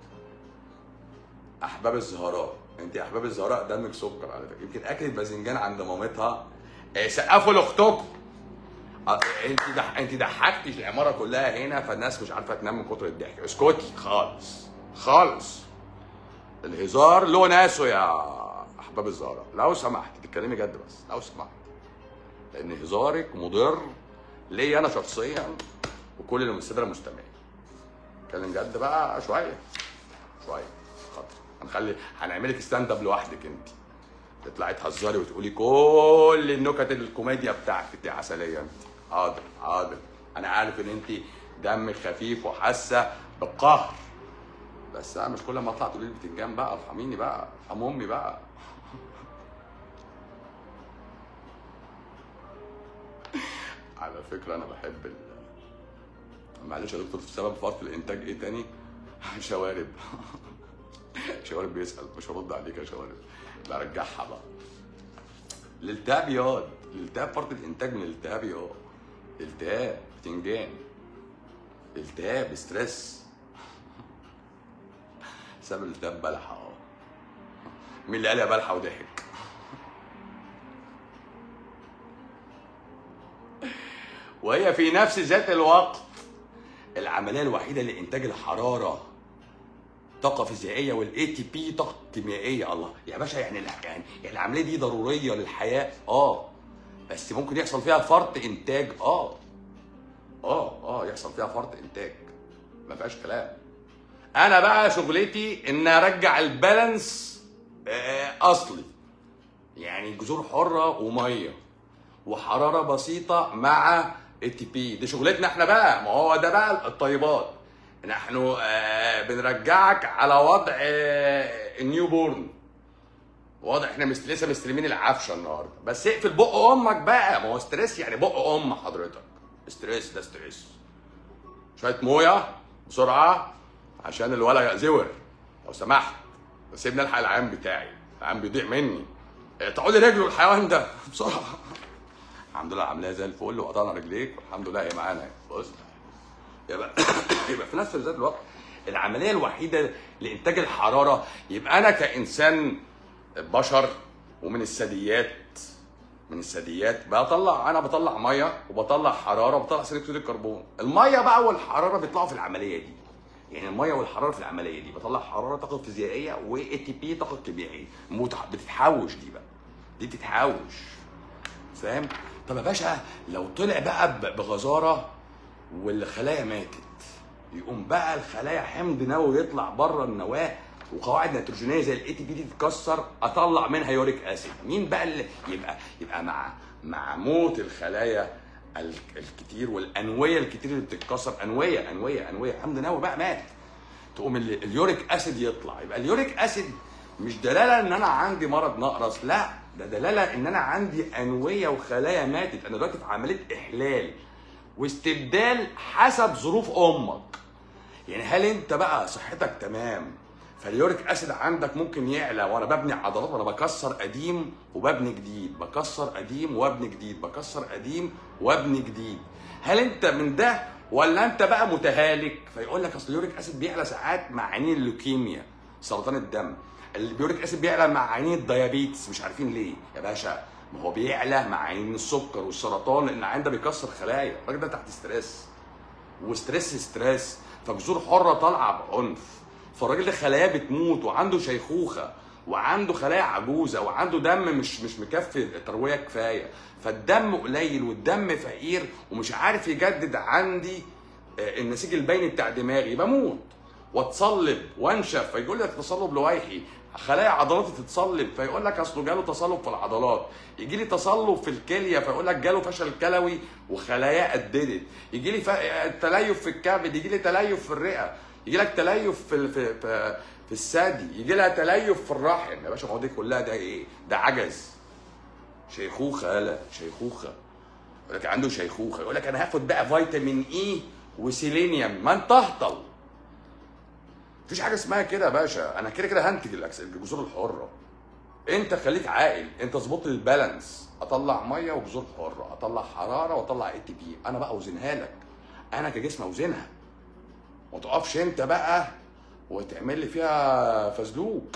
احباب الزهراء انت يا احباب الزهراء دمك سكر على فكره يمكن اكلت باذنجان عند مامتها آه، سقفوا لاختكم آه، انت دح... انت ضحكتي العماره كلها هنا فالناس مش عارفه تنام من كتر الضحك اسكتي خالص خالص الهزار له ناسه يا احباب الزهراء لو سمحت تتكلمي جد بس لو سمحت لان هزارك مضر ليا انا شخصيا وكل الساده المستمعين اتكلم جد بقى شويه شويه خاطر هنخلي هنعملك ستاند اب لوحدك انت تطلعي تهزري وتقولي كل النكت الكوميديا بتاعتك انت عسليه انت حاضر حاضر انا عارف ان انت دمك خفيف وحاسه بالقهر بس انا مش كل ما اطلع تقولي لي بتنجان بقى ارحميني بقى ارحم امي بقى على فكره انا بحب ال معلش يا دكتور سبب فرط الانتاج ايه تاني؟ شوارب شوارب بيسال مش هرد عليك يا شوارب برجعها بقى الالتهاب ياض الالتهاب فرط الانتاج من الالتهاب ياض التهاب بتنجان التهاب ستريس سبب الالتهاب بلحه اه مين اللي قال يا بلحه وضحك وهي في نفس ذات الوقت العمليه الوحيده لانتاج الحراره طاقه فيزيائيه والاي تي بي طاقه كيميائيه الله يا باشا يعني الع- يعني يعني العمليه دي ضروريه للحياه اه بس ممكن يحصل فيها فرط انتاج اه اه اه يحصل فيها فرط انتاج ما فيهاش كلام انا بقى شغلتي ان ارجع البالانس آه، اصلي يعني جذور حره وميه وحراره بسيطه مع اي تي بي دي شغلتنا احنا بقى ما هو ده بقى الطيبات نحن آه، بنرجعك على وضع آه، النيو بورن وضع احنا مست... لسه مستلمين العفشه النهارده بس اقفل بق امك بقى ما هو ستريس يعني بق ام حضرتك ستريس ده ستريس شويه مويه بسرعه عشان الولد زور لو سمحت سيبني الحق العام بتاعي العام بيضيع مني اقطعوا لي رجله الحيوان ده بسرعه الحمد لله عاملاها زي الفل وقطعنا رجليك والحمد لله هي معانا بص يبقى يبقى في نفس ذات الوقت العمليه الوحيده لانتاج الحراره يبقى انا كانسان بشر ومن الثدييات من الثدييات بطلع انا بطلع ميه وبطلع حراره وبطلع ثاني اكسيد الكربون الميه بقى والحراره بيطلعوا في العمليه دي يعني الميه والحراره في العمليه دي بطلع حراره طاقه فيزيائيه واي تي بي طاقه كيميائيه متح- بتتحوش دي بقى دي بتتحوش فاهم طب يا باشا لو طلع بقى ب- بغزاره والخلايا ماتت يقوم بقى الخلايا حمض نووي يطلع بره النواه وقواعد نيتروجينيه زي الاي تي بي دي تتكسر اطلع منها يوريك اسيد مين بقى اللي يبقى يبقى مع مع موت الخلايا ال- الكتير والانويه الكتير اللي بتتكسر انويه انويه انويه حمض نووي بقى مات تقوم ال- اليوريك اسيد يطلع يبقى اليوريك اسيد مش دلاله ان انا عندي مرض نقرس لا ده دلاله ان انا عندي انويه وخلايا ماتت انا دلوقتي في عمليه احلال واستبدال حسب ظروف امك يعني هل انت بقى صحتك تمام فاليوريك اسيد عندك ممكن يعلى وانا ببني عضلات وانا بكسر قديم وببني جديد بكسر قديم وابني جديد بكسر قديم وابني جديد هل انت من ده ولا انت بقى متهالك فيقول لك اصل اليوريك اسيد بيعلى ساعات مع عينين اللوكيميا سرطان الدم اليوريك اسيد بيعلى مع عينين الديابيتس مش عارفين ليه يا باشا ما هو بيعلى مع عينين السكر والسرطان لان العين ده بيكسر خلايا الراجل ده تحت ستريس وستريس ستريس فجذور حره طالعه بعنف فالراجل ده خلاياه بتموت وعنده شيخوخه وعنده خلايا عجوزه وعنده دم مش مش مكفي ترويه كفايه فالدم قليل والدم فقير ومش عارف يجدد عندي آه، النسيج البيني بتاع دماغي بموت واتصلب وانشف فيقول لك تصلب لويحي خلايا عضلاتي تتصلب فيقول لك اصله جاله تصلب في العضلات يجي لي تصلب في الكليه فيقول لك جاله فشل كلوي وخلاياه قددت يجي لي ف... تليف في الكبد يجي لي تليف في الرئه يجي لك تليف في ال- في في, في الثدي يجي لها تليف في الرحم يا باشا ما هو دي كلها ده ايه ده عجز شيخوخه يالا شيخوخه يقول لك عنده شيخوخه يقول لك انا هاخد بقى فيتامين اي وسيلينيوم ما انت اهطل مفيش حاجه اسمها كده يا باشا انا كده كده هنتج الأكس- الجذور الحره انت خليك عاقل انت ظبط لي البالانس اطلع ميه وجذور حره اطلع حراره واطلع اي تي بي انا بقى اوزنها لك انا كجسم اوزنها ما تقفش انت بقى وتعمل لي فيها فزلوك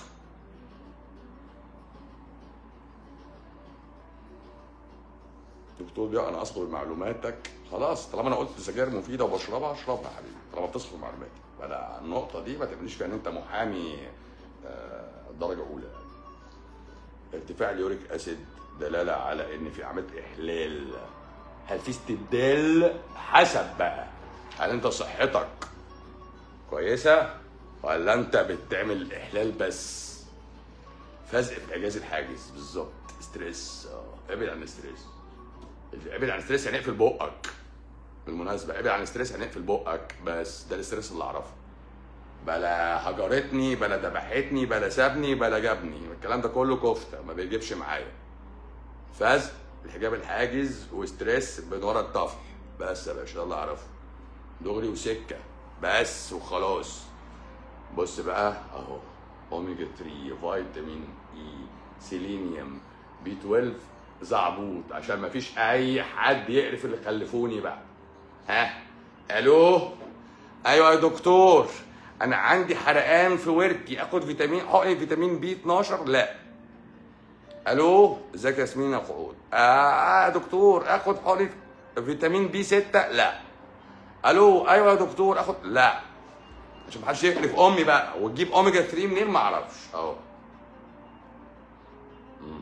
دكتور ضياء انا اصغر معلوماتك خلاص طالما انا قلت السجاير مفيده وبشربها اشربها يا حبيبي طالما بتصغر معلوماتي فانا النقطه دي ما تعمليش فيها ان انت محامي آه، درجه اولى ارتفاع اليوريك اسيد دلاله على ان في عمليه احلال هل في استبدال حسب بقى هل انت صحتك كويسه ولا انت بتعمل احلال بس فزق في الاجهاز الحاجز بالظبط ستريس اه ابعد عن الستريس ابعد عن الستريس يعني اقفل بقك بالمناسبه ابعد عن الستريس يعني اقفل بقك بس ده الستريس اللي اعرفه بلا هجرتني بلا ذبحتني بلا سابني بلا جابني الكلام ده كله كفته ما بيجيبش معايا فاز الحجاب الحاجز وستريس من ورا الطفح بس يا باشا ده اللي اعرفه دغري وسكه بس وخلاص بص بقى اهو اوميجا 3 فيتامين اي سيلينيوم بي 12 زعبوط عشان ما فيش اي حد يقرف اللي خلفوني بقى ها الو ايوه يا دكتور انا عندي حرقان في وركي اخد فيتامين حقن فيتامين بي 12 لا الو ازيك يا ياسمين يا قعود اه يا دكتور اخد حقن فيتامين بي 6 لا الو ايوه يا دكتور اخد لا عشان محدش يقرف امي بقى وتجيب اوميجا 3 منين ما اعرفش اهو مم.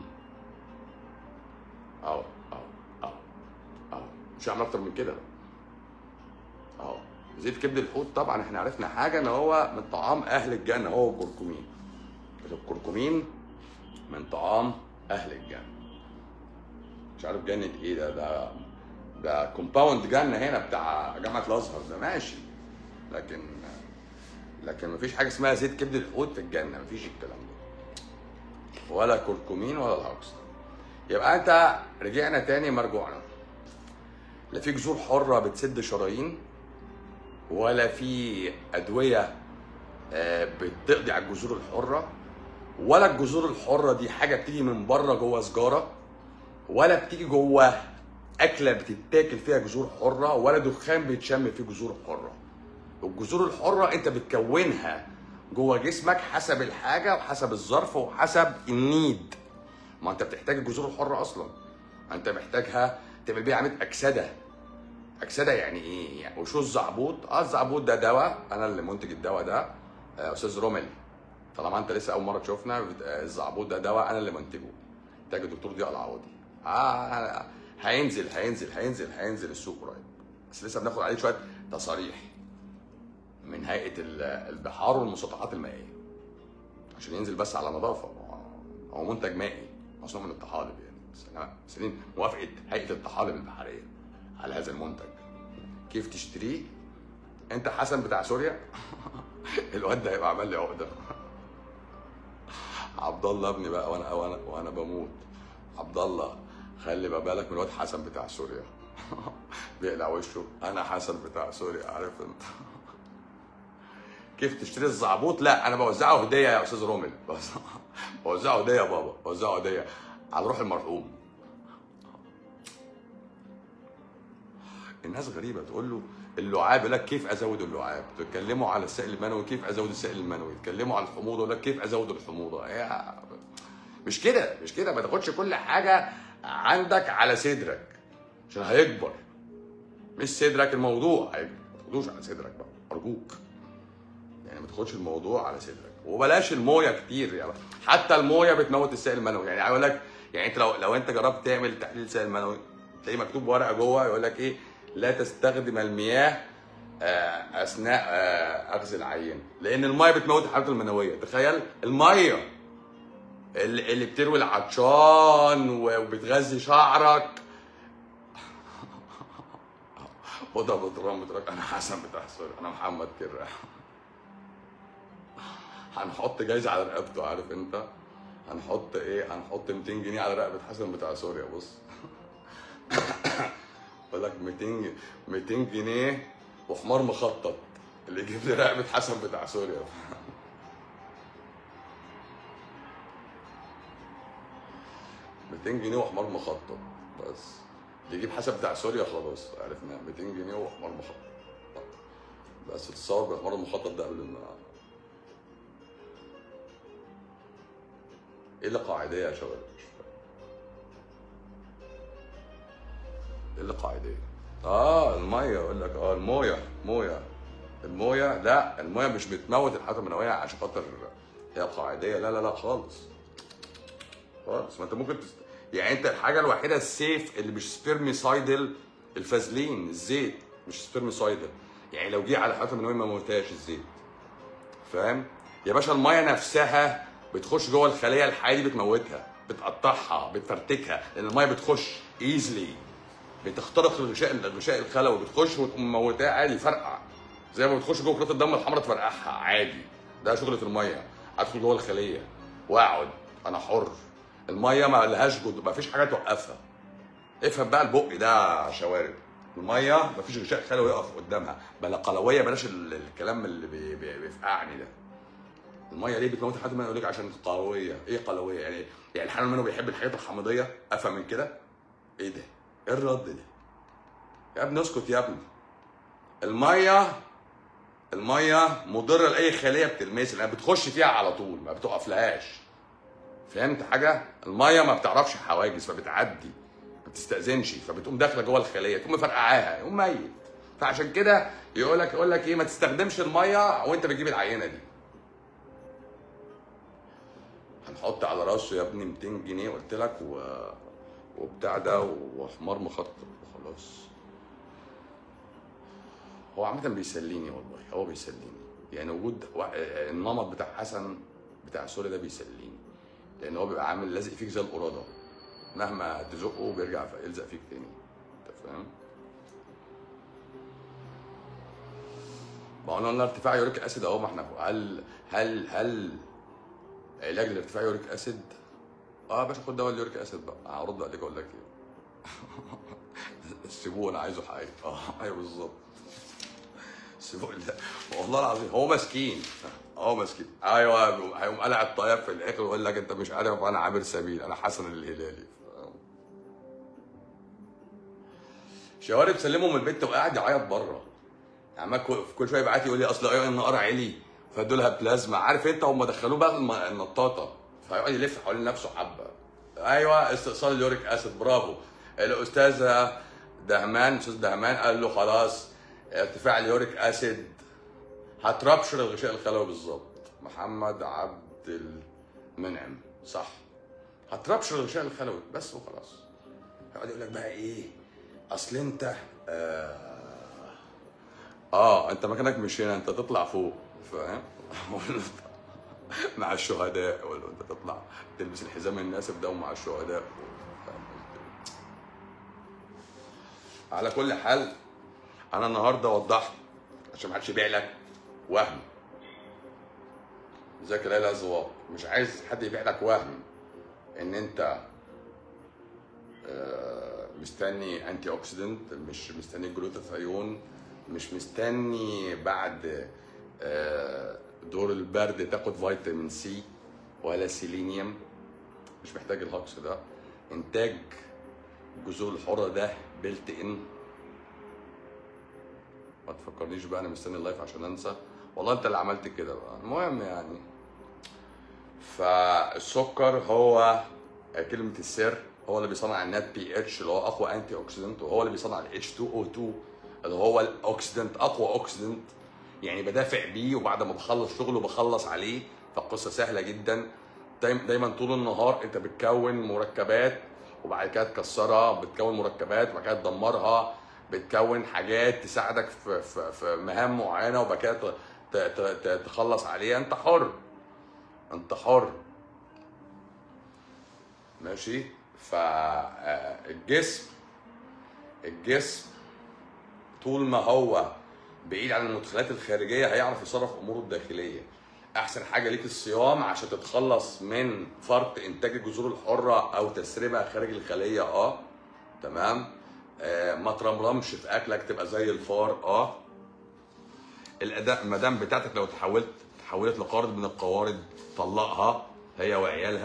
اهو اهو اهو اهو مش هعمل اكتر من كده اهو زيت كبد الحوت طبعا احنا عرفنا حاجه ان هو من طعام اهل الجنه هو الكركمين الكركمين من طعام اهل الجنه مش عارف جنه ايه ده ده ده كومباوند جنه هنا بتاع جامعه الازهر ده ماشي لكن لكن مفيش حاجه اسمها زيت كبد الحوت في الجنه مفيش الكلام ده ولا كركمين ولا العكس يبقى انت رجعنا تاني مرجوعنا لا في جذور حره بتسد شرايين ولا في ادويه آه، بتقضي على الجذور الحره ولا الجذور الحره دي حاجه بتيجي من بره جوه سجاره ولا بتيجي جوه اكله بتتاكل فيها جذور حره ولا دخان بيتشم فيه جذور حره الجذور الحره انت بتكونها جوه جسمك حسب الحاجه وحسب الظرف وحسب النيد ما انت بتحتاج الجذور الحره اصلا انت محتاجها تعمل بيها عمليه اكسده اكسده يعني ايه يعني وشو الزعبوط اه الزعبوط ده دواء انا اللي منتج الدواء ده آه، استاذ رومل طالما انت لسه اول مره تشوفنا بت- آه، الزعبوط ده دواء انا اللي منتجه انتاج الدكتور ضياء العوضي اه هينزل هينزل هينزل هينزل السوق قريب بس لسه بناخد عليه شويه تصاريح من هيئه ال- البحار والمسطحات المائيه عشان ينزل بس على نظافه هو- هو منتج مائي مصنوع من الطحالب يعني بس انا مستنيين موافقه هيئه الطحالب البحريه على هذا المنتج كيف تشتريه انت حسن بتاع سوريا الواد ده هيبقى عمل لي عقده عبد الله ابني بقى وانا وانا وانا بموت عبد الله خلي بقى بالك من الواد حسن بتاع سوريا بيقلع وشه انا حسن بتاع سوريا عارف انت كيف تشتري الزعبوط لا انا بوزعه هديه يا استاذ رومل بوزعه- بوزعه هديه يا بابا بوزعه هديه على روح المرحوم الناس غريبه تقول له اللعاب يقول لك كيف ازود اللعاب تتكلموا على السائل المنوي كيف ازود السائل المنوي تتكلموا على الحموضه يقول لك كيف ازود الحموضه يا مش كده مش كده ما تاخدش كل حاجه عندك على صدرك عشان هيكبر مش صدرك الموضوع هيكبر ما تاخدوش على صدرك بقى ارجوك يعني ما تاخدش الموضوع على صدرك وبلاش المويه كتير يعني حتى المويه بتموت السائل المنوي يعني اقول لك يعني انت لو لو انت جربت تعمل تحليل سائل منوي تلاقي مكتوب ورقه جوه يقول لك ايه لا تستخدم المياه آه، اثناء آه، اخذ العين لان الميه بتموت الحالات المنويه تخيل الميه اللي اللي بتروي العطشان وبتغذي شعرك وده بترام بترام انا حسن بتاع سوري انا محمد كراح هنحط جايزه على رقبته عارف انت هنحط ايه هنحط 200 جنيه على رقبه حسن بتاع سوريا بص بقول لك 200 200 جنيه وحمار مخطط اللي يجيب لي رقبه حسن بتاع سوريا 200 جنيه وحمار مخطط بس يجيب حسب بتاع سوريا خلاص عرفنا 200 جنيه وحمار مخطط بس تتصور بالحمار المخطط ده قبل ما ايه اللي قاعديه يا شباب مش فاهم. ايه اللي قاعديه اه الميه يقول لك اه المويه مويه المويه لا المويه مش بتموت الحيوانات المنويه عشان خاطر هي قاعديه لا لا لا خالص خالص ما انت ممكن تست... يعني انت الحاجه الوحيده السيف اللي مش سبيرميسايدل الفازلين الزيت مش سبيرميسايدل يعني لو جه على الحيوانات المنويه ما موتهاش الزيت فاهم يا باشا الميه نفسها بتخش جوه الخليه الحيه دي بتموتها بتقطعها بتفرتكها لان الميه بتخش ايزلي بتخترق الغشاء الغشاء الخلوي بتخش وتقوم موتها عادي فرقع زي ما بتخش جوه كرات الدم الحمراء تفرقعها عادي ده شغله الميه ادخل جوه الخليه واقعد انا حر الميه ما لهاش جد ما فيش حاجه توقفها افهم بقى البق ده شوارب الميه ما فيش غشاء خلوي يقف قدامها بلا قلويه بلاش ال- الكلام اللي بي- بي- بيفقعني ده الميه ليه بتموت حد ما يقول لك عشان قلويه ايه قلويه يعني يعني الحيوان منه بيحب الحاجات الحامضيه افهم من كده ايه ده ايه الرد ده يا ابني اسكت يا ابني الميه الميه مضره لاي خليه بتلمسها لانها بتخش فيها على طول ما بتقفلهاش فهمت حاجه الميه ما بتعرفش حواجز فبتعدي ما بتستاذنش فبتقوم داخله جوه الخليه تقوم مفرقعاها يقوم ميت فعشان كده يقول لك يقول لك ايه ما تستخدمش الميه وانت بتجيب العينه دي هنحط على راسه يا ابني 200 جنيه قلت لك و... وبتاع ده وحمار مخطط وخلاص هو عامة بيسليني والله هو بيسليني يعني وجود وا- النمط بتاع حسن بتاع سوري ده بيسليني لان هو بيبقى عامل لازق فيك زي القرادة مهما تزقه بيرجع ف- يلزق فيك تاني انت فاهم؟ ما قلنا قلنا ارتفاع يوريك اسيد اهو ما احنا هل هل هل علاج لارتفاع يوريك اسيد اه يا باشا خد دواء اليوريك اسيد بقى هرد عليك اقول لك ايه سيبوه انا عايزه حقيقي اه ايوه بالظبط سيبوه لا والله العظيم هو مسكين هو مسكين ايوه هيقوم قلع الطياب في الاخر ويقول لك انت مش عارف انا عامر سبيل انا حسن الهلالي شوارب سلمه من البيت وقاعد يعيط بره يعني عمال كل كل شويه يبعت لي يقول لي اصل ايه النهار عالي فادوا لها بلازما عارف انت هم دخلوه بقى الم- النطاطه فيقعد يلف حوالين نفسه حبه ايوه استئصال اليوريك اسيد برافو الاستاذه دهمان استاذ دهمان قال له خلاص ارتفاع اليوريك اسيد هتربشر الغشاء الخلوي بالظبط محمد عبد المنعم صح هتربشر الغشاء الخلوي بس وخلاص يقعد يقول لك بقى ايه اصل انت آه اه انت مكانك مش هنا انت تطلع فوق فاهم مع الشهداء ولا انت تطلع تلبس الحزام الناسف ده ومع الشهداء فاهم قصدي؟ على كل حال انا النهارده وضحت عشان ما حدش يبيع لك وهم ذاك لا الازواق مش عايز حد يبيع لك وهم ان انت آه، مستني انتي اوكسيدنت مش مستني جلوتاثيون مش مستني بعد آه، دور البرد تاخد فيتامين سي ولا سيلينيوم مش محتاج الهكس ده انتاج الجذور الحرة ده بيلت ان ما تفكرنيش بقى انا مستني اللايف عشان انسى والله انت اللي عملت كده بقى المهم يعني فالسكر هو كلمة السر هو اللي بيصنع النات بي اتش اللي هو اقوى انتي اوكسيدنت وهو اللي بيصنع ال H2O2 اللي هو الاوكسيدنت اقوى اوكسيدنت يعني بدافع بيه وبعد ما بخلص شغله بخلص عليه فالقصه سهله جدا دايما دايما طول النهار انت بتكون مركبات وبعد كده تكسرها بتكون مركبات وبعد كده تدمرها بتكون حاجات تساعدك في, في, في مهام معينه وبعد كده ت- ت- ت- ت- تخلص عليها انت حر انت حر ماشي فالجسم الجسم طول ما هو بعيد عن المدخلات الخارجيه هيعرف يصرف اموره الداخليه احسن حاجه ليك الصيام عشان تتخلص من فرط انتاج الجذور الحره او تسريبها خارج الخليه اه تمام آه ما ترمرمش في اكلك تبقى زي الفار اه الاداء المدام بتاعتك لو تحولت تحولت لقارد من القوارض طلقها هي وعيالها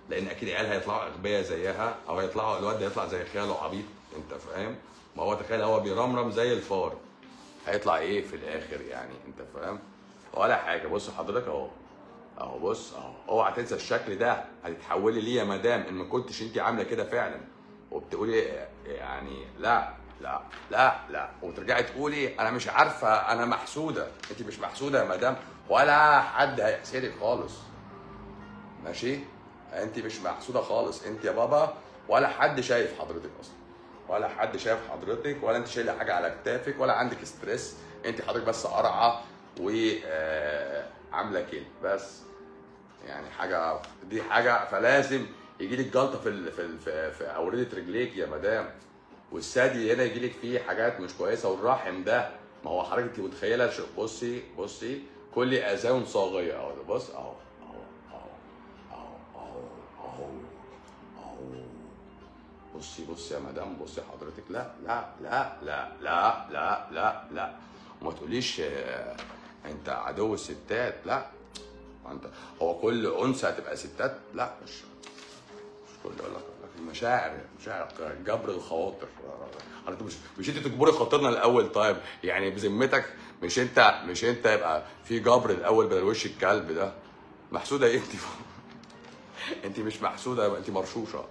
لان اكيد عيال هيطلعوا اغبياء زيها او هيطلعوا الواد ده يطلع زي خاله عبيط انت فاهم ما هو تخيل هو بيرمرم زي الفار هيطلع ايه في الاخر يعني انت فاهم ولا حاجه بص حضرتك اهو اهو بص اهو اوعى تنسى الشكل ده هتتحولي ليه يا مدام ان ما كنتش انت عامله كده فعلا وبتقولي يعني لا لا لا لا وترجعي تقولي انا مش عارفه انا محسوده انت مش محسوده يا مدام ولا حد هيحسدك خالص ماشي انت مش محسوده خالص انت يا بابا ولا حد شايف حضرتك اصلا ولا حد شايف حضرتك ولا انت شايله حاجه على كتافك ولا عندك ستريس انت حضرتك بس قرعه وعامله كده بس يعني حاجه دي حاجه فلازم يجي لك جلطه في ال في ال في, في اورده رجليك يا مدام والثدي هنا يجي لك فيه حاجات مش كويسه والرحم ده ما هو حضرتك انت متخيله شو- بصي بصي كل اذان صاغيه اهو ده بص اهو اهو اهو اهو اهو اهو بصي بصي يا مدام بصي حضرتك لا لا لا لا لا لا لا لا وما تقوليش آه، انت عدو الستات لا ما انت هو كل انثى هتبقى ستات لا مش مش كل يقول لك يقول لك المشاعر مشاعر جبر الخواطر انت مش مش انت تجبري خاطرنا الاول طيب يعني بذمتك مش انت مش انت يبقى في جبر الاول بدل وش الكلب ده محسوده ايه انت انت مش محسوده يبقى انت مرشوشه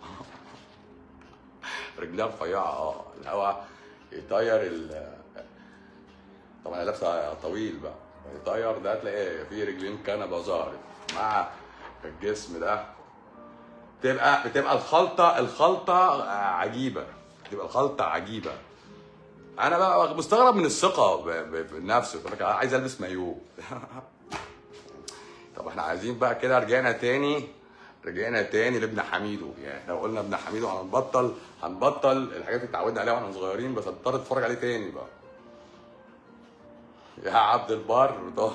رجلها رفيعه اه الهوا يطير ال طبعا هي لابسه طويل بقى يطير ده تلاقي فيه رجلين كنبه ظهرت مع الجسم ده تبقى بتبقى الخلطه الخلطه عجيبه بتبقى الخلطه عجيبه انا بقى مستغرب من الثقه ب- ب- بالنفس يقول لك عايز البس مايو طب احنا عايزين بقى كده رجعنا تاني رجعنا تاني لابن حميدو يعني احنا قلنا ابن حميدو هنبطل هنبطل الحاجات اللي اتعودنا عليها واحنا صغيرين بس هنضطر نتفرج عليه تاني بقى يا عبد البر ده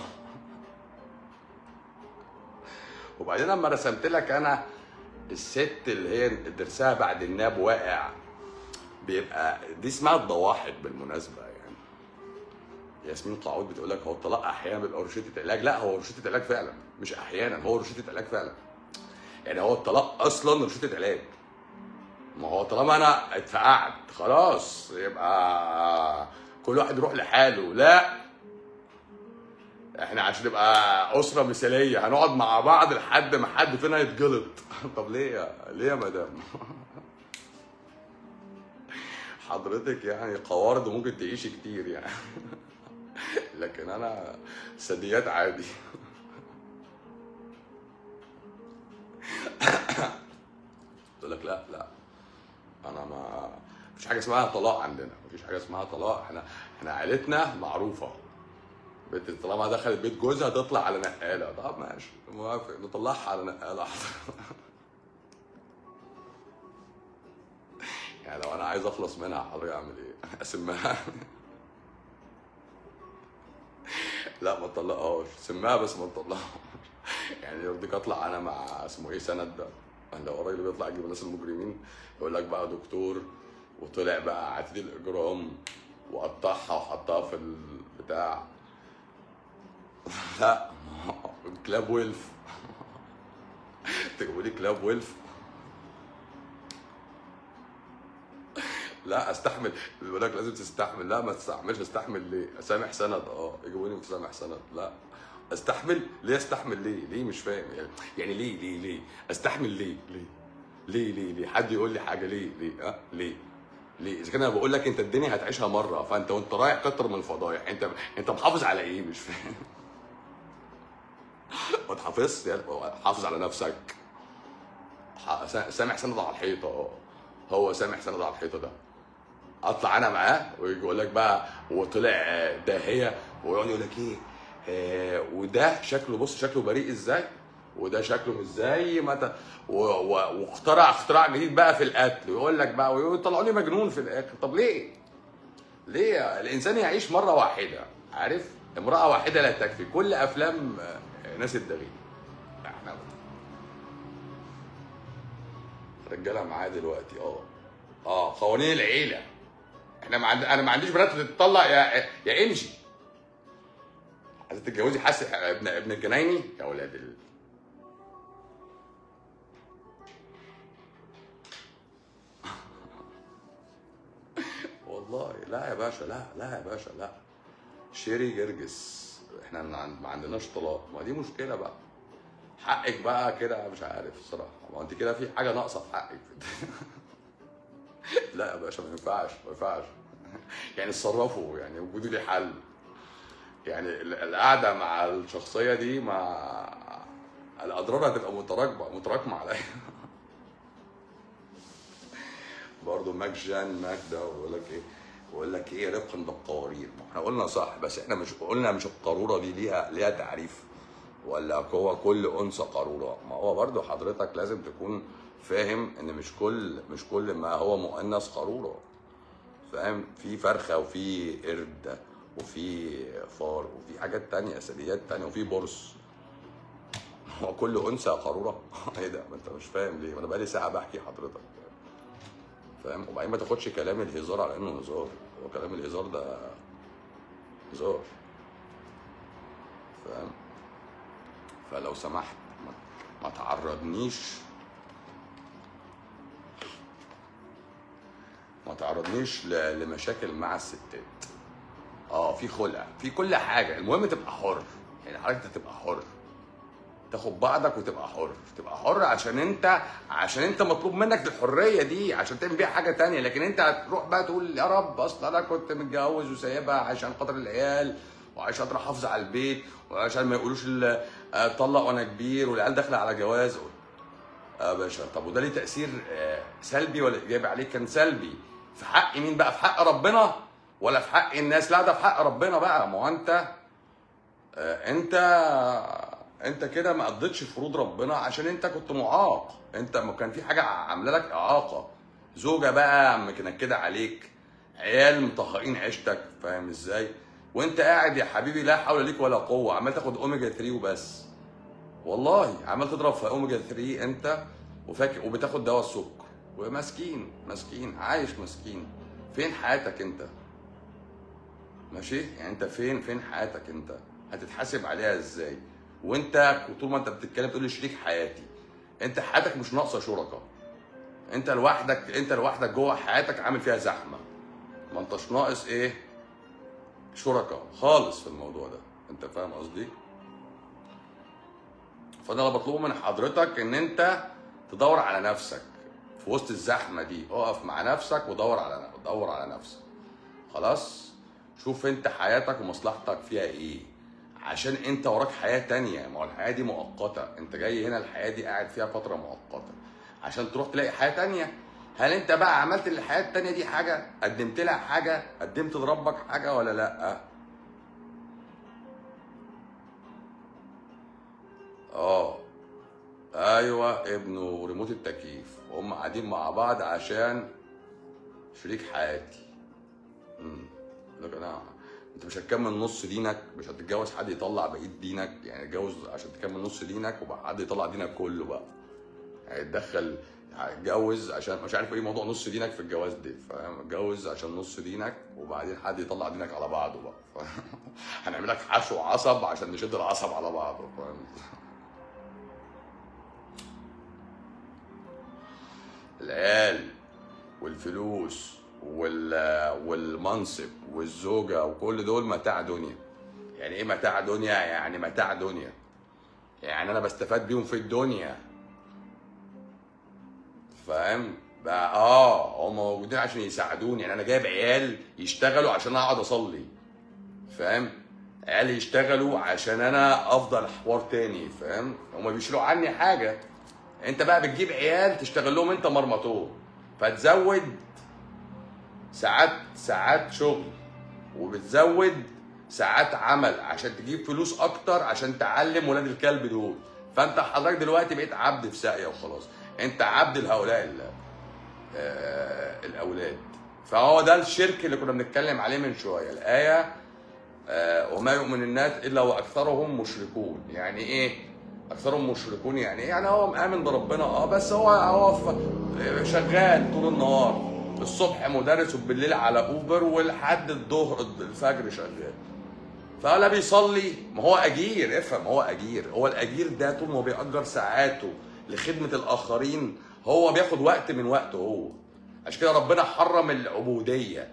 وبعدين لما رسمت لك انا الست اللي هي درسها بعد الناب واقع بيبقى دي اسمها الضواحك بالمناسبه يعني ياسمين قعود بتقول لك هو الطلاق احيانا بيبقى روشته علاج لا هو روشته علاج فعلا مش احيانا هو روشته علاج فعلا يعني هو الطلاق اصلا روشته علاج ما هو طالما انا اتفقعت خلاص يبقى كل واحد يروح لحاله لا احنا عشان نبقى اسره مثاليه هنقعد مع بعض لحد ما حد فينا يتجلط طب ليه يا ليه يا مدام حضرتك يعني قوارض ممكن تعيشي كتير يعني لكن انا ثدييات عادي قلت لك لا لا انا ما مفيش حاجه اسمها طلاق عندنا مفيش حاجه اسمها طلاق احنا احنا عيلتنا معروفه بنت طالما دخلت بيت جوزها تطلع على نقاله طب ماشي موافق نطلعها على نقاله احسن يعني لو انا عايز اخلص منها حضرتك اعمل ايه؟ اسمها لا ما تطلقهاش سمها بس ما تطلقهاش يعني يرضيك اطلع انا مع اسمه ايه سند ده اللي هو الراجل اللي بيطلع يجيب الناس المجرمين يقول لك بقى دكتور وطلع بقى عتيد الاجرام وقطعها وحطها في البتاع لا كلاب ويلف تجيبوا لي كلاب ويلف لا استحمل بيقول لك لازم تستحمل لا ما تستحملش استحمل ليه سامح سند اه يجيبوني سامح سند لا استحمل ليه استحمل ليه ليه مش فاهم يعني يعني ليه ليه ليه استحمل ليه ليه ليه ليه ليه حد يقول لي حاجه ليه ليه اه ليه ليه اذا كان انا بقول لك انت الدنيا هتعيشها مره فانت وانت رايح كتر من الفضايح انت انت محافظ على ايه مش فاهم ما تحافظش يعني حافظ على نفسك ح- سا- سامح سند على الحيطه اه هو سامح سند على الحيطه ده اطلع انا معاه ويجي يقول لك بقى وطلع آه، داهيه ويقعد يقول لك ايه آه وده شكله بص شكله بريء ازاي وده شكله مش زي ما ت... و... و... واخترع اختراع جديد بقى في القتل ويقول لك بقى ويطلعوا لي مجنون في الاخر طب ليه؟ ليه الانسان يعيش مره واحده عارف؟ امراه واحده لا تكفي كل افلام آه، ناس الدغيب احنا رجاله معاه دلوقتي اه اه قوانين العيله احنا ما عند... انا ما عنديش بنات تتطلق يا يا انجي عايزه تتجوزي حاسس ابن ابن الجنايني يا ولاد ال... والله لا يا باشا لا لا يا باشا لا شيري جرجس احنا ما ما عندناش طلاق ما دي مشكله بقى حقك بقى كده مش عارف الصراحه ما انت كده في حاجه ناقصه في حقك لا يا باشا ما ينفعش ما ينفعش يعني اتصرفوا يعني وجدوا لي حل يعني ال- القعده مع الشخصيه دي مع الاضرار هتبقى متراكمه متراكمه عليا برضه ماك جان ماك ده بيقول لك ايه بيقول لك ايه رفقا بالقوارير ما احنا قلنا صح بس احنا مش قلنا مش القاروره دي ليها ليها تعريف ولا هو كل انثى قاروره ما هو برضه حضرتك لازم تكون فاهم ان مش كل مش كل ما هو مؤنث قاروره فاهم في فرخه وفي قرد وفي فار وفي حاجات تانية ثدييات تانية وفي برص هو كل انثى قاروره ايه ده ما انت مش فاهم ليه ما انا بقالي ساعه بحكي حضرتك فاهم وبعدين ما تاخدش كلام الهزار على انه هزار هو كلام الهزار ده هزار فاهم فلو سمحت ما, ما تعرضنيش ما تعرضنيش ل- لمشاكل مع الستات اه في خلع في كل حاجه المهم تبقى حر يعني حضرتك تبقى حر تاخد بعضك وتبقى حر تبقى حر عشان انت عشان انت مطلوب منك الحريه دي عشان تعمل بيها حاجه تانية لكن انت هتروح بقى تقول يا رب اصل انا كنت متجوز وسايبها عشان خاطر العيال وعشان خاطر احافظ على البيت وعشان ما يقولوش ال- آه، طلق وانا كبير والعيال داخله على جواز اه باشا طب وده ليه تاثير آه، سلبي ولا ايجابي عليك كان سلبي في حق مين بقى في حق ربنا ولا في حق الناس لا ده في حق ربنا بقى ما هو انت آه، انت انت كده ما قضيتش فروض ربنا عشان انت كنت معاق انت ما كان في حاجه عامله لك اعاقه زوجه بقى مكنكده عليك عيال مطهقين عيشتك فاهم ازاي وانت قاعد يا حبيبي لا حول ليك ولا قوه عمال تاخد اوميجا 3 وبس والله عمال تضرب في اوميجا 3 انت وفاكر وبتاخد دواء السكر ومسكين مسكين عايش مسكين فين حياتك انت ماشي يعني انت فين فين حياتك انت هتتحاسب عليها ازاي وانت طول ما انت بتتكلم تقول لي شريك حياتي انت حياتك مش ناقصه شركاء انت لوحدك انت لوحدك جوه حياتك عامل فيها زحمه ما انتش ناقص ايه شركاء خالص في الموضوع ده انت فاهم قصدي فانا اللي بطلبه من حضرتك ان انت تدور على نفسك في وسط الزحمه دي اقف مع نفسك ودور على دور على نفسك خلاص شوف انت حياتك ومصلحتك فيها ايه عشان انت وراك حياه تانية ما هو الحياه دي مؤقته انت جاي هنا الحياه دي قاعد فيها فتره مؤقته عشان تروح تلاقي حياه تانية هل انت بقى عملت للحياه التانية دي حاجه قدمت لها حاجه قدمت لربك حاجه ولا لا اه ايوه ابنه ريموت التكييف وهم قاعدين مع بعض عشان شريك حياتي امم لك انا انت مش هتكمل نص دينك مش هتتجوز حد يطلع بقيه دينك يعني اتجوز عشان تكمل نص دينك وبعد حد يطلع دينك كله بقى يعني تدخل اتجوز عشان مش عارف ايه موضوع نص دينك في الجواز دي فاهم اتجوز عشان نص دينك وبعدين حد يطلع دينك على بعضه بقى فاهم؟ هنعمل لك حشو عصب عشان نشد العصب على بعضه فاهم العيال والفلوس وال والمنصب والزوجه وكل دول متاع دنيا يعني ايه متاع دنيا يعني متاع دنيا يعني انا بستفاد بيهم في الدنيا فاهم بقى اه هم موجودين عشان يساعدوني يعني انا جايب عيال يشتغلوا عشان اقعد اصلي فاهم عيال يشتغلوا عشان انا افضل حوار تاني فاهم هم بيشيلوا عني حاجه انت بقى بتجيب عيال تشتغل لهم انت مرمطون فتزود ساعات ساعات شغل وبتزود ساعات عمل عشان تجيب فلوس اكتر عشان تعلم ولاد الكلب دول فانت حضرتك دلوقتي بقيت عبد في ساقيه وخلاص انت عبد لهؤلاء ال- آه، الاولاد فهو ده الشرك اللي كنا بنتكلم عليه من شويه الايه آه، وما يؤمن الناس الا واكثرهم مشركون يعني ايه اكثرهم مشركون يعني ايه يعني هو مآمن بربنا اه بس هو هو ف- شغال طول النهار الصبح مدرس وبالليل على اوبر ولحد الظهر الفجر شغال فلا بيصلي ما هو اجير افهم هو اجير هو الاجير ده طول ما هو بيأجر ساعاته لخدمه الاخرين هو بياخد وقت من وقته هو عشان كده ربنا حرم العبوديه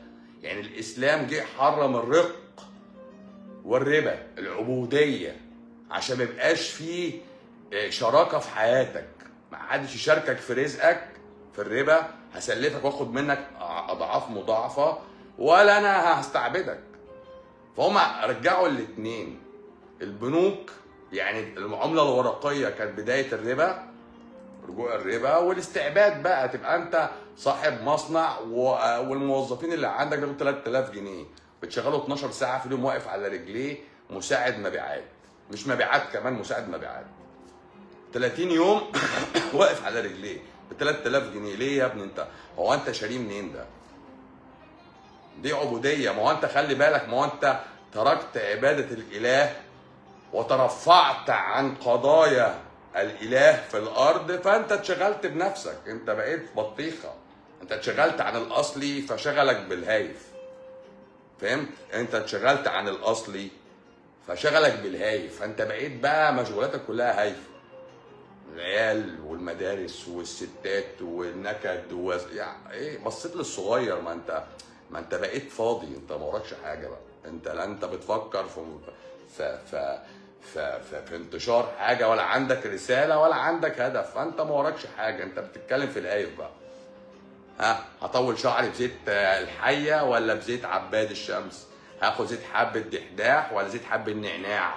يعني الاسلام جه حرم الرق والربا العبوديه عشان ما يبقاش فيه آه، شراكه في حياتك ما حدش يشاركك في رزقك في الربا هسلفك واخد منك اضعاف مضاعفه ولا انا هستعبدك فهم رجعوا الاثنين البنوك يعني المعامله الورقيه كانت بدايه الربا رجوع الربا والاستعباد بقى تبقى انت صاحب مصنع و- والموظفين اللي عندك بياخدوا 3000 جنيه بتشغله 12 ساعه في اليوم واقف على رجليه مساعد مبيعات مش مبيعات كمان مساعد مبيعات 30 يوم واقف على رجليه ب 3000 جنيه ليه يا ابني انت هو انت شاريه منين ده دي عبوديه ما هو انت خلي بالك ما هو انت تركت عباده الاله وترفعت عن قضايا الاله في الارض فانت اتشغلت بنفسك انت بقيت بطيخه انت اتشغلت عن الاصلي فشغلك بالهايف فهمت انت اتشغلت عن الاصلي فشغلك بالهايف فانت بقيت بقى مشغولاتك كلها هايفه العيال والمدارس والستات والنكد و... يعني ايه بصيت للصغير ما انت ما انت بقيت فاضي انت ما وراكش حاجه بقى انت لا انت بتفكر في في في في, في, في انتشار حاجه ولا عندك رساله ولا عندك هدف فانت ما وراكش حاجه انت بتتكلم في الهايف بقى ها هطول شعري بزيت الحيه ولا بزيت عباد الشمس هاخد زيت حبه دحداح ولا زيت حب النعناع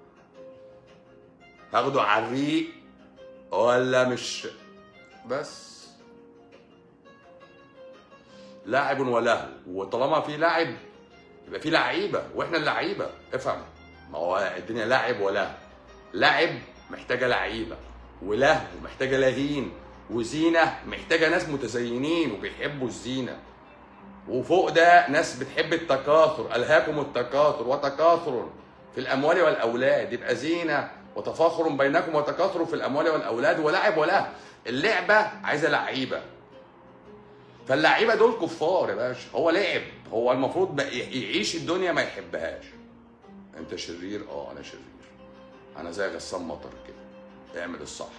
هاخده على الريق ولا مش بس لاعب ولهو وطالما في لاعب يبقى في لعيبه واحنا اللعيبه افهم ما هو الدنيا لاعب ولهو لاعب محتاجه لعيبه ولهو محتاجه لهين وزينه محتاجه ناس متزينين وبيحبوا الزينه وفوق ده ناس بتحب التكاثر الهاكم التكاثر وتكاثر في الاموال والاولاد يبقى زينه وتفاخر بينكم وتكاثر في الاموال والاولاد ولعب وله اللعبه عايزه لعيبه فاللعيبه دول كفار يا باشا هو لعب هو المفروض بقى يعيش الدنيا ما يحبهاش انت شرير اه انا شرير انا زي غسان مطر كده اعمل الصح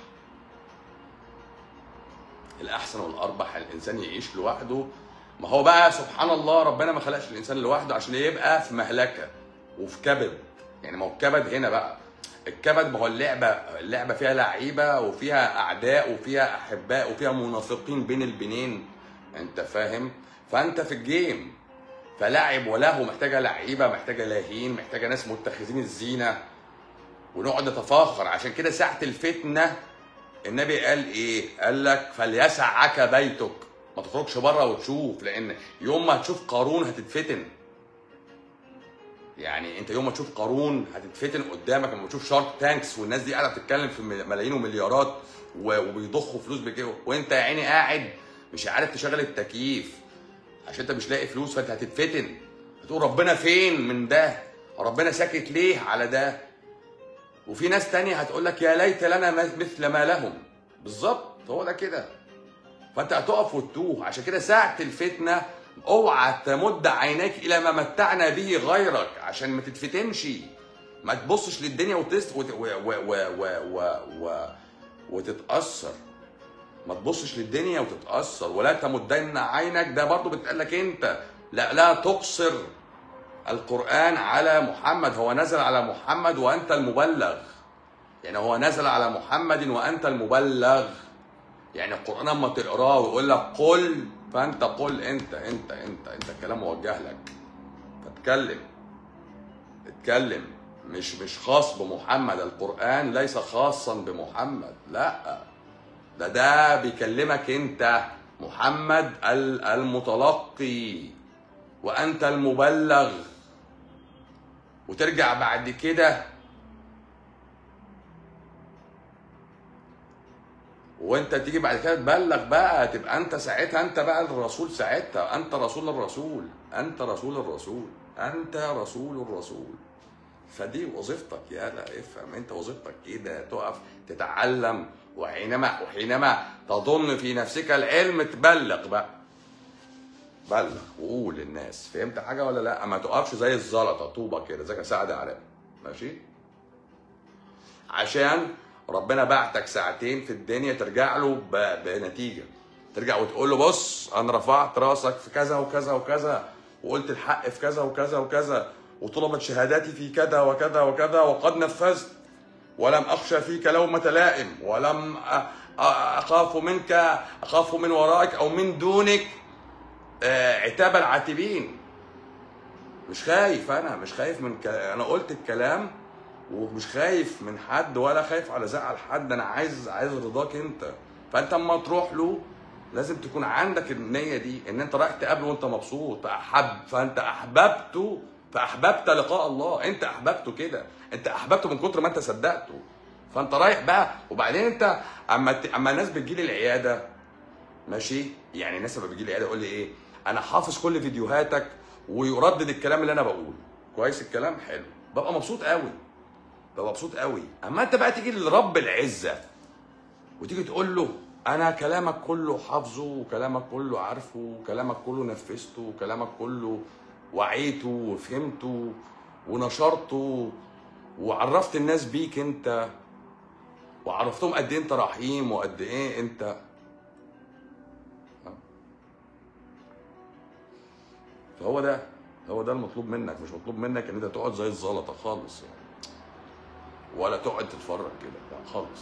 الاحسن والاربح الانسان يعيش لوحده ما هو بقى سبحان الله ربنا ما خلقش الانسان لوحده عشان يبقى في مهلكه وفي كبد يعني ما هو الكبد هنا بقى الكبد ما هو اللعبه اللعبه فيها لعيبه وفيها اعداء وفيها احباء وفيها منافقين بين البنين انت فاهم فانت في الجيم فلاعب وله محتاجه لعيبه محتاجه لاهين محتاجه ناس متخذين الزينه ونقعد نتفاخر عشان كده ساعه الفتنه النبي قال ايه؟ قال لك فليسعك بيتك ما تخرجش بره وتشوف لان يوم ما هتشوف قارون هتتفتن يعني انت يوم ما تشوف قارون هتتفتن قدامك لما تشوف شارك تانكس والناس دي قاعده بتتكلم في ملايين ومليارات و- وبيضخوا فلوس بكده وانت يا عيني قاعد مش عارف تشغل التكييف عشان انت مش لاقي فلوس فانت هتتفتن هتقول ربنا فين من ده ربنا ساكت ليه على ده وفي ناس تانية هتقول لك يا ليت لنا مثل ما لهم بالظبط هو ده كده فانت هتقف وتتوه عشان كده ساعة الفتنة اوعى تمد عينيك الى ما متعنا به غيرك عشان ما تتفتنش ما تبصش للدنيا وتست وت... و... و... و... و... و... و... وتتأثر ما تبصش للدنيا وتتأثر ولا تمدن عينك ده برضو بتقول لك انت لا لا تقصر القرآن على محمد هو نزل على محمد وأنت المبلغ يعني هو نزل على محمد وأنت المبلغ يعني القرآن لما تقراه ويقول لك قل فأنت قل أنت أنت أنت أنت الكلام موجه لك فاتكلم اتكلم مش مش خاص بمحمد القرآن ليس خاصا بمحمد لا ده ده بيكلمك أنت محمد ال- المتلقي وأنت المبلغ وترجع بعد كده وانت تيجي بعد كده تبلغ بقى تبقى انت ساعتها انت بقى الرسول ساعتها انت رسول الرسول انت رسول الرسول انت رسول الرسول فدي وظيفتك يا لا افهم انت وظيفتك كده تقف تتعلم وحينما وحينما تظن في نفسك العلم تبلغ بقى بلغ وقول للناس فهمت حاجه ولا لا ما تقفش زي الزلطه طوبه كده زي سعد عراق ماشي عشان ربنا بعتك ساعتين في الدنيا ترجع له ب- بنتيجه ترجع وتقول له بص انا رفعت راسك في كذا وكذا وكذا وقلت الحق في كذا وكذا وكذا وطلبت شهاداتي في كذا وكذا وكذا وقد نفذت ولم اخشى فيك لومة لائم ولم أ- أ- اخاف منك اخاف من ورائك او من دونك آه، عتاب العاتبين مش خايف انا مش خايف من ك... انا قلت الكلام ومش خايف من حد ولا خايف على زعل حد انا عايز عايز رضاك انت فانت اما تروح له لازم تكون عندك النيه دي ان انت رايح تقابله وانت مبسوط فاحب فانت احببته فاحببت لقاء الله انت احببته كده انت احببته من كتر ما انت صدقته فانت رايح بقى وبعدين انت اما ت... اما الناس بتجيلي العياده ماشي يعني الناس لما بتجي لي عياده يقول لي ايه انا حافظ كل فيديوهاتك ويردد الكلام اللي انا بقوله كويس الكلام حلو ببقى مبسوط قوي ببقى مبسوط قوي اما انت بقى تيجي لرب العزه وتيجي تقول له انا كلامك كله حافظه وكلامك كله عارفه وكلامك كله نفذته وكلامك كله وعيته وفهمته ونشرته وعرفت الناس بيك انت وعرفتهم قد ايه انت رحيم وقد ايه انت فهو ده هو ده المطلوب منك مش مطلوب منك ان انت تقعد زي الزلطه خالص يعني ولا تقعد تتفرج كده لا خالص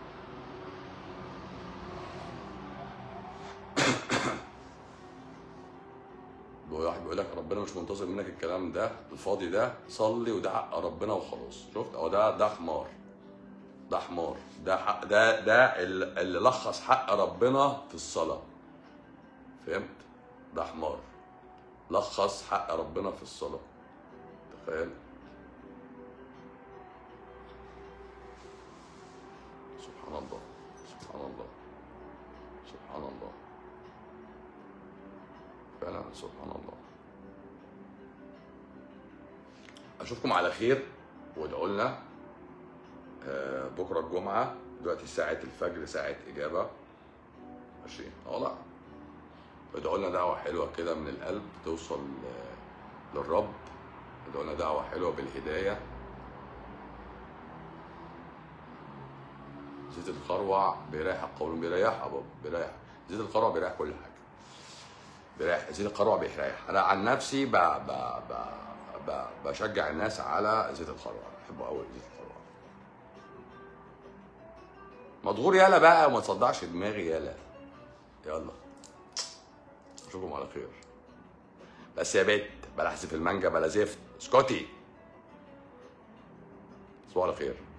واحد بيقول لك ربنا مش منتظر منك الكلام ده الفاضي ده صلي وده حق ربنا وخلاص شفت هو ده ده حمار ده حمار ده حق ده ده ال- اللي لخص حق ربنا في الصلاه فهمت ده حمار لخص حق ربنا في الصلاه تخيل سبحان الله سبحان الله سبحان الله فعلا سبحان الله اشوفكم على خير وادعوا لنا آه، بكره الجمعه دلوقتي ساعه الفجر ساعه اجابه ماشي اه لا ادعوا لنا دعوه حلوه كده من القلب توصل آه، للرب ادعوا لنا دعوه حلوه بالهدايه زيت الخروع بيريح القولون بيريح يا بابا بيريح زيت الخروع بيريح كل حاجه بيريح زيت الخروع بيريح انا عن نفسي ب... ب... ب... ب... بشجع الناس على زيت الخروع بحبه قوي زيت الخروع مضغور يالا بقى وما تصدعش دماغي يالا يلا اشوفكم على خير بس يا بت بلا احذف المانجا بلا زفت اسكتي تصبحوا على خير